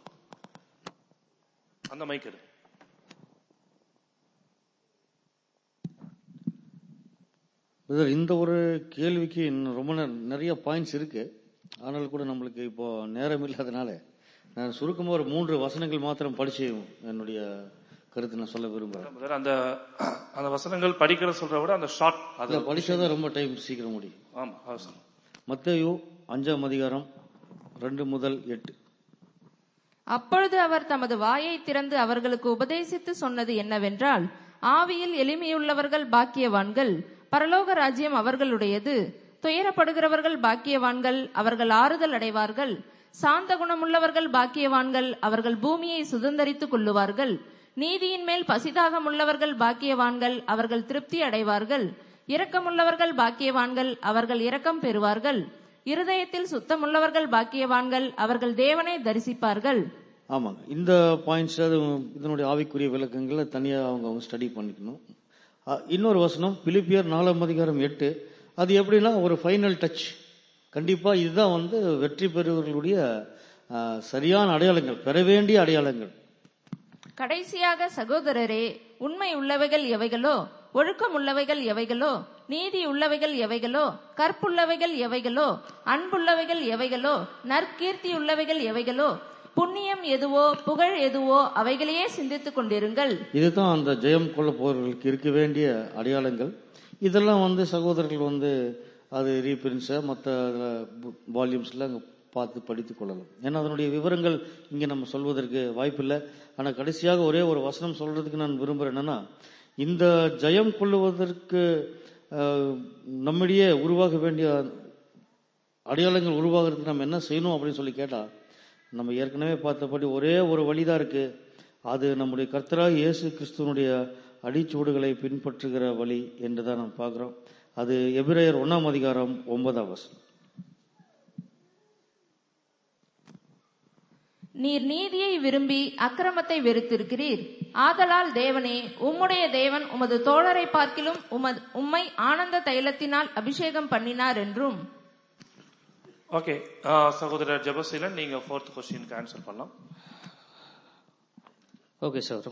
Speaker 1: அந்த மைக் எடு
Speaker 3: பிரதர் இந்த ஒரு கேள்விக்கு இன்னும் ரொம்ப நெ- நிறைய பாயிண்ட்ஸ் இருக்கு ஆனால் கூட நம்மளுக்கு இப்போ நேரம் இல்லாதனால நான் சுருக்கமாக ஒரு மூன்று வசனங்கள் மாத்திரம் படிச்சு என்னுடைய கருத்தை நான் சொல்ல விரும்புறேன்
Speaker 1: முதல்ல அந்த அந்த வசனங்கள் படிக்கிற சொல்ற விட அந்த ஷார்ட் அது
Speaker 3: அதில் படிச்சாதான் ரொம்ப டைம் சீக்கிரம் முடியும்
Speaker 1: ஆமா அவசரம்
Speaker 3: மத்தேயு அஞ்சாம் அதிகாரம் ரெண்டு முதல் எட்டு
Speaker 5: அப்பொழுது அவர் தமது வாயை திறந்து அவர்களுக்கு உபதேசித்து சொன்னது என்னவென்றால் ஆவியில் எளிமையுள்ளவர்கள் பாக்கியவான்கள் பரலோக ராஜ்யம் அவர்களுடையது துயரப்படுகிறவர்கள் பாக்கியவான்கள் அவர்கள் ஆறுதல் அடைவார்கள் சாந்த குணமுள்ளவர்கள் பாக்கியவான்கள் அவர்கள் பூமியை சுதந்தரித்துக் கொள்ளுவார்கள் நீதியின் மேல் பசிதாகம் உள்ளவர்கள் பாக்கியவான்கள் அவர்கள் திருப்தி அடைவார்கள் இரக்கமுள்ளவர்கள் பாக்கியவான்கள் அவர்கள் இரக்கம் பெறுவார்கள் இருதயத்தில் சுத்தமுள்ளவர்கள் பாக்கியவான்கள் அவர்கள் தேவனை தரிசிப்பார்கள்
Speaker 3: ஆமாங்க இந்த பாயிண்ட்ஸ் அது இதனுடைய ஆவிக்குரிய விளக்கங்களை தனியா அவங்க அவங்க ஸ்டடி பண்ணிக்கணும் அஹ், இன்னொரு வசனம் பிலிப்பியர் நாலாம் அதிகாரம் எட்டு அது எப்படின்னா ஒரு ஃபைனல் டச் கண்டிப்பா இதுதான் வந்து வெற்றி பெறுவர்களுடைய அஹ், சரியான அடையாளங்கள் பெற வேண்டிய அடையாளங்கள்
Speaker 5: கடைசியாக சகோதரரே உண்மை உள்ளவைகள் எவைகளோ ஒழுக்கம் உள்ளவைகள் எவைகளோ நீதி உள்ளவைகள் எவைகளோ கற்புள்ளவைகள் எவைகளோ அன்புள்ளவைகள் எவைகளோ நற்கீர்த்தி உள்ளவைகள் எவைகளோ புண்ணியம் எதுவோ புகழ் எதுவோ அவைகளையே சிந்தித்துக் கொண்டிருங்கள்
Speaker 3: இதுதான் அந்த ஜெயம் கொள்ள போறவர்களுக்கு இருக்க வேண்டிய அடையாளங்கள் இதெல்லாம் வந்து சகோதரர்கள் வந்து அது ரீபிரின்ஸை மற்ற வால்யூம்ஸ்ல அங்க பார்த்து படித்துக் கொள்ளலாம் ஏன்னா அதனுடைய விவரங்கள் இங்க நம்ம சொல்வதற்கு வாய்ப்பில்லை ஆனா கடைசியாக ஒரே ஒரு வசனம் சொல்றதுக்கு நான் விரும்புறேன் என்னன்னா இந்த ஜெயம் கொள்ளுவதற்கு அஹ், நம்மிடையே உருவாக வேண்டிய அடையாளங்கள் உருவாகிறதுக்கு நம்ம என்ன செய்யணும் அப்படின்னு சொல்லி கேட்டா நம்ம ஏற்கனவே பார்த்தபடி ஒரே ஒரு வழிதான் இருக்கு அது நம்முடைய கர்த்தராக இயேசு கிறிஸ்துவனுடைய அடிச்சுவடுகளை பின்பற்றுகிற வழி என்றுதான் நாம் பார்க்கிறோம் அது எபிரேயர் ஒன்னாம் அதிகாரம் ஒன்பதாம் வசனம்
Speaker 5: நீர் நீதியை விரும்பி அக்கிரமத்தை வெறுத்திருக்கிறீர் ஆதலால் தேவனே உம்முடைய தேவன் உமது தோழரை பார்க்கிலும் உமது உம்மை ஆனந்த தைலத்தினால் அபிஷேகம் பண்ணினார் என்றும்
Speaker 1: ஓகே சகோதரர் ஜெபசீலன் நீங்க ஃபோர்த் கொஸ்டினுக்கு ஆன்சர் பண்ணலாம்
Speaker 2: ஓகே சார்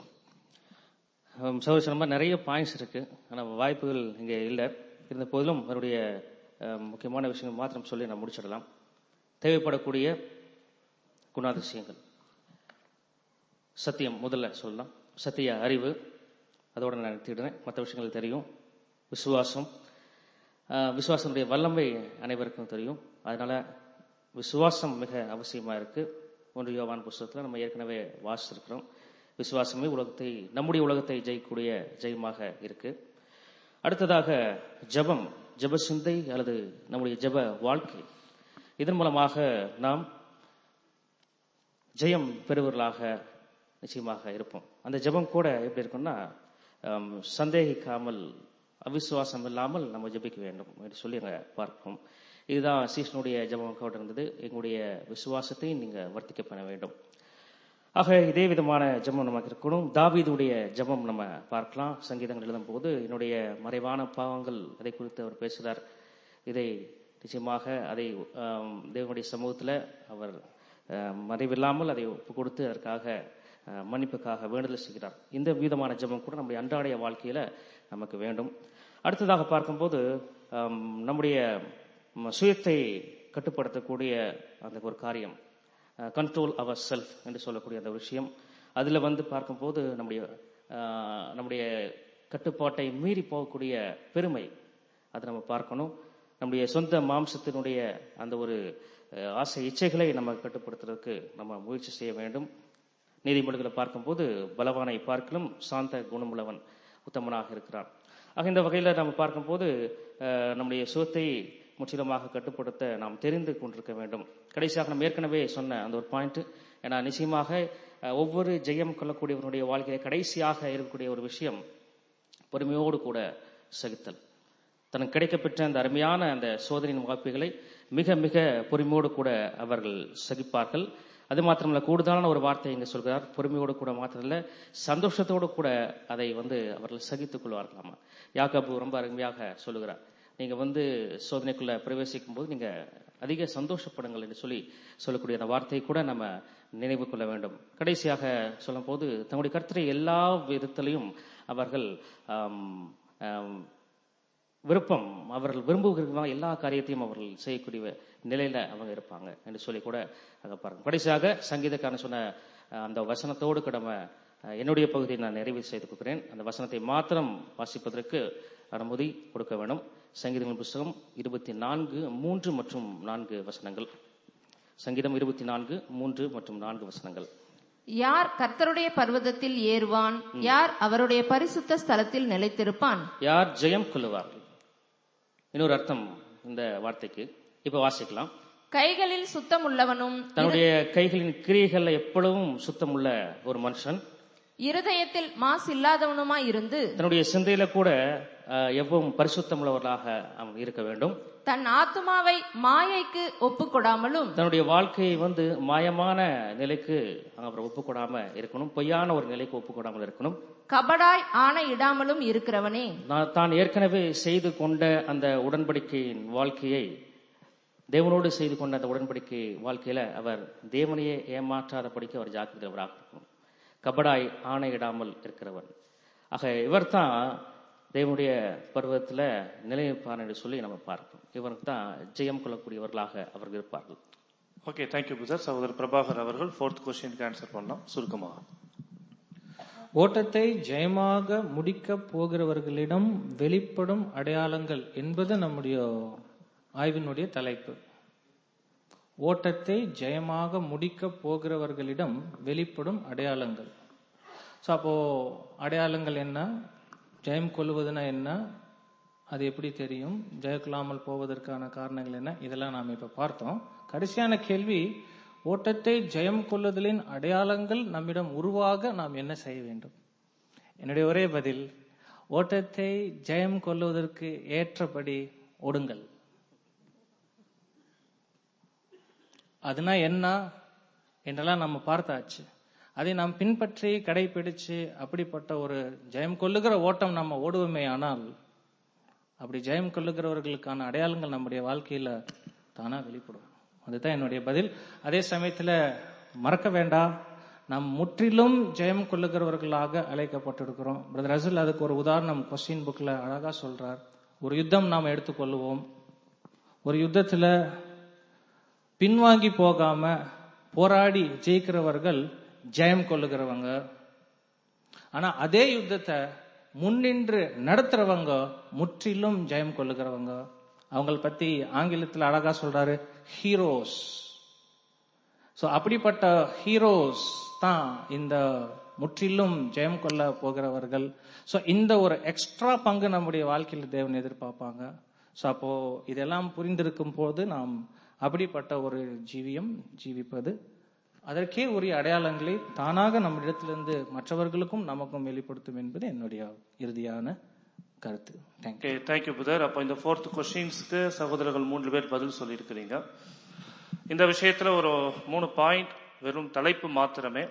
Speaker 2: சார் சொன்ன மாதிரி நிறைய பாயிண்ட்ஸ் இருக்கு ஆனால் வாய்ப்புகள் இங்கே இல்லை இருந்த போதிலும் அவருடைய அஹ், முக்கியமான விஷயங்கள் மாத்திரம் சொல்லி நான் முடிச்சிடலாம் தேவைப்படக்கூடிய குணாதிசயங்கள் சத்தியம் முதல்ல சொல்லலாம் சத்திய அறிவு அதோட நான் நிறுத்திடுறேன் மற்ற விஷயங்கள் தெரியும் விசுவாசம் ஆஹ், விசுவாசனுடைய வல்லமை அனைவருக்கும் தெரியும் அதனால விசுவாசம் மிக அவசியமா இருக்கு ஒன்று யோவான் புஸ்தகத்தில் நம்ம ஏற்கனவே வாசிச்சிருக்கிறோம் விசுவாசமே உலகத்தை நம்முடைய உலகத்தை ஜெயிக்கக்கூடிய ஜெயமாக இருக்கு அடுத்ததாக ஜெபம் ஜெப சிந்தை அல்லது நம்முடைய ஜெப வாழ்க்கை இதன் மூலமாக நாம் ஜெயம் பெறுவர்களாக நிச்சயமாக இருப்போம் அந்த ஜெபம் கூட எப்படி இருக்கும்னா ஆம், சந்தேகிக்காமல் அவிசுவாசம் இல்லாமல் நம்ம ஜெபிக்க வேண்டும் என்று சொல்லி அங்க பார்ப்போம் இதுதான் சீசனுடைய ஜெபம் கூட இருந்தது எங்களுடைய விசுவாசத்தை நீங்க வர்த்திக்க பண்ண வேண்டும் ஆக இதே விதமான ஜெபம் நமக்கு இருக்கணும் தாவீதுடைய ஜெபம் நம்ம பார்க்கலாம் சங்கீதங்கள் எழுதும் போது என்னுடைய மறைவான பாவங்கள் அதை குறித்து அவர் பேசுகிறார் இதை நிச்சயமாக அதை ஆம், தேவனுடைய சமூகத்தில் அவர் ஆம், மறைவில்லாமல் அதை ஒப்பு கொடுத்து அதற்காக ஆ, மன்னிப்புக்காக வேண்டுதல் செய்கிறார் இந்த விதமான ஜெபம் கூட நம்முடைய அன்றாடைய வாழ்க்கையில நமக்கு வேண்டும் அடுத்ததாக பார்க்கும்போது ஆம், நம்முடைய ம், சுயத்தை கட்டுப்படுத்தக்கூடிய அந்த ஒரு காரியம் கண்ட்ரோல் அவர் செல்ஃப் என்று சொல்லக்கூடிய அந்த விஷயம் அதுல வந்து பார்க்கும்போது நம்முடைய ஆஹ், நம்முடைய கட்டுப்பாட்டை மீறி போகக்கூடிய பெருமை அதை நம்ம பார்க்கணும் நம்முடைய சொந்த மாம்சத்தினுடைய அந்த ஒரு அஹ், ஆசை இச்சைகளை நம்ம கட்டுப்படுத்துறதுக்கு நம்ம முயற்சி செய்ய வேண்டும் நீதிமொழிகளை பார்க்கும்போது பலவானை பார்க்கலும் சாந்த குணமுள்ளவன் உத்தமனாக இருக்கிறான் ஆக இந்த வகையில நம்ம பார்க்கும்போது அஹ், நம்முடைய சுகத்தை முற்றிலுமாக கட்டுப்படுத்த நாம் தெரிந்து கொண்டிருக்க வேண்டும் கடைசியாக நம்ம ஏற்கனவே சொன்ன அந்த ஒரு பாயிண்ட் ஏன்னா நிச்சயமாக அஹ், ஒவ்வொரு ஜெயம் கொள்ளக்கூடியவனுடைய வாழ்க்கையில கடைசியாக இருக்கக்கூடிய ஒரு விஷயம் பொறுமையோடு கூட சகித்தல் தனக்கு கிடைக்கப்பெற்ற அந்த அருமையான அந்த சோதனையின் வாய்ப்புகளை மிக மிக பொறுமையோடு கூட அவர்கள் சகிப்பார்கள் அது மாத்திரமல்ல கூடுதலான ஒரு வார்த்தை இங்க சொல்கிறார் பொறுமையோடு கூட மாத்திரமல்ல சந்தோஷத்தோடு கூட அதை வந்து அவர்கள் சகித்துக் கொள்வார்களாமா யாக்கோபு ரொம்ப அருமையாக சொல்லுகிறார் நீங்க வந்து சோதனைக்குள்ள பிரவேசிக்கும் போது நீங்க அதிக சந்தோஷப்படுங்கள் என்று சொல்லி சொல்லக்கூடிய அந்த வார்த்தையை கூட நம்ம நினைவு கொள்ள வேண்டும் கடைசியாக சொல்லும் போது தங்களுடைய கருத்துரை எல்லா விதத்திலையும் அவர்கள் ஆம், ஆம், விருப்பம் அவர்கள் விரும்புகிற எல்லா காரியத்தையும் அவர்கள் செய்யக்கூடிய நிலையில அவங்க இருப்பாங்க என்று சொல்லி கூட அங்க பாருங்க கடைசியாக சங்கீதக்காரன் சொன்ன அஹ், அந்த வசனத்தோடு கூட நம்ம அஹ், என்னுடைய பகுதியை நான் நிறைவு செய்து கொடுக்கிறேன் அந்த வசனத்தை மாத்திரம் வாசிப்பதற்கு அனுமதி கொடுக்க வேண்டும் சங்கீதங்கள் புஸ்தகம் இருபத்தி நான்கு மூன்று மற்றும் நான்கு வசனங்கள் சங்கீதம் இருபத்தி நான்கு மூன்று மற்றும் நான்கு வசனங்கள்
Speaker 5: யார் கர்த்தருடைய பர்வதத்தில் ஏறுவான் யார் அவருடைய பரிசுத்த ஸ்தலத்தில் நிலைத்திருப்பான்
Speaker 2: யார் ஜெயம் கொள்ளுவார்கள் இன்னொரு அர்த்தம் இந்த வார்த்தைக்கு இப்ப வாசிக்கலாம்
Speaker 5: கைகளில் சுத்தமுள்ளவனும்
Speaker 2: தன்னுடைய கைகளின் கிரியைகள்ல எப்பொழுதும் சுத்தமுள்ள ஒரு மனுஷன்
Speaker 5: இருதயத்தில் மாசு இல்லாதவனுமாய் இருந்து
Speaker 2: தன்னுடைய சிந்தையில கூட அஹ், எப்பவும் பரிசுத்தமுள்ளவர்களாக அவன் இருக்க வேண்டும்
Speaker 5: தன் ஆத்துமாவை மாயைக்கு ஒப்புக்கொடாமலும்
Speaker 2: தன்னுடைய வாழ்க்கையை வந்து மாயமான நிலைக்கு அவர் ஒப்புக்கொடாம இருக்கணும் பொய்யான ஒரு நிலைக்கு ஒப்புக்கொடாமல் இருக்கணும்
Speaker 5: கபடாய் ஆணையிடாமலும் இருக்கிறவனே
Speaker 2: நான் தான் ஏற்கனவே செய்து கொண்ட அந்த உடன்படிக்கையின் வாழ்க்கையை தேவனோடு செய்து கொண்ட அந்த உடன்படிக்கை வாழ்க்கையில அவர் தேவனையே ஏமாற்றாதபடிக்கு அவர் ஜாக்கிரதையவராக இருக்கணும் கபடாய் ஆணையிடாமல் இருக்கிறவர் ஆக இவர்தான் தேவனுடைய பருவத்துல நிலைநிற்பார் என்று சொல்லி நம்ம பார்ப்போம் இவருக்கு தான் ஜெயம் கொள்ளக்கூடியவர்களாக அவர்கள் இருப்பார்கள்
Speaker 1: ஓகே தேங்க்யூ புதர் சகோதரர் பிரபாகர் அவர்கள் ஃபோர்த் கொஸ்டினுக்கு ஆன்சர் பண்ணலாம் சுருக்கமாக
Speaker 4: ஓட்டத்தை ஜெயமாக முடிக்க போகிறவர்களிடம் வெளிப்படும் அடையாளங்கள் என்பது நம்முடைய ஆய்வினுடைய தலைப்பு ஓட்டத்தை ஜெயமாக முடிக்க போகிறவர்களிடம் வெளிப்படும் அடையாளங்கள் ஸோ அப்போ அடையாளங்கள் என்ன ஜெயம் கொள்வதுனா என்ன அது எப்படி தெரியும் ஜெயக்கொள்ளாமல் போவதற்கான காரணங்கள் என்ன இதெல்லாம் நாம் இப்ப பார்த்தோம் கடைசியான கேள்வி ஓட்டத்தை ஜெயம் கொள்ளுதலின் அடையாளங்கள் நம்மிடம் உருவாக நாம் என்ன செய்ய வேண்டும் என்னுடைய ஒரே பதில் ஓட்டத்தை ஜெயம் கொள்வதற்கு ஏற்றபடி ஓடுங்கள் அதுனா என்ன என்றெல்லாம் நம்ம பார்த்தாச்சு அதை நாம் பின்பற்றி கடைபிடிச்சு அப்படிப்பட்ட ஒரு ஜெயம் கொள்ளுகிற ஓட்டம் நம்ம ஓடுவோமே ஆனால் அப்படி ஜெயம் கொள்ளுகிறவர்களுக்கான அடையாளங்கள் நம்முடைய வாழ்க்கையில தானா வெளிப்படும் அதுதான் என்னுடைய பதில் அதே சமயத்துல மறக்க வேண்டாம் நாம் முற்றிலும் ஜெயம் கொள்ளுகிறவர்களாக அழைக்கப்பட்டிருக்கிறோம் பிரதர் ரசல் அதுக்கு ஒரு உதாரணம் கொஸ்டின் புக்ல அழகா சொல்றார் ஒரு யுத்தம் நாம் எடுத்துக்கொள்வோம் ஒரு யுத்தத்துல பின்வாங்கி போகாம போராடி ஜெயிக்கிறவர்கள் ஜெயம் கொள்ளுகிறவங்க ஆனா அதே யுத்தத்தை முன்னின்று நடத்துறவங்க முற்றிலும் ஜெயம் கொள்ளுகிறவங்க அவங்கள பத்தி ஆங்கிலத்தில் அழகா சொல்றாரு ஹீரோஸ் சோ அப்படிப்பட்ட ஹீரோஸ் தான் இந்த முற்றிலும் ஜெயம் கொள்ள போகிறவர்கள் சோ இந்த ஒரு எக்ஸ்ட்ரா பங்கு நம்முடைய வாழ்க்கையில் தேவன் எதிர்பார்ப்பாங்க சோ அப்போ இதெல்லாம் புரிந்திருக்கும் போது நாம் அப்படிப்பட்ட ஒரு ஜீவியம் ஜீவிப்பது அதற்கே உரிய அடையாளங்களை தானாக நம்மிடத்திலிருந்து மற்றவர்களுக்கும் நமக்கும் வெளிப்படுத்தும் என்பது என்னுடைய இறுதியான கருத்து தேங்க்யூ
Speaker 1: ஓகே தேங்க்யூ புதர் அப்போ இந்த ஃபோர்த் கொஸ்டின்ஸ்க்கு சகோதரர்கள் மூன்று பேர் பதில் சொல்லியிருக்கிறீங்க இந்த விஷயத்துல ஒரு மூணு பாயிண்ட் வெறும் தலைப்பு மாத்திரமே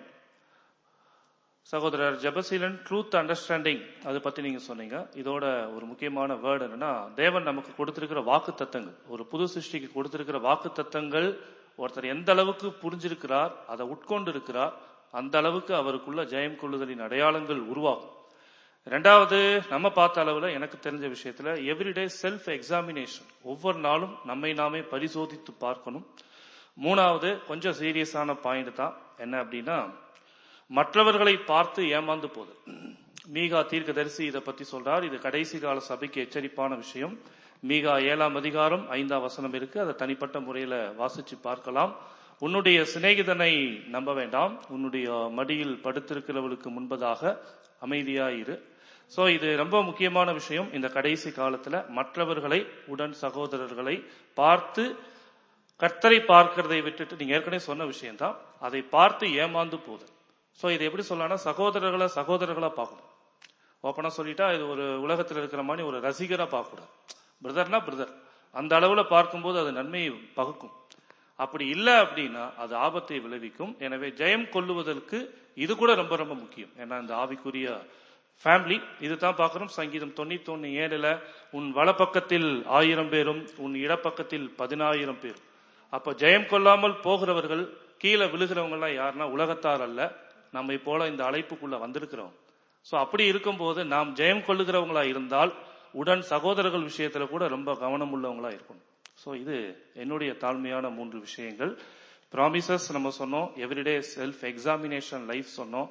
Speaker 1: சகோதரர் ஜெபசீலன் ட்ரூத் அண்டர்ஸ்டாண்டிங் அதை பத்தி நீங்க சொன்னீங்க இதோட ஒரு முக்கியமான வேர்டு என்னன்னா தேவன் நமக்கு கொடுத்திருக்கிற வாக்கு தத்தங்கள் ஒரு புது சிருஷ்டிக்கு கொடுத்திருக்கிற வாக்கு தத்தங்கள் ஒருத்தர் எந்த அளவுக்கு புரிஞ்சிருக்கிறார் அதை உட்கொண்டு இருக்கிறார் அந்த அளவுக்கு அவருக்குள்ள ஜெயம் கொள்ளுதலின் அடையாளங்கள் உருவாகும் ரெண்டாவது நம்ம பார்த்த அளவுல எனக்கு தெரிஞ்ச விஷயத்துல எவ்ரிடே செல்ஃப் எக்ஸாமினேஷன் ஒவ்வொரு நாளும் நம்மை நாமே பரிசோதித்து பார்க்கணும் மூணாவது கொஞ்சம் சீரியஸான பாயிண்ட் தான் என்ன அப்படின்னா மற்றவர்களை பார்த்து ஏமாந்து போகுது மீகா தீர்க்கதரிசி இதை பத்தி சொல்றார் இது கடைசி கால சபைக்கு எச்சரிப்பான விஷயம் மீகா ஏழாம் அதிகாரம் ஐந்தாம் வசனம் இருக்கு அதை தனிப்பட்ட முறையில வாசிச்சு பார்க்கலாம் உன்னுடைய சிநேகிதனை நம்ப வேண்டாம் உன்னுடைய மடியில் படுத்திருக்கிறவளுக்கு முன்பதாக அமைதியாயிரு சோ இது ரொம்ப முக்கியமான விஷயம் இந்த கடைசி காலத்துல மற்றவர்களை உடன் சகோதரர்களை பார்த்து கர்த்தரை பார்க்கிறதை விட்டுட்டு நீங்க ஏற்கனவே சொன்ன விஷயம்தான் அதை பார்த்து ஏமாந்து போகுது சோ இது எப்படி சொல்லலாம்னா சகோதரர்களை சகோதரர்களா பார்க்கணும் ஓப்பனா சொல்லிட்டா இது ஒரு உலகத்துல இருக்கிற மாதிரி ஒரு ரசிகரா பார்க்கக்கூடாது பிரதர்னா பிரதர் அந்த அளவுல பார்க்கும்போது அது நன்மையை பகுக்கும் அப்படி இல்லை அப்படின்னா அது ஆபத்தை விளைவிக்கும் எனவே ஜெயம் கொள்ளுவதற்கு இது கூட ரொம்ப ரொம்ப முக்கியம் ஏன்னா இந்த ஆவிக்குரிய ஃபேமிலி இதுதான் பார்க்கிறோம் சங்கீதம் தொண்ணூத்தி ஒன்னு ஏழுல உன் வலப்பக்கத்தில் ஆயிரம் பேரும் உன் இடப்பக்கத்தில் பதினாயிரம் பேரும் அப்ப ஜெயம் கொள்ளாமல் போகிறவர்கள் கீழே விழுகிறவங்க எல்லாம் யாருன்னா உலகத்தார் அல்ல நம்மை போல இந்த அழைப்புக்குள்ள வந்திருக்கிறோம் சோ அப்படி இருக்கும்போது நாம் ஜெயம் கொள்ளுகிறவங்களா இருந்தால் உடன் சகோதரர்கள் விஷயத்துல கூட ரொம்ப கவனம் உள்ளவங்களா இருக்கணும் சோ இது என்னுடைய தாழ்மையான மூன்று விஷயங்கள் ப்ராமிசஸ் நம்ம சொன்னோம் எவ்ரிடே செல்ஃப் எக்ஸாமினேஷன் லைஃப் சொன்னோம்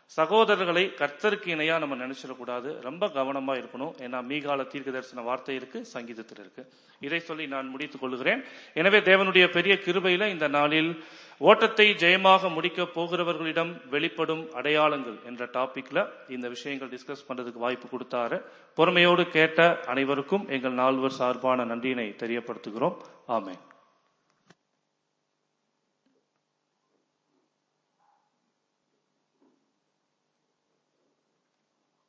Speaker 1: சகோதரர்களை கர்த்தருக்கு இணையா நம்ம நினைச்சிடக்கூடாது ரொம்ப கவனமா இருக்கணும் ஏன்னா மீகால தீர்க்க தரிசன வார்த்தை இருக்கு சங்கீதத்தில் இருக்கு இதை சொல்லி நான் முடித்துக் கொள்கிறேன் எனவே தேவனுடைய பெரிய கிருபையில இந்த நாளில் ஓட்டத்தை ஜெயமாக முடிக்க போகிறவர்களிடம் வெளிப்படும் அடையாளங்கள் என்ற டாபிக்ல இந்த விஷயங்கள் டிஸ்கஸ் பண்றதுக்கு வாய்ப்பு கொடுத்தாரு பொறுமையோடு கேட்ட அனைவருக்கும் எங்கள் நால்வர் சார்பான நன்றியினை தெரியப்படுத்துகிறோம் ஆமென்